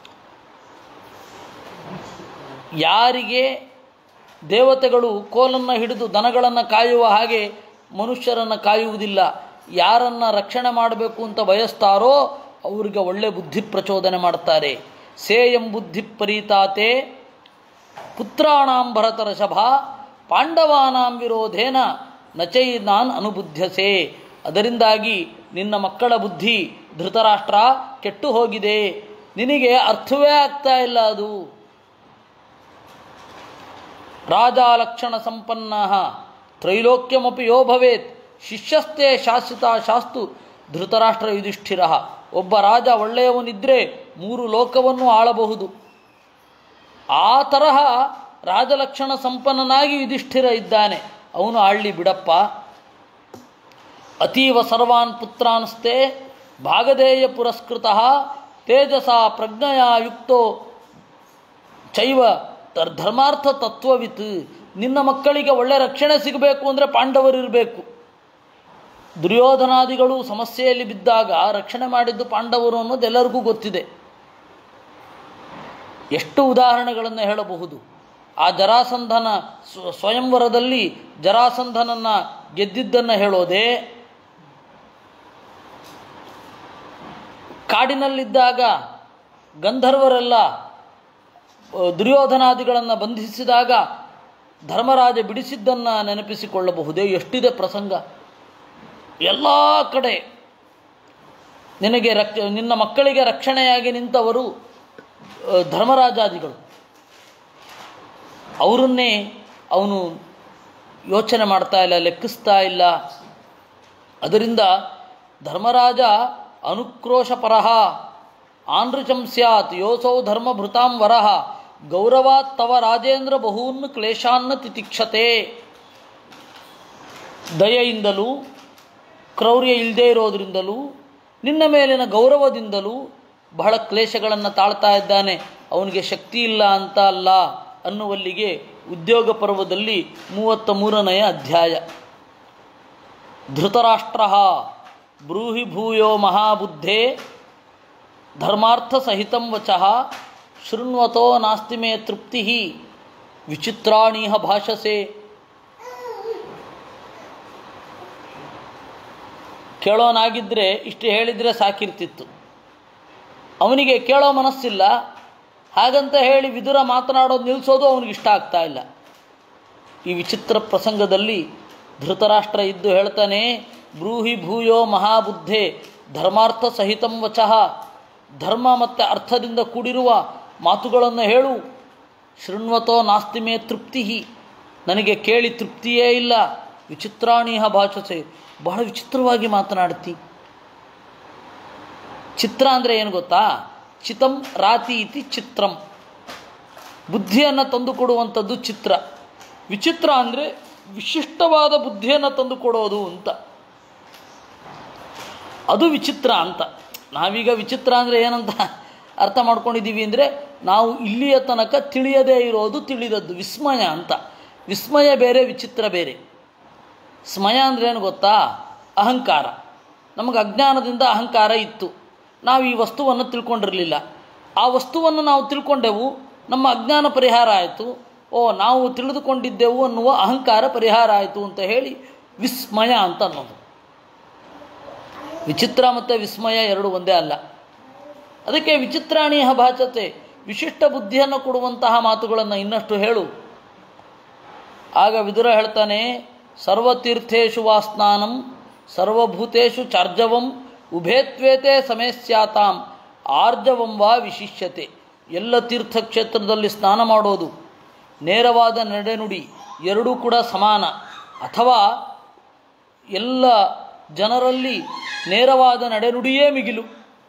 ಯಾರಿಗೆ ದೇವತೆಗಳು ಕೋಲನ್ನು ಹಿಡಿದು ದನಗಳನ್ನು ಕಾಯುವ ಹಾಗೆ ಮನುಷ್ಯರನ್ನು ಕಾಯುವುದಿಲ್ಲ ಯಾರನ್ನು ರಕ್ಷಣೆ ಮಾಡಬೇಕು ಅಂತ ಬಯಸ್ತಾರೋ ಅವರಿಗೆ ಒಳ್ಳೆ ಬುದ್ಧಿ ಪ್ರಚೋದನೆ ಮಾಡ್ತಾರೆ ಸೇಯಂ ಬುದ್ಧಿ ಪರೀತಾತೆ ಪುತ್ರಾಣಾಂ ಭರತರಷಭ ಪಾಂಡವಾನಾಂ ವಿರೋಧೇನ ನಚೈ ನಾನ್ ಅನುಬುದ್ಧಸೆ ಅದರಿಂದಾಗಿ ನಿನ್ನ ಮಕ್ಕಳ ಬುದ್ಧಿ ಧೃತರಾಷ್ಟ್ರ ಕೆಟ್ಟು ಹೋಗಿದೆ ನಿನಗೆ ಅರ್ಥವೇ ಆಗ್ತಾ ಇಲ್ಲ ಅದು ರಾಜಾಲಕ್ಷಣ ಸಂಪನ್ನ ತ್ರೈಲೋಕ್ಯಮಪಿ ಯೋ ಭವೇತ್ ಶಿಷ್ಯಸ್ಥೆ ಶಾಸಿತ ಶಾಸ್ತು ಧೃತರಾಷ್ಟ್ರ ಯುಧಿಷ್ಠಿರ ಒಬ್ಬ ರಾಜ ಒಳ್ಳೆಯವನಿದ್ದರೆ ಮೂರು ಲೋಕವನ್ನು ಆಳಬಹುದು ಆ ತರಹ ರಾಜಲಕ್ಷಣ ಸಂಪನ್ನನಾಗಿ ಯುಧಿಷ್ಠಿರ ಇದ್ದಾನೆ ಅವನು ಆಳ್ಳಿ ಬಿಡಪ್ಪ ಅತೀವ ಸರ್ವಾನ್ ಪುತ್ರಾನ್ಸ್ತೆ ಭಾಗಧೇಯ ಪುರಸ್ಕೃತ ತೇಜಸ ಪ್ರಜ್ಞೆಯ ಯುಕ್ತೋ ಚೈವ ತರ್ ಧರ್ಮಾರ್ಥ ತತ್ವವಿತ್ ನಿನ್ನ ಮಕ್ಕಳಿಗೆ ಒಳ್ಳೆ ರಕ್ಷಣೆ ಸಿಗಬೇಕು ಅಂದರೆ ಪಾಂಡವರಿರಬೇಕು ದುರ್ಯೋಧನಾದಿಗಳು ಸಮಸ್ಯೆಯಲ್ಲಿ ಬಿದ್ದಾಗ ರಕ್ಷಣೆ ಮಾಡಿದ್ದು ಪಾಂಡವರು ಅನ್ನೋದು ಎಲ್ಲರಿಗೂ ಗೊತ್ತಿದೆ ಎಷ್ಟು ಉದಾಹರಣೆಗಳನ್ನು ಹೇಳಬಹುದು ಆ ಜರಾಸಂಧನ ಸ್ವ- ಸ್ವಯಂವರದಲ್ಲಿ ಜರಾಸಂಧನನ್ನು ಗೆದ್ದಿದ್ದನ್ನು ಹೇಳೋದೇ ಕಾಡಿನಲ್ಲಿದ್ದಾಗ ಗಂಧರ್ವರೆಲ್ಲ ಆ, ದುರ್ಯೋಧನಾದಿಗಳನ್ನು ಬಂಧಿಸಿದಾಗ ಧರ್ಮರಾಜ ಬಿಡಿಸಿದ್ದನ್ನು ನೆನಪಿಸಿಕೊಳ್ಳಬಹುದೇ ಎಷ್ಟಿದೆ ಪ್ರಸಂಗ ಎಲ್ಲ ಕಡೆ ನಿನಗೆ ರಕ್ಷ ನಿನ್ನ ಮಕ್ಕಳಿಗೆ ರಕ್ಷಣೆಯಾಗಿ ನಿಂತವರು ಆ, ಧರ್ಮರಾಜಾದಿಗಳು ಅವರನ್ನೇ ಅವನು ಯೋಚನೆ ಮಾಡ್ತಾ ಇಲ್ಲ ಲೆಕ್ಕಿಸ್ತಾ ಇಲ್ಲ ಅದರಿಂದ ಧರ್ಮರಾಜ ಅನುಕ್ರೋಶಪರಃ ಆನೃಚಂ ಸ್ಯಾತ್ ಯೋಸೌ ಧರ್ಮಭೃತಾಂ ವರಃ ಗೌರವಾತ್ ತವ ರಾಜೇಂದ್ರ ಬಹೂನ್ ಕ್ಲೇಶಾನ್ನ ತಿತಿಕ್ಷತೆ ದಯೆಯಿಂದಲೂ ಕ್ರೌರ್ಯ ಇಲ್ಲದೇ ಇರೋದ್ರಿಂದಲೂ ನಿನ್ನ ಮೇಲಿನ ಗೌರವದಿಂದಲೂ ಬಹಳ ಕ್ಲೇಶಗಳನ್ನು ತಾಳ್ತಾ ಇದ್ದಾನೆ ಅವನಿಗೆ ಶಕ್ತಿ ಇಲ್ಲ ಅಂತ ಅಲ್ಲ ಅನ್ನುವಲ್ಲಿಗೆ ಉದ್ಯೋಗ ಪರ್ವದಲ್ಲಿ ಮೂವತ್ತ ಮೂರನೆಯ ಅಧ್ಯಾಯ ಧೃತರಾಷ್ಟ್ರ ಬ್ರೂಹಿ ಭೂಯೋ ಮಹಾಬುದ್ಧೇ ಧರ್ಮಾರ್ಥ ಸಹಿತಂ ವಚಃ ಶೃಣ್ವತೋ ನಾಸ್ತಿ ಮೇ ತೃಪ್ತಿ ವಿಚಿತ್ರಾಣೀಹ ಭಾಷಸೆ ಕೇಳೋನಾಗಿದ್ದರೆ ಇಷ್ಟು ಹೇಳಿದರೆ ಸಾಕಿರ್ತಿತ್ತು ಅವನಿಗೆ ಕೇಳೋ ಮನಸ್ಸಿಲ್ಲ ಹಾಗಂತ ಹೇಳಿ ವಿದುರ ಮಾತನಾಡೋದು ನಿಲ್ಲಿಸೋದು ಅವನಿಗೆ ಇಷ್ಟ ಆಗ್ತಾ ಇಲ್ಲ ಈ ವಿಚಿತ್ರ ಪ್ರಸಂಗದಲ್ಲಿ ಧೃತರಾಷ್ಟ್ರ ಇದ್ದು ಹೇಳ್ತಾನೆ ಬ್ರೂಹಿ ಭೂಯೋ ಮಹಾಬುದ್ಧೆ ಧರ್ಮಾರ್ಥ ಸಹಿತಂ ವಚಃ ಧರ್ಮ ಮತ್ತು ಅರ್ಥದಿಂದ ಕೂಡಿರುವ ಮಾತುಗಳನ್ನು ಹೇಳು ಶೃಣ್ವತೋ ನಾಸ್ತಿ ಮೇ ತೃಪ್ತಿ ನನಗೆ ಕೇಳಿ ತೃಪ್ತಿಯೇ ಇಲ್ಲ ವಿಚಿತ್ರಾಣೀಹ ಭಾಷಸೆ ಬಹಳ ವಿಚಿತ್ರವಾಗಿ ಮಾತನಾಡ್ತಿ ಚಿತ್ರ ಅಂದರೆ ಏನು ಗೊತ್ತಾ ಚಿತಂ ರಾತಿ ಇತಿ ಚಿತ್ರಂ ಬುದ್ಧಿಯನ್ನು ತಂದುಕೊಡುವಂಥದ್ದು ಚಿತ್ರ ವಿಚಿತ್ರ ಅಂದರೆ ವಿಶಿಷ್ಟವಾದ ಬುದ್ಧಿಯನ್ನು ತಂದುಕೊಡೋದು ಅಂತ ಅದು ವಿಚಿತ್ರ ಅಂತ ನಾವೀಗ ವಿಚಿತ್ರ ಅಂದರೆ ಏನಂತ ಅರ್ಥ ಮಾಡ್ಕೊಂಡಿದ್ದೀವಿ ಅಂದರೆ ನಾವು ಇಲ್ಲಿಯ ತನಕ ತಿಳಿಯದೇ ಇರೋದು ತಿಳಿದದ್ದು ವಿಸ್ಮಯ ಅಂತ ವಿಸ್ಮಯ ಬೇರೆ ವಿಚಿತ್ರ ಬೇರೆ ಸ್ಮಯ ಅಂದರೆ ಏನು ಗೊತ್ತಾ ಅಹಂಕಾರ ನಮಗೆ ಅಜ್ಞಾನದಿಂದ ಅಹಂಕಾರ ಇತ್ತು ನಾವು ಈ ವಸ್ತುವನ್ನು ತಿಳ್ಕೊಂಡಿರಲಿಲ್ಲ ಆ ವಸ್ತುವನ್ನು ನಾವು ತಿಳ್ಕೊಂಡೆವು ನಮ್ಮ ಅಜ್ಞಾನ ಪರಿಹಾರ ಆಯಿತು ಓ ನಾವು ತಿಳಿದುಕೊಂಡಿದ್ದೆವು ಅನ್ನುವ ಅಹಂಕಾರ ಪರಿಹಾರ ಆಯಿತು ಅಂತ ಹೇಳಿ ವಿಸ್ಮಯ ಅಂತ ಅನ್ನೋದು ವಿಚಿತ್ರ ಮತ್ತು ವಿಸ್ಮಯ ಎರಡು ಒಂದೇ ಅಲ್ಲ ಅದಕ್ಕೆ ವಿಚಿತ್ರಾಣೀಹ ಭಾಷತೆ ವಿಶಿಷ್ಟ ಬುದ್ಧಿಯನ್ನು ಕೊಡುವಂತಹ ಮಾತುಗಳನ್ನು ಇನ್ನಷ್ಟು ಹೇಳು ಆಗ ವಿದುರ ಹೇಳ್ತಾನೆ ಸರ್ವತೀರ್ಥೇಶು ವಾ ಸ್ನಾನಂ ಸರ್ವಭೂತೇಶು ಚಾರ್ಜವಂ ಉಭೇತ್ವೇತೆ ಸಮೇಸ್ಯಾತಾಂ ಆರ್ಜವಂ ವಾ ವಿಶಿಷ್ಯತೆ ಎಲ್ಲ ತೀರ್ಥಕ್ಷೇತ್ರದಲ್ಲಿ ಸ್ನಾನ ಮಾಡೋದು ನೇರವಾದ ನಡೆನುಡಿ ಎರಡೂ ಕೂಡ ಸಮಾನ ಅಥವಾ ಎಲ್ಲ ಜನರಲ್ಲಿ ನೇರವಾದ ನಡೆನುಡಿಯೇ ಮಿಗಿಲು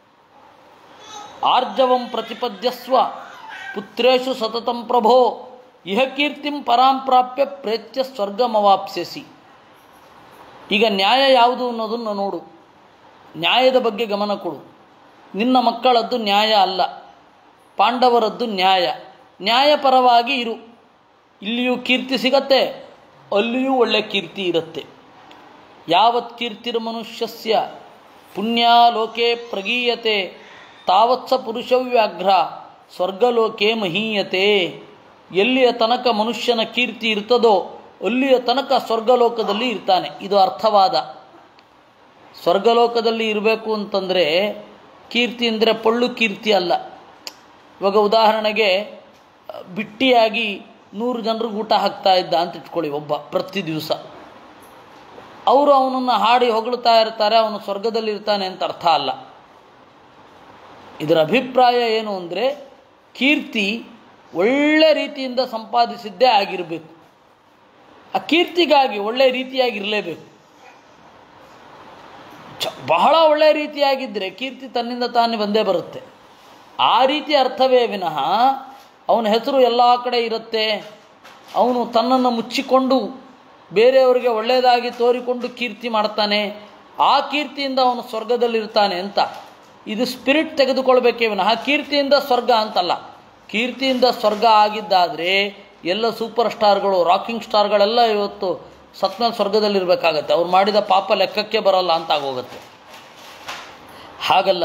ಆರ್ಜವಂ ಪ್ರತಿಪದ್ಯಸ್ವ ಪುತ್ರೇಶು ಸತತಂ ಪ್ರಭೋ ಇಹ ಕೀರ್ತಿಂ ಪರಾಂ ಪ್ರಾಪ್ಯ ಪ್ರೇತ್ಯ ಸ್ವರ್ಗಮವಾಪ್ಸ್ಯಸಿ ಈಗ ನ್ಯಾಯ ಯಾವುದು ಅನ್ನೋದನ್ನು ನೋಡು ನ್ಯಾಯದ ಬಗ್ಗೆ ಗಮನ ಕೊಡು ನಿನ್ನ ಮಕ್ಕಳದ್ದು ನ್ಯಾಯ ಅಲ್ಲ ಪಾಂಡವರದ್ದು ನ್ಯಾಯ ನ್ಯಾಯಪರವಾಗಿ ಇರು ಇಲ್ಲಿಯೂ ಕೀರ್ತಿ ಸಿಗತ್ತೆ ಅಲ್ಲಿಯೂ ಒಳ್ಳೆ ಕೀರ್ತಿ ಇರುತ್ತೆ ಯಾವತ್ ಕೀರ್ತಿರ್ಮನುಷ್ಯಸ್ಯ ಪುಣ್ಯ ಲೋಕೆ ಪ್ರಗೀಯತೆ ತಾವತ್ಸ ಪುರುಷವ್ಯಾಘ್ರ ಸ್ವರ್ಗಲೋಕೆ ಮಹೀಯತೆ ಎಲ್ಲಿಯ ತನಕ ಮನುಷ್ಯನ ಕೀರ್ತಿ ಇರ್ತದೋ ಅಲ್ಲಿಯ ತನಕ ಸ್ವರ್ಗಲೋಕದಲ್ಲಿ ಇರ್ತಾನೆ ಇದು ಅರ್ಥವಾದ ಸ್ವರ್ಗಲೋಕದಲ್ಲಿ ಇರಬೇಕು ಅಂತಂದರೆ ಕೀರ್ತಿ ಅಂದರೆ ಪೊಳ್ಳು ಕೀರ್ತಿ ಅಲ್ಲ ಇವಾಗ ಉದಾಹರಣೆಗೆ ಬಿಟ್ಟಿಯಾಗಿ ನೂರು ಜನರಿಗೆ ಊಟ ಹಾಕ್ತಾ ಇದ್ದ ಅಂತ ಇಟ್ಕೊಳ್ಳಿ ಒಬ್ಬ ಪ್ರತಿ ದಿವಸ ಅವರು ಅವನನ್ನು ಹಾಡಿ ಹೊಗಳ್ತಾ ಇರ್ತಾರೆ ಅವನು ಸ್ವರ್ಗದಲ್ಲಿ ಇರ್ತಾನೆ ಅಂತ ಅರ್ಥ ಅಲ್ಲ ಇದರ ಅಭಿಪ್ರಾಯ ಏನು ಅಂದರೆ ಕೀರ್ತಿ ಒಳ್ಳೆ ರೀತಿಯಿಂದ ಸಂಪಾದಿಸಿದ್ದೇ ಆಗಿರಬೇಕು ಆ ಕೀರ್ತಿಗಾಗಿ ಒಳ್ಳೆ ರೀತಿಯಾಗಿರಲೇಬೇಕು ಚ ಬಹಳ ಒಳ್ಳೆ ರೀತಿಯಾಗಿದ್ದರೆ ಕೀರ್ತಿ ತನ್ನಿಂದ ತಾನೇ ಬಂದೇ ಬರುತ್ತೆ ಆ ರೀತಿ ಅರ್ಥವೇ ವಿನಃ ಅವನ ಹೆಸರು ಎಲ್ಲ ಕಡೆ ಇರುತ್ತೆ ಅವನು ತನ್ನನ್ನು ಮುಚ್ಚಿಕೊಂಡು ಬೇರೆಯವರಿಗೆ ಒಳ್ಳೆಯದಾಗಿ ತೋರಿಕೊಂಡು ಕೀರ್ತಿ ಮಾಡ್ತಾನೆ ಆ ಕೀರ್ತಿಯಿಂದ ಅವನು ಸ್ವರ್ಗದಲ್ಲಿರ್ತಾನೆ ಅಂತ ಇದು ಸ್ಪಿರಿಟ್ ತೆಗೆದುಕೊಳ್ಬೇಕೇ ವಿನಃ ಕೀರ್ತಿಯಿಂದ ಸ್ವರ್ಗ ಅಂತಲ್ಲ ಕೀರ್ತಿಯಿಂದ ಸ್ವರ್ಗ ಆಗಿದ್ದಾದರೆ ಎಲ್ಲ ಸೂಪರ್ ಸ್ಟಾರ್ಗಳು ರಾಕಿಂಗ್ ಸ್ಟಾರ್ಗಳೆಲ್ಲ ಇವತ್ತು ಸತ್ಮೇಲೆ ಸ್ವರ್ಗದಲ್ಲಿರಬೇಕಾಗತ್ತೆ ಅವ್ರು ಮಾಡಿದ ಪಾಪ ಲೆಕ್ಕಕ್ಕೆ ಬರಲ್ಲ ಅಂತ ಆಗೋಗುತ್ತೆ ಹಾಗಲ್ಲ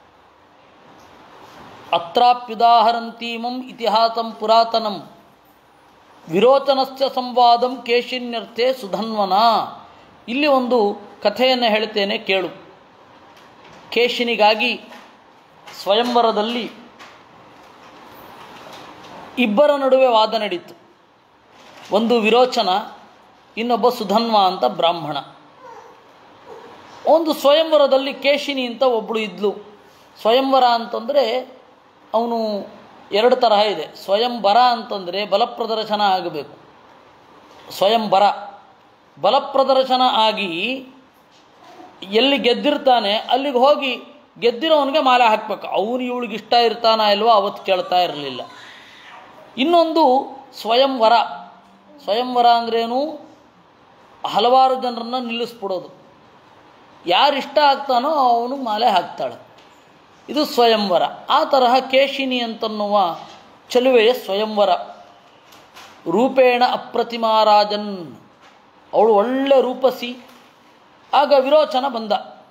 ಅತ್ರಾಪ್ಯುದಾಹರಂತೀಮಂ ಇತಿಹಾಸಂ ಪುರಾತನಂ ವಿರೋಚನಸ್ಯ ಸಂವಾದಂ ಕೇಶಿನ್ಯರ್ಥೆ ಸುಧನ್ವನ ಇಲ್ಲಿ ಒಂದು ಕಥೆಯನ್ನು ಹೇಳ್ತೇನೆ ಕೇಳು ಕೇಶಿನಿಗಾಗಿ ಸ್ವಯಂವರದಲ್ಲಿ ಇಬ್ಬರ ನಡುವೆ ವಾದ ನಡೀತು ಒಂದು ವಿರೋಚನ ಇನ್ನೊಬ್ಬ ಸುಧನ್ವ ಅಂತ ಬ್ರಾಹ್ಮಣ ಒಂದು ಸ್ವಯಂವರದಲ್ಲಿ ಕೇಶಿನಿ ಅಂತ ಒಬ್ಬಳು ಇದ್ಲು ಸ್ವಯಂವರ ಅಂತಂದರೆ ಅವನು ಎರಡು ತರಹ ಇದೆ ಸ್ವಯಂವರ ಅಂತಂದರೆ ಬಲಪ್ರದರ್ಶನ ಆಗಬೇಕು ಸ್ವಯಂವರ ಬಲಪ್ರದರ್ಶನ ಆಗಿ ಎಲ್ಲಿ ಗೆದ್ದಿರ್ತಾನೆ ಅಲ್ಲಿಗೆ ಹೋಗಿ ಗೆದ್ದಿರೋವನಿಗೆ ಮಾಲೆ ಹಾಕಬೇಕು ಅವನು ಇವಳಿಗೆ ಇಷ್ಟ ಇರ್ತಾನ ಇಲ್ವೋ ಅವತ್ತು ಕೇಳ್ತಾ ಇರಲಿಲ್ಲ ಇನ್ನೊಂದು ಸ್ವಯಂವರ ಸ್ವಯಂವರ ಅಂದ್ರೇನು ಹಲವಾರು ಜನರನ್ನು ನಿಲ್ಲಿಸ್ಬಿಡೋದು ಯಾರು ಇಷ್ಟ ಆಗ್ತಾನೋ ಅವನು ಮಾಲೆ ಹಾಕ್ತಾಳೆ ಇದು ಸ್ವಯಂವರ ಆ ತರಹ ಕೇಶಿನಿ ಅಂತನ್ನುವ ಚಲುವೆಯ ಸ್ವಯಂವರ ರೂಪೇಣ ಅಪ್ರತಿಮಾರಾಜನ್ ಅವಳು ಒಳ್ಳೆ ರೂಪಸಿ ಆಗ ವಿರೋಚನ ಬಂದ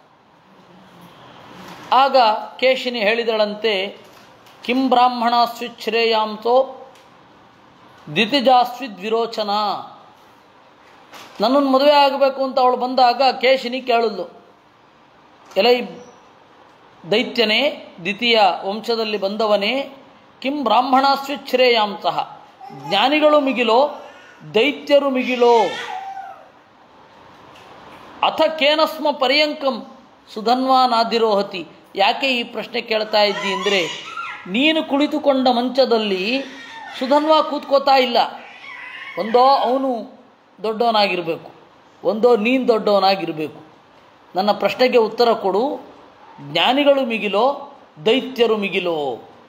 ಆಗ ಕೇಶಿನಿ ಹೇಳಿದಳಂತೆ ಕಿಂ ಬ್ರಾಹ್ಮಣ ಸ್ವಿಚ್ಛ್ರೇಯಾಂಸೋ ದಿತಿಜಾಸ್ವಿದ್ ವಿರೋಚನ ನನ್ನನ್ನು ಮದುವೆ ಆಗಬೇಕು ಅಂತ ಅವಳು ಬಂದಾಗ ಕೇಶಿನಿ ಕೇಳಲು ಎಲೈ ದೈತ್ಯನೇ ದ್ವಿತೀಯ ವಂಶದಲ್ಲಿ ಬಂದವನೇ ಕಿಂ ಬ್ರಾಹ್ಮಣ ಸ್ವಿಚ್ಛ್ರೇಯಾಂಸಃ ಜ್ಞಾನಿಗಳು ಮಿಗಿಲೋ ದೈತ್ಯರು ಮಿಗಿಲೋ ಅಥ ಕೇನಸ್ಮ ಪರ್ಯಂಕಂ ಸುಧನ್ವಾನಾದಿರೋಹತಿ ಯಾಕೆ ಈ ಪ್ರಶ್ನೆ ಕೇಳ್ತಾ ಇದ್ದಿ ಅಂದರೆ ನೀನು ಕುಳಿತುಕೊಂಡ ಮಂಚದಲ್ಲಿ ಸುಧನ್ವ ಕೂತ್ಕೋತಾ ಇಲ್ಲ ಒಂದೋ ಅವನು ದೊಡ್ಡವನಾಗಿರಬೇಕು ಒಂದೋ ನೀನು ದೊಡ್ಡವನಾಗಿರಬೇಕು ನನ್ನ ಪ್ರಶ್ನೆಗೆ ಉತ್ತರ ಕೊಡು ಜ್ಞಾನಿಗಳು ಮಿಗಿಲೋ ದೈತ್ಯರು ಮಿಗಿಲೋ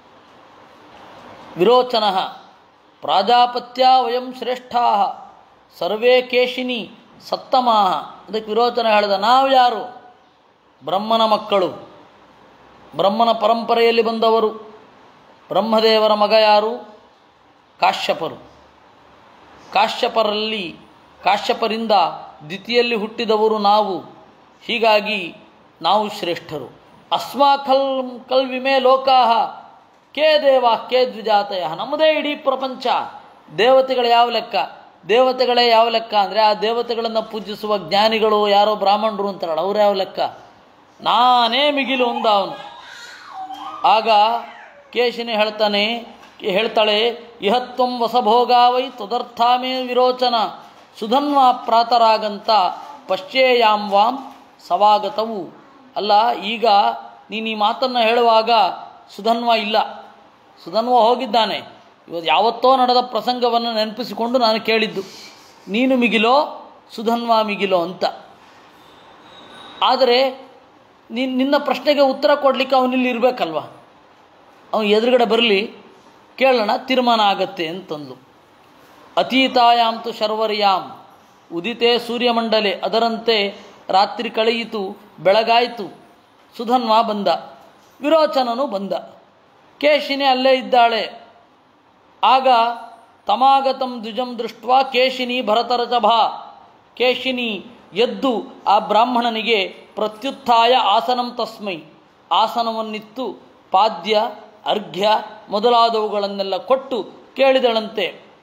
ವಿರೋಚನ ಪ್ರಾಜಾಪತ್ಯ ವಯಂ ಶ್ರೇಷ್ಠಾ ಸರ್ವೇ ಕೇಶಿನಿ ಸತ್ತಮಾಹ ಅದಕ್ಕೆ ವಿರೋಚನ ಹೇಳಿದ ನಾವು ಯಾರು ಬ್ರಹ್ಮನ ಮಕ್ಕಳು ಬ್ರಹ್ಮನ ಪರಂಪರೆಯಲ್ಲಿ ಬಂದವರು ಬ್ರಹ್ಮದೇವರ ಮಗ ಯಾರು ಕಾಶ್ಯಪರು ಕಾಶ್ಯಪರಲ್ಲಿ ಕಾಶ್ಯಪರಿಂದ ದ್ವಿತೀಯಲ್ಲಿ ಹುಟ್ಟಿದವರು ನಾವು ಹೀಗಾಗಿ ನಾವು ಶ್ರೇಷ್ಠರು ಅಸ್ಮಾಕಲ್ ಕಲ್ವಿಮೆ ಲೋಕಾಹ ಕೇ ದೇವ ಕೇ ದ್ವಿಜಾತಯ ನಮ್ಮದೇ ಇಡೀ ಪ್ರಪಂಚ ದೇವತೆಗಳು ಯಾವ ಲೆಕ್ಕ ದೇವತೆಗಳೇ ಯಾವ ಲೆಕ್ಕ ಅಂದರೆ ಆ ದೇವತೆಗಳನ್ನು ಪೂಜಿಸುವ ಜ್ಞಾನಿಗಳು ಯಾರೋ ಬ್ರಾಹ್ಮಣರು ಅಂತಾರಲ್ಲ ಅವ್ರು ಯಾವ ಲೆಕ್ಕ ನಾನೇ ಮಿಗಿಲು ಅಂದ ಅವನು ಆಗ ಕೇಶಿನಿ ಹೇಳ್ತಾನೆ ಹೇಳ್ತಾಳೆ ಇಹತ್ವಂ ವಸಭೋಗಾವೈ ತದರ್ಥಾಮೇ ವಿರೋಚನ ಸುಧನ್ವಾ ಪ್ರಾತರಾಗಂತ ಪಶ್ಚೇಯಾಂ ವಾಂ ಸವಾಗತವು ಅಲ್ಲ ಈಗ ನೀನು ಈ ಮಾತನ್ನು ಹೇಳುವಾಗ ಸುಧನ್ವ ಇಲ್ಲ ಸುಧನ್ವ ಹೋಗಿದ್ದಾನೆ ಇವತ್ತು ಯಾವತ್ತೋ ನಡೆದ ಪ್ರಸಂಗವನ್ನು ನೆನಪಿಸಿಕೊಂಡು ನಾನು ಕೇಳಿದ್ದು ನೀನು ಮಿಗಿಲೋ ಸುಧನ್ವ ಮಿಗಿಲೋ ಅಂತ ಆದರೆ ನಿನ್ ನಿನ್ನ ಪ್ರಶ್ನೆಗೆ ಉತ್ತರ ಕೊಡಲಿಕ್ಕೆ ಅವನಿಲ್ಲಿ ಇರಬೇಕಲ್ವ ಅವನು ಎದುರುಗಡೆ ಬರಲಿ ಕೇಳೋಣ ತೀರ್ಮಾನ ಆಗತ್ತೆ ಅಂತಂದ್ಲು ಅತೀತಾಯಾಂತು ಶರ್ವರ್ಯಾಂ ಉದಿತೆ ಸೂರ್ಯಮಂಡಲೆ ಅದರಂತೆ ರಾತ್ರಿ ಕಳೆಯಿತು ಬೆಳಗಾಯಿತು ಸುಧನ್ವ ಬಂದ ವಿರೋಚನನು ಬಂದ ಕೇಶಿನಿ ಅಲ್ಲೇ ಇದ್ದಾಳೆ ಆಗ ತಮಾಗತಂ ದ್ವಿಜಂ ದೃಷ್ಟ ಕೇಶಿನಿ ಭರತರಚಭಾ ಕೇಶಿನಿ ಎದ್ದು ಆ ಬ್ರಾಹ್ಮಣನಿಗೆ ಪ್ರತ್ಯುತ್ಥಾಯ ಆಸನಂ ತಸ್ಮೈ ಆಸನವನ್ನಿತ್ತು ಪಾದ್ಯ ಅರ್ಘ್ಯ ಮೊದಲಾದವುಗಳನ್ನೆಲ್ಲ ಕೊಟ್ಟು ಕೇಳಿದಳಂತೆ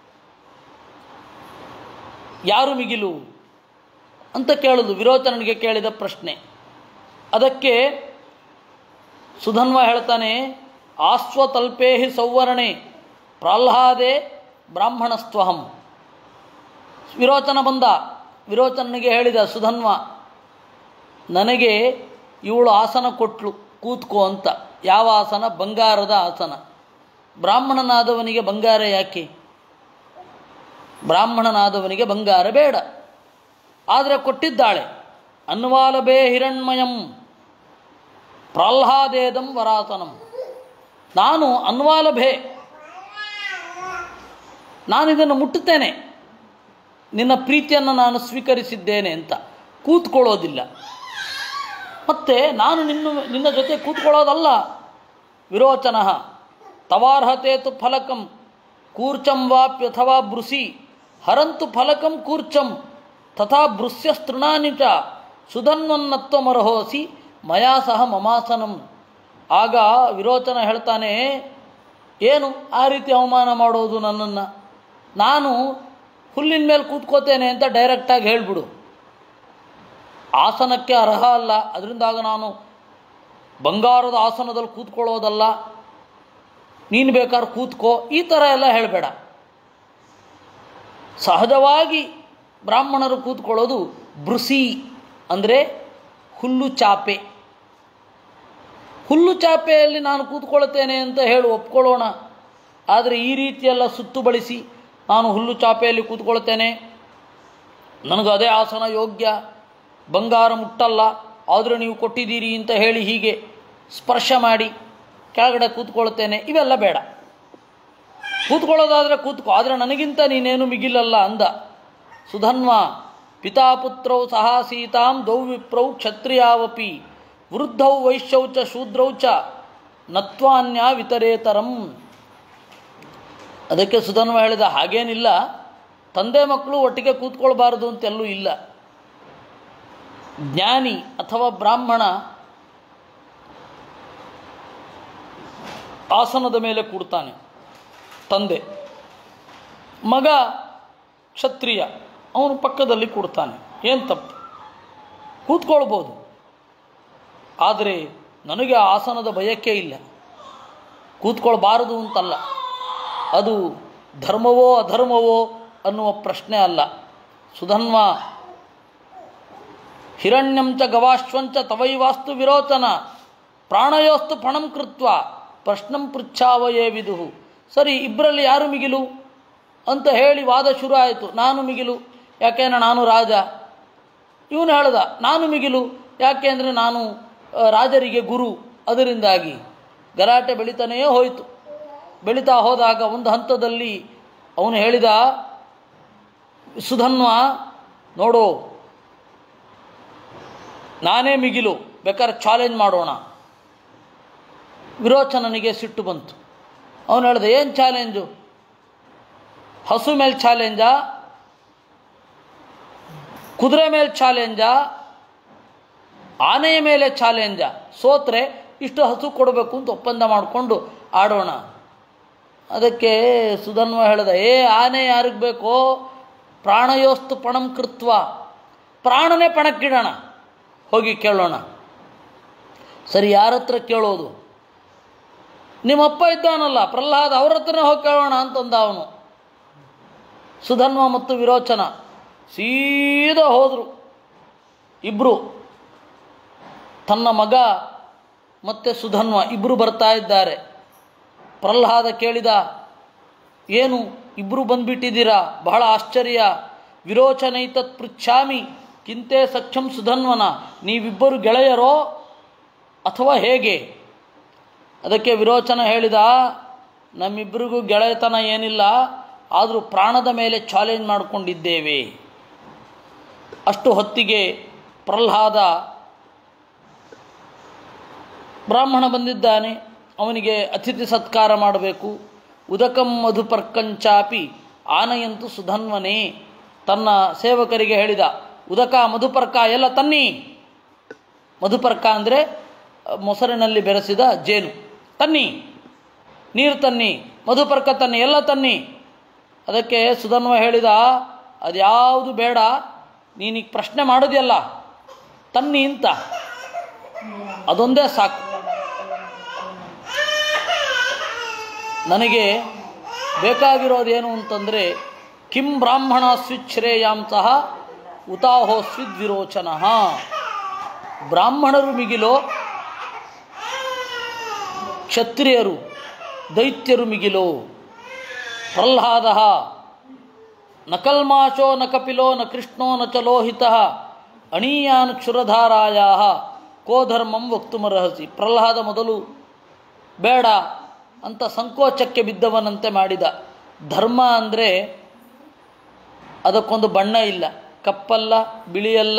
ಯಾರು ಮಿಗಿಲು ಅಂತ ಕೇಳಲು ವಿರೋಚನನಿಗೆ ಕೇಳಿದ ಪ್ರಶ್ನೆ ಅದಕ್ಕೆ ಸುಧನ್ವ ಹೇಳ್ತಾನೆ ಆಸ್ವತಲ್ಪೇಹಿ ಸೌವರ್ಣೆ ಪ್ರಹ್ಲಾದೆ ಬ್ರಾಹ್ಮಣಸ್ತ್ವಹಂ ವಿರೋಚನ ಬಂದ ವಿರೋಚನಿಗೆ ಹೇಳಿದ ಸುಧನ್ವ ನನಗೆ ಇವಳು ಆಸನ ಕೊಟ್ಲು ಕೂತ್ಕೋ ಅಂತ ಯಾವ ಆಸನ ಬಂಗಾರದ ಆಸನ ಬ್ರಾಹ್ಮಣನಾದವನಿಗೆ ಬಂಗಾರ ಯಾಕೆ ಬ್ರಾಹ್ಮಣನಾದವನಿಗೆ ಬಂಗಾರ ಬೇಡ ಆದರೆ ಕೊಟ್ಟಿದ್ದಾಳೆ ಅನ್ವಾಲಭೇ ಹಿರಣ್ಮಯಂ ಪ್ರಹ್ಲಾದೇದಂ ವರಾಸನಂ ನಾನು ಅನ್ವಾಲಭೆ ನಾನು ಇದನ್ನು ಮುಟ್ಟುತ್ತೇನೆ ನಿನ್ನ ಪ್ರೀತಿಯನ್ನು ನಾನು ಸ್ವೀಕರಿಸಿದ್ದೇನೆ ಅಂತ ಕೂತ್ಕೊಳ್ಳೋದಿಲ್ಲ ಮತ್ತೆ ನಾನು ನಿನ್ನ ನಿನ್ನ ಜೊತೆ ಕೂತ್ಕೊಳ್ಳೋದಲ್ಲ ವಿರೋಚನ ತವಾರ್ಹತೆ ತು ಫಲಕಂ ಕೂರ್ಚಂ ವಾಪ್ಯಥವಾ ಬೃಸಿ ಹರಂತು ಫಲಕಂ ಕೂರ್ಚಂ ತಥಾ ಭೃಸ್ಯಸ್ತೃಣಾನಿ ಚ ಸುಧನ್ವನ್ನತ್ವಮರ್ಹೋಸಿ ಮಯಾ ಸಹ ಮಮಾಸನಂ ಆಗ ವಿರೋಚನ ಹೇಳ್ತಾನೆ ಏನು ಆ ರೀತಿ ಅವಮಾನ ಮಾಡೋದು ನನ್ನನ್ನು ನಾನು ಹುಲ್ಲಿನ ಮೇಲೆ ಕೂತ್ಕೋತೇನೆ ಅಂತ ಡೈರೆಕ್ಟಾಗಿ ಹೇಳಿಬಿಡು ಆಸನಕ್ಕೆ ಅರ್ಹ ಅಲ್ಲ ಅದರಿಂದಾಗ ನಾನು ಬಂಗಾರದ ಆಸನದಲ್ಲಿ ಕೂತ್ಕೊಳ್ಳೋದಲ್ಲ ನೀನು ಬೇಕಾದ್ರೆ ಕೂತ್ಕೋ ಈ ಥರ ಎಲ್ಲ ಹೇಳಬೇಡ ಸಹಜವಾಗಿ ಬ್ರಾಹ್ಮಣರು ಕೂತ್ಕೊಳ್ಳೋದು ಬೃಸಿ ಅಂದರೆ ಹುಲ್ಲು ಚಾಪೆ ಹುಲ್ಲು ಚಾಪೆಯಲ್ಲಿ ನಾನು ಕೂತ್ಕೊಳ್ತೇನೆ ಅಂತ ಹೇಳಿ ಒಪ್ಕೊಳ್ಳೋಣ ಆದರೆ ಈ ರೀತಿಯೆಲ್ಲ ಸುತ್ತು ಬಳಸಿ ನಾನು ಹುಲ್ಲು ಚಾಪೆಯಲ್ಲಿ ಕೂತ್ಕೊಳ್ತೇನೆ ನನಗೆ ಅದೇ ಆಸನ ಯೋಗ್ಯ ಬಂಗಾರ ಮುಟ್ಟಲ್ಲ ಆದರೆ ನೀವು ಕೊಟ್ಟಿದ್ದೀರಿ ಅಂತ ಹೇಳಿ ಹೀಗೆ ಸ್ಪರ್ಶ ಮಾಡಿ ಕೆಳಗಡೆ ಕೂತ್ಕೊಳ್ತೇನೆ ಇವೆಲ್ಲ ಬೇಡ ಕೂತ್ಕೊಳ್ಳೋದಾದರೆ ಕೂತ್ಕೋ ಆದರೆ ನನಗಿಂತ ನೀನೇನು ಮಿಗಿಲಲ್ಲ ಅಂದ ಸುಧನ್ವ ಪಿತಾಪುತ್ರೌ ಸಹ ಸೀತಾಂ ದೌ ವಿಪ್ರೌ ಕ್ಷತ್ರಿಯಾವಪಿ ವೃದ್ಧೌ ವೈಶ್ಯೌ ಚ ಶೂದ್ರೌ ಚ ನತ್ವಾನ್ಯ ವಿತರೇತರಂ ಅದಕ್ಕೆ ಸುಧನ್ವ ಹೇಳಿದ ಹಾಗೇನಿಲ್ಲ ತಂದೆ ಮಕ್ಕಳು ಒಟ್ಟಿಗೆ ಕೂತ್ಕೊಳ್ಬಾರದು ಅಂತೆಲ್ಲೂ ಇಲ್ಲ ಜ್ಞಾನಿ ಅಥವಾ ಬ್ರಾಹ್ಮಣ ಆಸನದ ಮೇಲೆ ಕೂಡ್ತಾನೆ ತಂದೆ ಮಗ ಕ್ಷತ್ರಿಯ ಅವನು ಪಕ್ಕದಲ್ಲಿ ಕೂಡ್ತಾನೆ ಏನು ತಪ್ಪು ಕೂತ್ಕೊಳ್ಬೋದು ಆದರೆ ನನಗೆ ಆ ಆಸನದ ಬಯಕೆ ಇಲ್ಲ ಕೂತ್ಕೊಳ್ಬಾರದು ಅಂತಲ್ಲ ಅದು ಧರ್ಮವೋ ಅಧರ್ಮವೋ ಅನ್ನುವ ಪ್ರಶ್ನೆ ಅಲ್ಲ ಸುಧನ್ವ ಹಿರಣ್ಯಂಚ ಗವಾಶ್ವಂಚ ತವೈವಾಸ್ತು ವಿರೋಚನ ಪ್ರಾಣಯೋಸ್ತು ಪಣಂ ಕೃತ್ವ ಪ್ರಶ್ನಂ ಪೃಚ್ಛಾವಯೇ ವಿದುಹು ಸರಿ ಇಬ್ಬರಲ್ಲಿ ಯಾರು ಮಿಗಿಲು ಅಂತ ಹೇಳಿ ವಾದ ಶುರು ಆಯಿತು ನಾನು ಮಿಗಿಲು ಯಾಕೆಂದರೆ ನಾನು ರಾಜ ಇವನು ಹೇಳ್ದ ನಾನು ಮಿಗಿಲು ಯಾಕೆ ಅಂದರೆ ನಾನು ಆ, ರಾಜರಿಗೆ ಗುರು ಅದರಿಂದಾಗಿ ಗಲಾಟೆ ಬೆಳೀತಾನೇ ಹೋಯಿತು ಬೆಳೀತಾ ಹೋದಾಗ ಒಂದು ಹಂತದಲ್ಲಿ ಅವನು ಹೇಳಿದ ಸುಧನ್ವ ನೋಡು ನಾನೇ ಮಿಗಿಲು ಬೇಕಾದ್ರೆ ಚಾಲೆಂಜ್ ಮಾಡೋಣ ವಿರೋಚನನಿಗೆ ಸಿಟ್ಟು ಬಂತು ಅವನು ಹೇಳ್ದ ಏನು ಚಾಲೆಂಜು ಹಸು ಮೇಲೆ ಚಾಲೆಂಜಾ ಕುದುರೆ ಮೇಲೆ ಚಾಲೆಂಜಾ ಆನೆಯ ಮೇಲೆ ಚಾಲೆಂಜ ಸೋತ್ರೆ ಇಷ್ಟು ಹಸು ಕೊಡಬೇಕು ಅಂತ ಒಪ್ಪಂದ ಮಾಡಿಕೊಂಡು ಆಡೋಣ ಅದಕ್ಕೆ ಸುಧನ್ವ ಹೇಳ್ದ ಏ ಆನೆ ಯಾರಿಗೆ ಬೇಕೋ ಪ್ರಾಣಯೋಸ್ತು ಪಣಂ ಕೃತ್ವ ಪ್ರಾಣನೇ ಪಣಕ್ಕಿಡೋಣ ಹೋಗಿ ಕೇಳೋಣ ಸರಿ ಯಾರ ಹತ್ರ ಕೇಳೋದು ನಿಮ್ಮಪ್ಪ ಇದ್ದಾನಲ್ಲ ಪ್ರಹ್ಲಾದ ಅವ್ರ ಹತ್ರನೇ ಹೋಗಿ ಕೇಳೋಣ ಅಂತಂದ ಅವನು ಸುಧನ್ವ ಮತ್ತು ವಿರೋಚನ ಸೀದಾ ಹೋದರು ಇಬ್ಬರು ತನ್ನ ಮಗ ಮತ್ತು ಸುಧನ್ವ ಇಬ್ಬರು ಬರ್ತಾ ಇದ್ದಾರೆ ಪ್ರಹ್ಲಾದ ಕೇಳಿದ ಏನು ಇಬ್ಬರು ಬಂದ್ಬಿಟ್ಟಿದ್ದೀರಾ ಬಹಳ ಆಶ್ಚರ್ಯ ವಿರೋಚನೈತತ್ ಪೃಚ್ಛಾಮಿ ಕಿಂತೆ ಸಖ್ಯಂ ಸುಧನ್ವನ ನೀವಿಬ್ಬರು ಗೆಳೆಯರೋ ಅಥವಾ ಹೇಗೆ ಅದಕ್ಕೆ ವಿರೋಚನ ಹೇಳಿದ ನಮ್ಮಿಬ್ಬರಿಗೂ ಗೆಳೆಯತನ ಏನಿಲ್ಲ ಆದರೂ ಪ್ರಾಣದ ಮೇಲೆ ಚಾಲೆಂಜ್ ಮಾಡಿಕೊಂಡಿದ್ದೇವೆ ಅಷ್ಟು ಹೊತ್ತಿಗೆ ಪ್ರಹ್ಲಾದ ಬ್ರಾಹ್ಮಣ ಬಂದಿದ್ದಾನೆ ಅವನಿಗೆ ಅತಿಥಿ ಸತ್ಕಾರ ಮಾಡಬೇಕು ಉದಕಂ ಮಧುಪರ್ಕಂಚಾಪಿ ಆನಯಂತು ಸುಧನ್ವನೇ ತನ್ನ ಸೇವಕರಿಗೆ ಹೇಳಿದ ಉದಕ ಮಧುಪರ್ಕ ಎಲ್ಲ ತನ್ನಿ ಮಧುಪರ್ಕ ಅಂದರೆ ಮೊಸರಿನಲ್ಲಿ ಬೆರೆಸಿದ ಜೇನು ತನ್ನಿ ನೀರು ತನ್ನಿ ಮಧುಪರ್ಕ ತನ್ನಿ ಎಲ್ಲ ತನ್ನಿ ಅದಕ್ಕೆ ಸುಧನ್ವ ಹೇಳಿದ ಅದ್ಯಾವುದು ಬೇಡ ನೀನೀಗ ಪ್ರಶ್ನೆ ಮಾಡೋದಿಲ್ಲ ತನ್ನಿ ಅಂತ ಅದೊಂದೇ ಸಾಕು ನನಗೆ ಬೇಕಾಗಿರೋದೇನು ಅಂತಂದರೆ ಕಿಂ ಬ್ರಾಹ್ಮಣ ಸ್ವಿಚ್ಛ್ರೇಯಾಂಸಃ ಉತಾಹೋ ಸ್ವಿದ್ವಿರೋಚನ ಬ್ರಾಹ್ಮಣರು ಮಿಗಿಲೋ ಕ್ಷತ್ರಿಯರು ದೈತ್ಯರು ಮಿಗಿಲೋ ಪ್ರಹ್ಲಾದ ನ ಕಲ್ಮಾಶೋ ನ ಕಪಿಲೋ ನ ಕೃಷ್ಣೋ ನ ಚ ಲೋಹಿತ ಅಣೀಯಾನ್ ಕ್ಷುರಧಾರಾಯ ಕೋ ಧರ್ಮಂ ವಕ್ತುಮರ್ಹಸಿ ಪ್ರಹ್ಲಾದ ಮೊದಲು ಬೇಡ ಅಂತ ಸಂಕೋಚಕ್ಕೆ ಬಿದ್ದವನಂತೆ ಮಾಡಿದ ಧರ್ಮ ಅಂದರೆ ಅದಕ್ಕೊಂದು ಬಣ್ಣ ಇಲ್ಲ ಕಪ್ಪಲ್ಲ ಬಿಳಿಯಲ್ಲ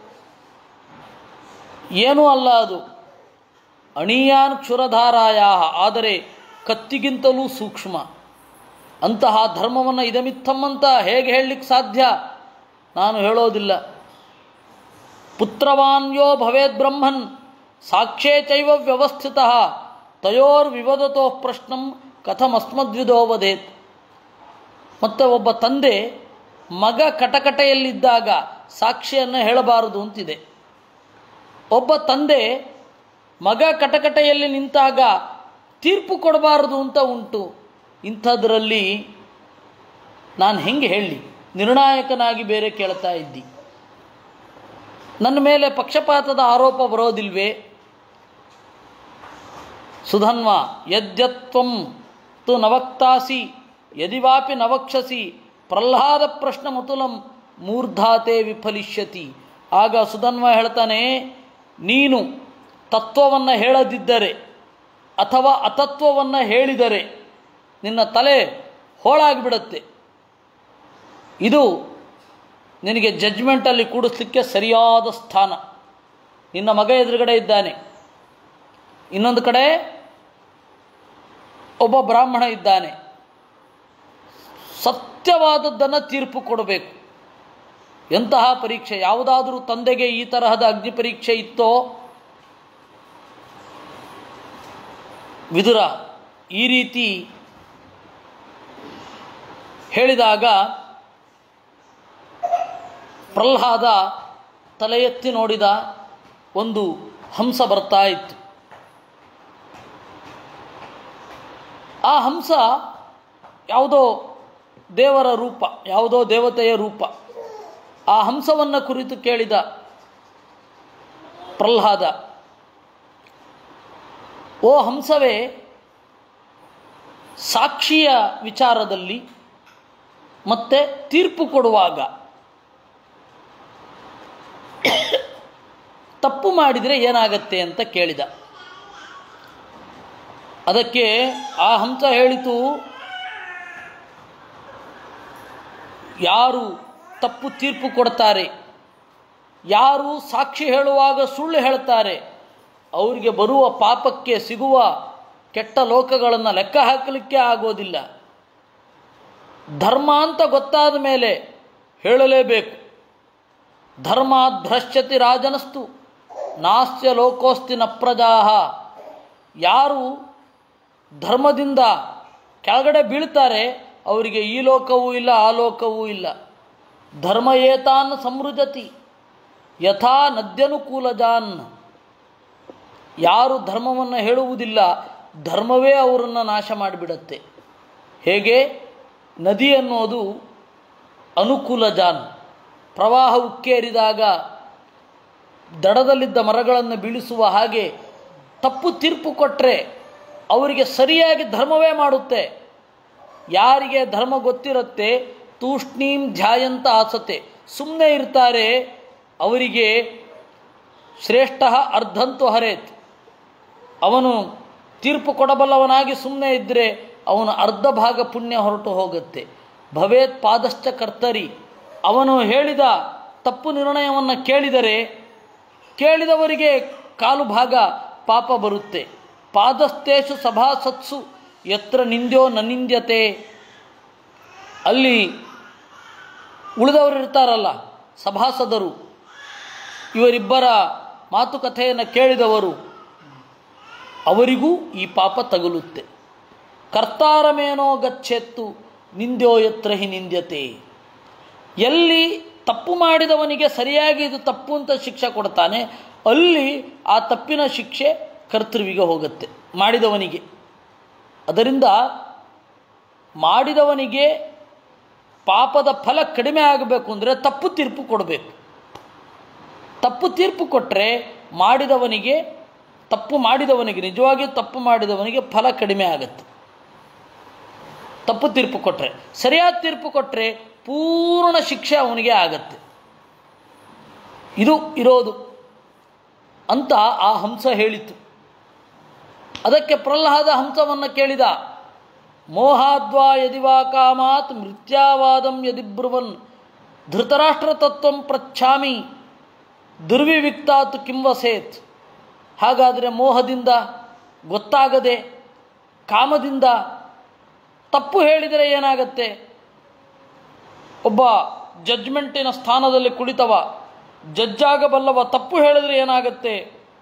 ಏನೂ ಅಲ್ಲ ಅದು ಅಣಿಯಾನ್ ಕ್ಷುರಧಾರಾಯ ಆದರೆ ಕತ್ತಿಗಿಂತಲೂ ಸೂಕ್ಷ್ಮ ಅಂತಹ ಧರ್ಮವನ್ನು ಇದಮಿತ್ತಮ್ಮಂತ ಹೇಗೆ ಹೇಳಲಿಕ್ಕೆ ಸಾಧ್ಯ ನಾನು ಹೇಳೋದಿಲ್ಲ ಪುತ್ರವಾನ್ಯೋ ಭವೇದ್ ಬ್ರಹ್ಮನ್ ಸಾಕ್ಷೇ ಚೈವ ವ್ಯವಸ್ಥಿತ ತಯೋರ್ವಿವದತೋ ಪ್ರಶ್ನಂ ಕಥಮಸ್ಮದ್ವಿದೋ ವದೇತ್ ಮತ್ತು ಒಬ್ಬ ತಂದೆ ಮಗ ಕಟಕಟೆಯಲ್ಲಿದ್ದಾಗ ಸಾಕ್ಷಿಯನ್ನು ಹೇಳಬಾರದು ಅಂತಿದೆ ಒಬ್ಬ ತಂದೆ ಮಗ ಕಟಕಟೆಯಲ್ಲಿ ನಿಂತಾಗ ತೀರ್ಪು ಕೊಡಬಾರದು ಅಂತ ಉಂಟು ಇಂಥದ್ರಲ್ಲಿ ನಾನು ಹೆಂಗೆ ಹೇಳಿ ನಿರ್ಣಾಯಕನಾಗಿ ಬೇರೆ ಕೇಳ್ತಾ ಇದ್ದಿ ನನ್ನ ಮೇಲೆ ಪಕ್ಷಪಾತದ ಆರೋಪ ಬರೋದಿಲ್ವೇ ಸುಧನ್ವ ಯದ್ಯತ್ವಂ ತು ನವಕ್ತಾಸಿ ಯದಿವಾಪಿ ನವಕ್ಷಸಿ ಪ್ರಹ್ಲಾದ ಪ್ರಶ್ನ ಮತುಲಂ ಮೂರ್ಧಾತೆ ವಿಫಲಿಷ್ಯತಿ ಆಗ ಸುಧನ್ವ ಹೇಳ್ತಾನೆ ನೀನು ತತ್ವವನ್ನು ಹೇಳದಿದ್ದರೆ ಅಥವಾ ಅತತ್ವವನ್ನು ಹೇಳಿದರೆ ನಿನ್ನ ತಲೆ ಹೋಳಾಗಿಬಿಡುತ್ತೆ ಇದು ನಿನಗೆ ಜಡ್ಜ್ಮೆಂಟಲ್ಲಿ ಕೂಡಿಸ್ಲಿಕ್ಕೆ ಸರಿಯಾದ ಸ್ಥಾನ ನಿನ್ನ ಮಗ ಎದುರುಗಡೆ ಇದ್ದಾನೆ ಇನ್ನೊಂದು ಕಡೆ ಒಬ್ಬ ಬ್ರಾಹ್ಮಣ ಇದ್ದಾನೆ ಸತ್ಯವಾದದ್ದನ್ನು ತೀರ್ಪು ಕೊಡಬೇಕು ಎಂತಹ ಪರೀಕ್ಷೆ ಯಾವುದಾದರೂ ತಂದೆಗೆ ಈ ತರಹದ ಅಗ್ನಿ ಪರೀಕ್ಷೆ ಇತ್ತೋ ವಿದುರ ಈ ರೀತಿ ಹೇಳಿದಾಗ ಪ್ರಹ್ಲಾದ ತಲೆ ಎತ್ತಿ ನೋಡಿದ ಒಂದು ಹಂಸ ಬರ್ತಾ ಇತ್ತು ಆ ಹಂಸ ಯಾವುದೋ ದೇವರ ರೂಪ ಯಾವುದೋ ದೇವತೆಯ ರೂಪ ಆ ಹಂಸವನ್ನು ಕುರಿತು ಕೇಳಿದ ಪ್ರಹ್ಲಾದ ಓ ಹಂಸವೇ ಸಾಕ್ಷಿಯ ವಿಚಾರದಲ್ಲಿ ಮತ್ತೆ ತೀರ್ಪು ಕೊಡುವಾಗ ತಪ್ಪು ಮಾಡಿದರೆ ಏನಾಗತ್ತೆ ಅಂತ ಕೇಳಿದ ಅದಕ್ಕೆ ಆ ಹಂಸ ಹೇಳಿತು ಯಾರು ತಪ್ಪು ತೀರ್ಪು ಕೊಡ್ತಾರೆ ಯಾರು ಸಾಕ್ಷಿ ಹೇಳುವಾಗ ಸುಳ್ಳು ಹೇಳ್ತಾರೆ ಅವರಿಗೆ ಬರುವ ಪಾಪಕ್ಕೆ ಸಿಗುವ ಕೆಟ್ಟ ಲೋಕಗಳನ್ನು ಲೆಕ್ಕ ಹಾಕಲಿಕ್ಕೆ ಆಗೋದಿಲ್ಲ ಧರ್ಮ ಅಂತ ಗೊತ್ತಾದ ಮೇಲೆ ಹೇಳಲೇಬೇಕು ಧರ್ಮಾಧ್ರಶ್ಯತಿ ರಾಜನಸ್ತು ನಾಸ್ಯ ಲೋಕೋಸ್ತಿ ನ ಪ್ರಜಾಹ ಯಾರು ಧರ್ಮದಿಂದ ಕೆಳಗಡೆ ಬೀಳ್ತಾರೆ ಅವರಿಗೆ ಈ ಲೋಕವೂ ಇಲ್ಲ ಆ ಲೋಕವೂ ಇಲ್ಲ ಧರ್ಮ ಏತಾನ್ ಸಮೃದ್ಧತಿ ಯಥಾ ನದ್ಯನುಕೂಲಜಾನ್ ಯಾರು ಧರ್ಮವನ್ನು ಹೇಳುವುದಿಲ್ಲ ಧರ್ಮವೇ ಅವರನ್ನು ನಾಶ ಮಾಡಿಬಿಡತ್ತೆ ಹೇಗೆ ನದಿ ಅನ್ನೋದು ಅನುಕೂಲ ಜಾನ್ ಪ್ರವಾಹ ಉಕ್ಕೇರಿದಾಗ ದಡದಲ್ಲಿದ್ದ ಮರಗಳನ್ನು ಬೀಳಿಸುವ ಹಾಗೆ ತಪ್ಪು ತೀರ್ಪು ಕೊಟ್ಟರೆ ಅವರಿಗೆ ಸರಿಯಾಗಿ ಧರ್ಮವೇ ಮಾಡುತ್ತೆ ಯಾರಿಗೆ ಧರ್ಮ ಗೊತ್ತಿರುತ್ತೆ ತೂಷ್ಣೀಂ ಧ್ಯಾಯಂತ ಆಸತೆ ಸುಮ್ಮನೆ ಇರ್ತಾರೆ ಅವರಿಗೆ ಶ್ರೇಷ್ಠ ಅರ್ಧಂತು ಹರೇತ್ ಅವನು ತೀರ್ಪು ಕೊಡಬಲ್ಲವನಾಗಿ ಸುಮ್ಮನೆ ಇದ್ದರೆ ಅವನು ಅರ್ಧ ಭಾಗ ಪುಣ್ಯ ಹೊರಟು ಹೋಗುತ್ತೆ ಭವೇತ್ ಪಾದಶ್ಚ ಕರ್ತರಿ ಅವನು ಹೇಳಿದ ತಪ್ಪು ನಿರ್ಣಯವನ್ನು ಕೇಳಿದರೆ ಕೇಳಿದವರಿಗೆ ಕಾಲು ಭಾಗ ಪಾಪ ಬರುತ್ತೆ ಪಾದಸ್ಥೇಶು ಸಭಾಸತ್ಸು ಯತ್ರ ನಿಂದ್ಯೋ ನ ನಿಂದ್ಯತೆ ಅಲ್ಲಿ ಉಳಿದವರು ಇರ್ತಾರಲ್ಲ ಸಭಾಸದರು ಇವರಿಬ್ಬರ ಮಾತುಕತೆಯನ್ನು ಕೇಳಿದವರು ಅವರಿಗೂ ಈ ಪಾಪ ತಗುಲುತ್ತೆ ಕರ್ತಾರಮೇನೋ ಗಚ್ಚೆತ್ತು ನಿಂದ್ಯೋ ಯತ್ರ ಹಿ ನಿಂದ್ಯತೆ ಎಲ್ಲಿ ತಪ್ಪು ಮಾಡಿದವನಿಗೆ ಸರಿಯಾಗಿ ಇದು ತಪ್ಪು ಅಂತ ಶಿಕ್ಷೆ ಕೊಡ್ತಾನೆ ಅಲ್ಲಿ ಆ ತಪ್ಪಿನ ಶಿಕ್ಷೆ ಕರ್ತೃವಿಗೆ ಹೋಗುತ್ತೆ ಮಾಡಿದವನಿಗೆ ಅದರಿಂದ ಮಾಡಿದವನಿಗೆ ಪಾಪದ ಫಲ ಕಡಿಮೆ ಆಗಬೇಕು ಅಂದರೆ ತಪ್ಪು ತೀರ್ಪು ಕೊಡಬೇಕು ತಪ್ಪು ತೀರ್ಪು ಕೊಟ್ಟರೆ ಮಾಡಿದವನಿಗೆ ತಪ್ಪು ಮಾಡಿದವನಿಗೆ ನಿಜವಾಗಿಯೂ ತಪ್ಪು ಮಾಡಿದವನಿಗೆ ಫಲ ಕಡಿಮೆ ಆಗುತ್ತೆ ತಪ್ಪು ತೀರ್ಪು ಕೊಟ್ಟರೆ ಸರಿಯಾದ ತೀರ್ಪು ಕೊಟ್ಟರೆ ಪೂರ್ಣ ಶಿಕ್ಷೆ ಅವನಿಗೆ ಆಗತ್ತೆ ಇದು ಇರೋದು ಅಂತ ಆ ಹಂಸ ಹೇಳಿತು ಅದಕ್ಕೆ ಪ್ರಹ್ಲಾದ ಹಂಸವನ್ನು ಕೇಳಿದ ಮೋಹಾದ್ವಾ ಯದಿವಾ ಕಾಮಾತ್ ಮೃತ್ಯಾವಾದಂ ಯದಿಬ್ರುವನ್ ಧೃತರಾಷ್ಟ್ರ ತತ್ವಂ ಪ್ರಚ್ಛಾಮಿ ದುರ್ವಿವಿಕ್ತಾತ್ ಕಿಂವಸೇತ್ ಹಾಗಾದರೆ ಮೋಹದಿಂದ ಗೊತ್ತಾಗದೆ ಕಾಮದಿಂದ ತಪ್ಪು ಹೇಳಿದರೆ ಏನಾಗತ್ತೆ ಒಬ್ಬ ಜಡ್ಜ್ಮೆಂಟಿನ ಸ್ಥಾನದಲ್ಲಿ ಕುಳಿತವ ಜಡ್ಜಾಗಬಲ್ಲವ ತಪ್ಪು ಹೇಳಿದರೆ ಏನಾಗತ್ತೆ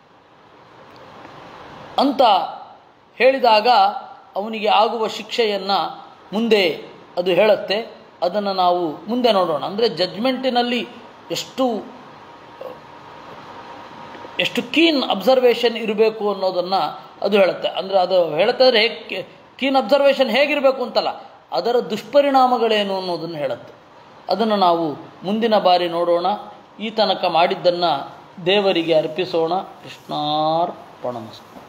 ಅಂತ ಹೇಳಿದಾಗ ಅವನಿಗೆ ಆಗುವ ಶಿಕ್ಷೆಯನ್ನು ಮುಂದೆ ಅದು ಹೇಳುತ್ತೆ ಅದನ್ನು ನಾವು ಮುಂದೆ ನೋಡೋಣ ಅಂದರೆ ಜಡ್ಜ್ಮೆಂಟಿನಲ್ಲಿ ಎಷ್ಟು ಎಷ್ಟು ಕೀನ್ ಅಬ್ಸರ್ವೇಷನ್ ಇರಬೇಕು ಅನ್ನೋದನ್ನು ಅದು ಹೇಳುತ್ತೆ ಅಂದರೆ ಅದು ಹೇಳುತ್ತೆ ಅಂದರೆ ಕೀನ್ ಅಬ್ಸರ್ವೇಷನ್ ಹೇಗಿರಬೇಕು ಅಂತಲ್ಲ ಅದರ ದುಷ್ಪರಿಣಾಮಗಳೇನು ಅನ್ನೋದನ್ನು ಹೇಳುತ್ತೆ ಅದನ್ನು ನಾವು ಮುಂದಿನ ಬಾರಿ ನೋಡೋಣ ಈ ತನಕ ಮಾಡಿದ್ದನ್ನು ದೇವರಿಗೆ ಅರ್ಪಿಸೋಣ ಕೃಷ್ಣಾರ್ಪಣಮಸ್ತು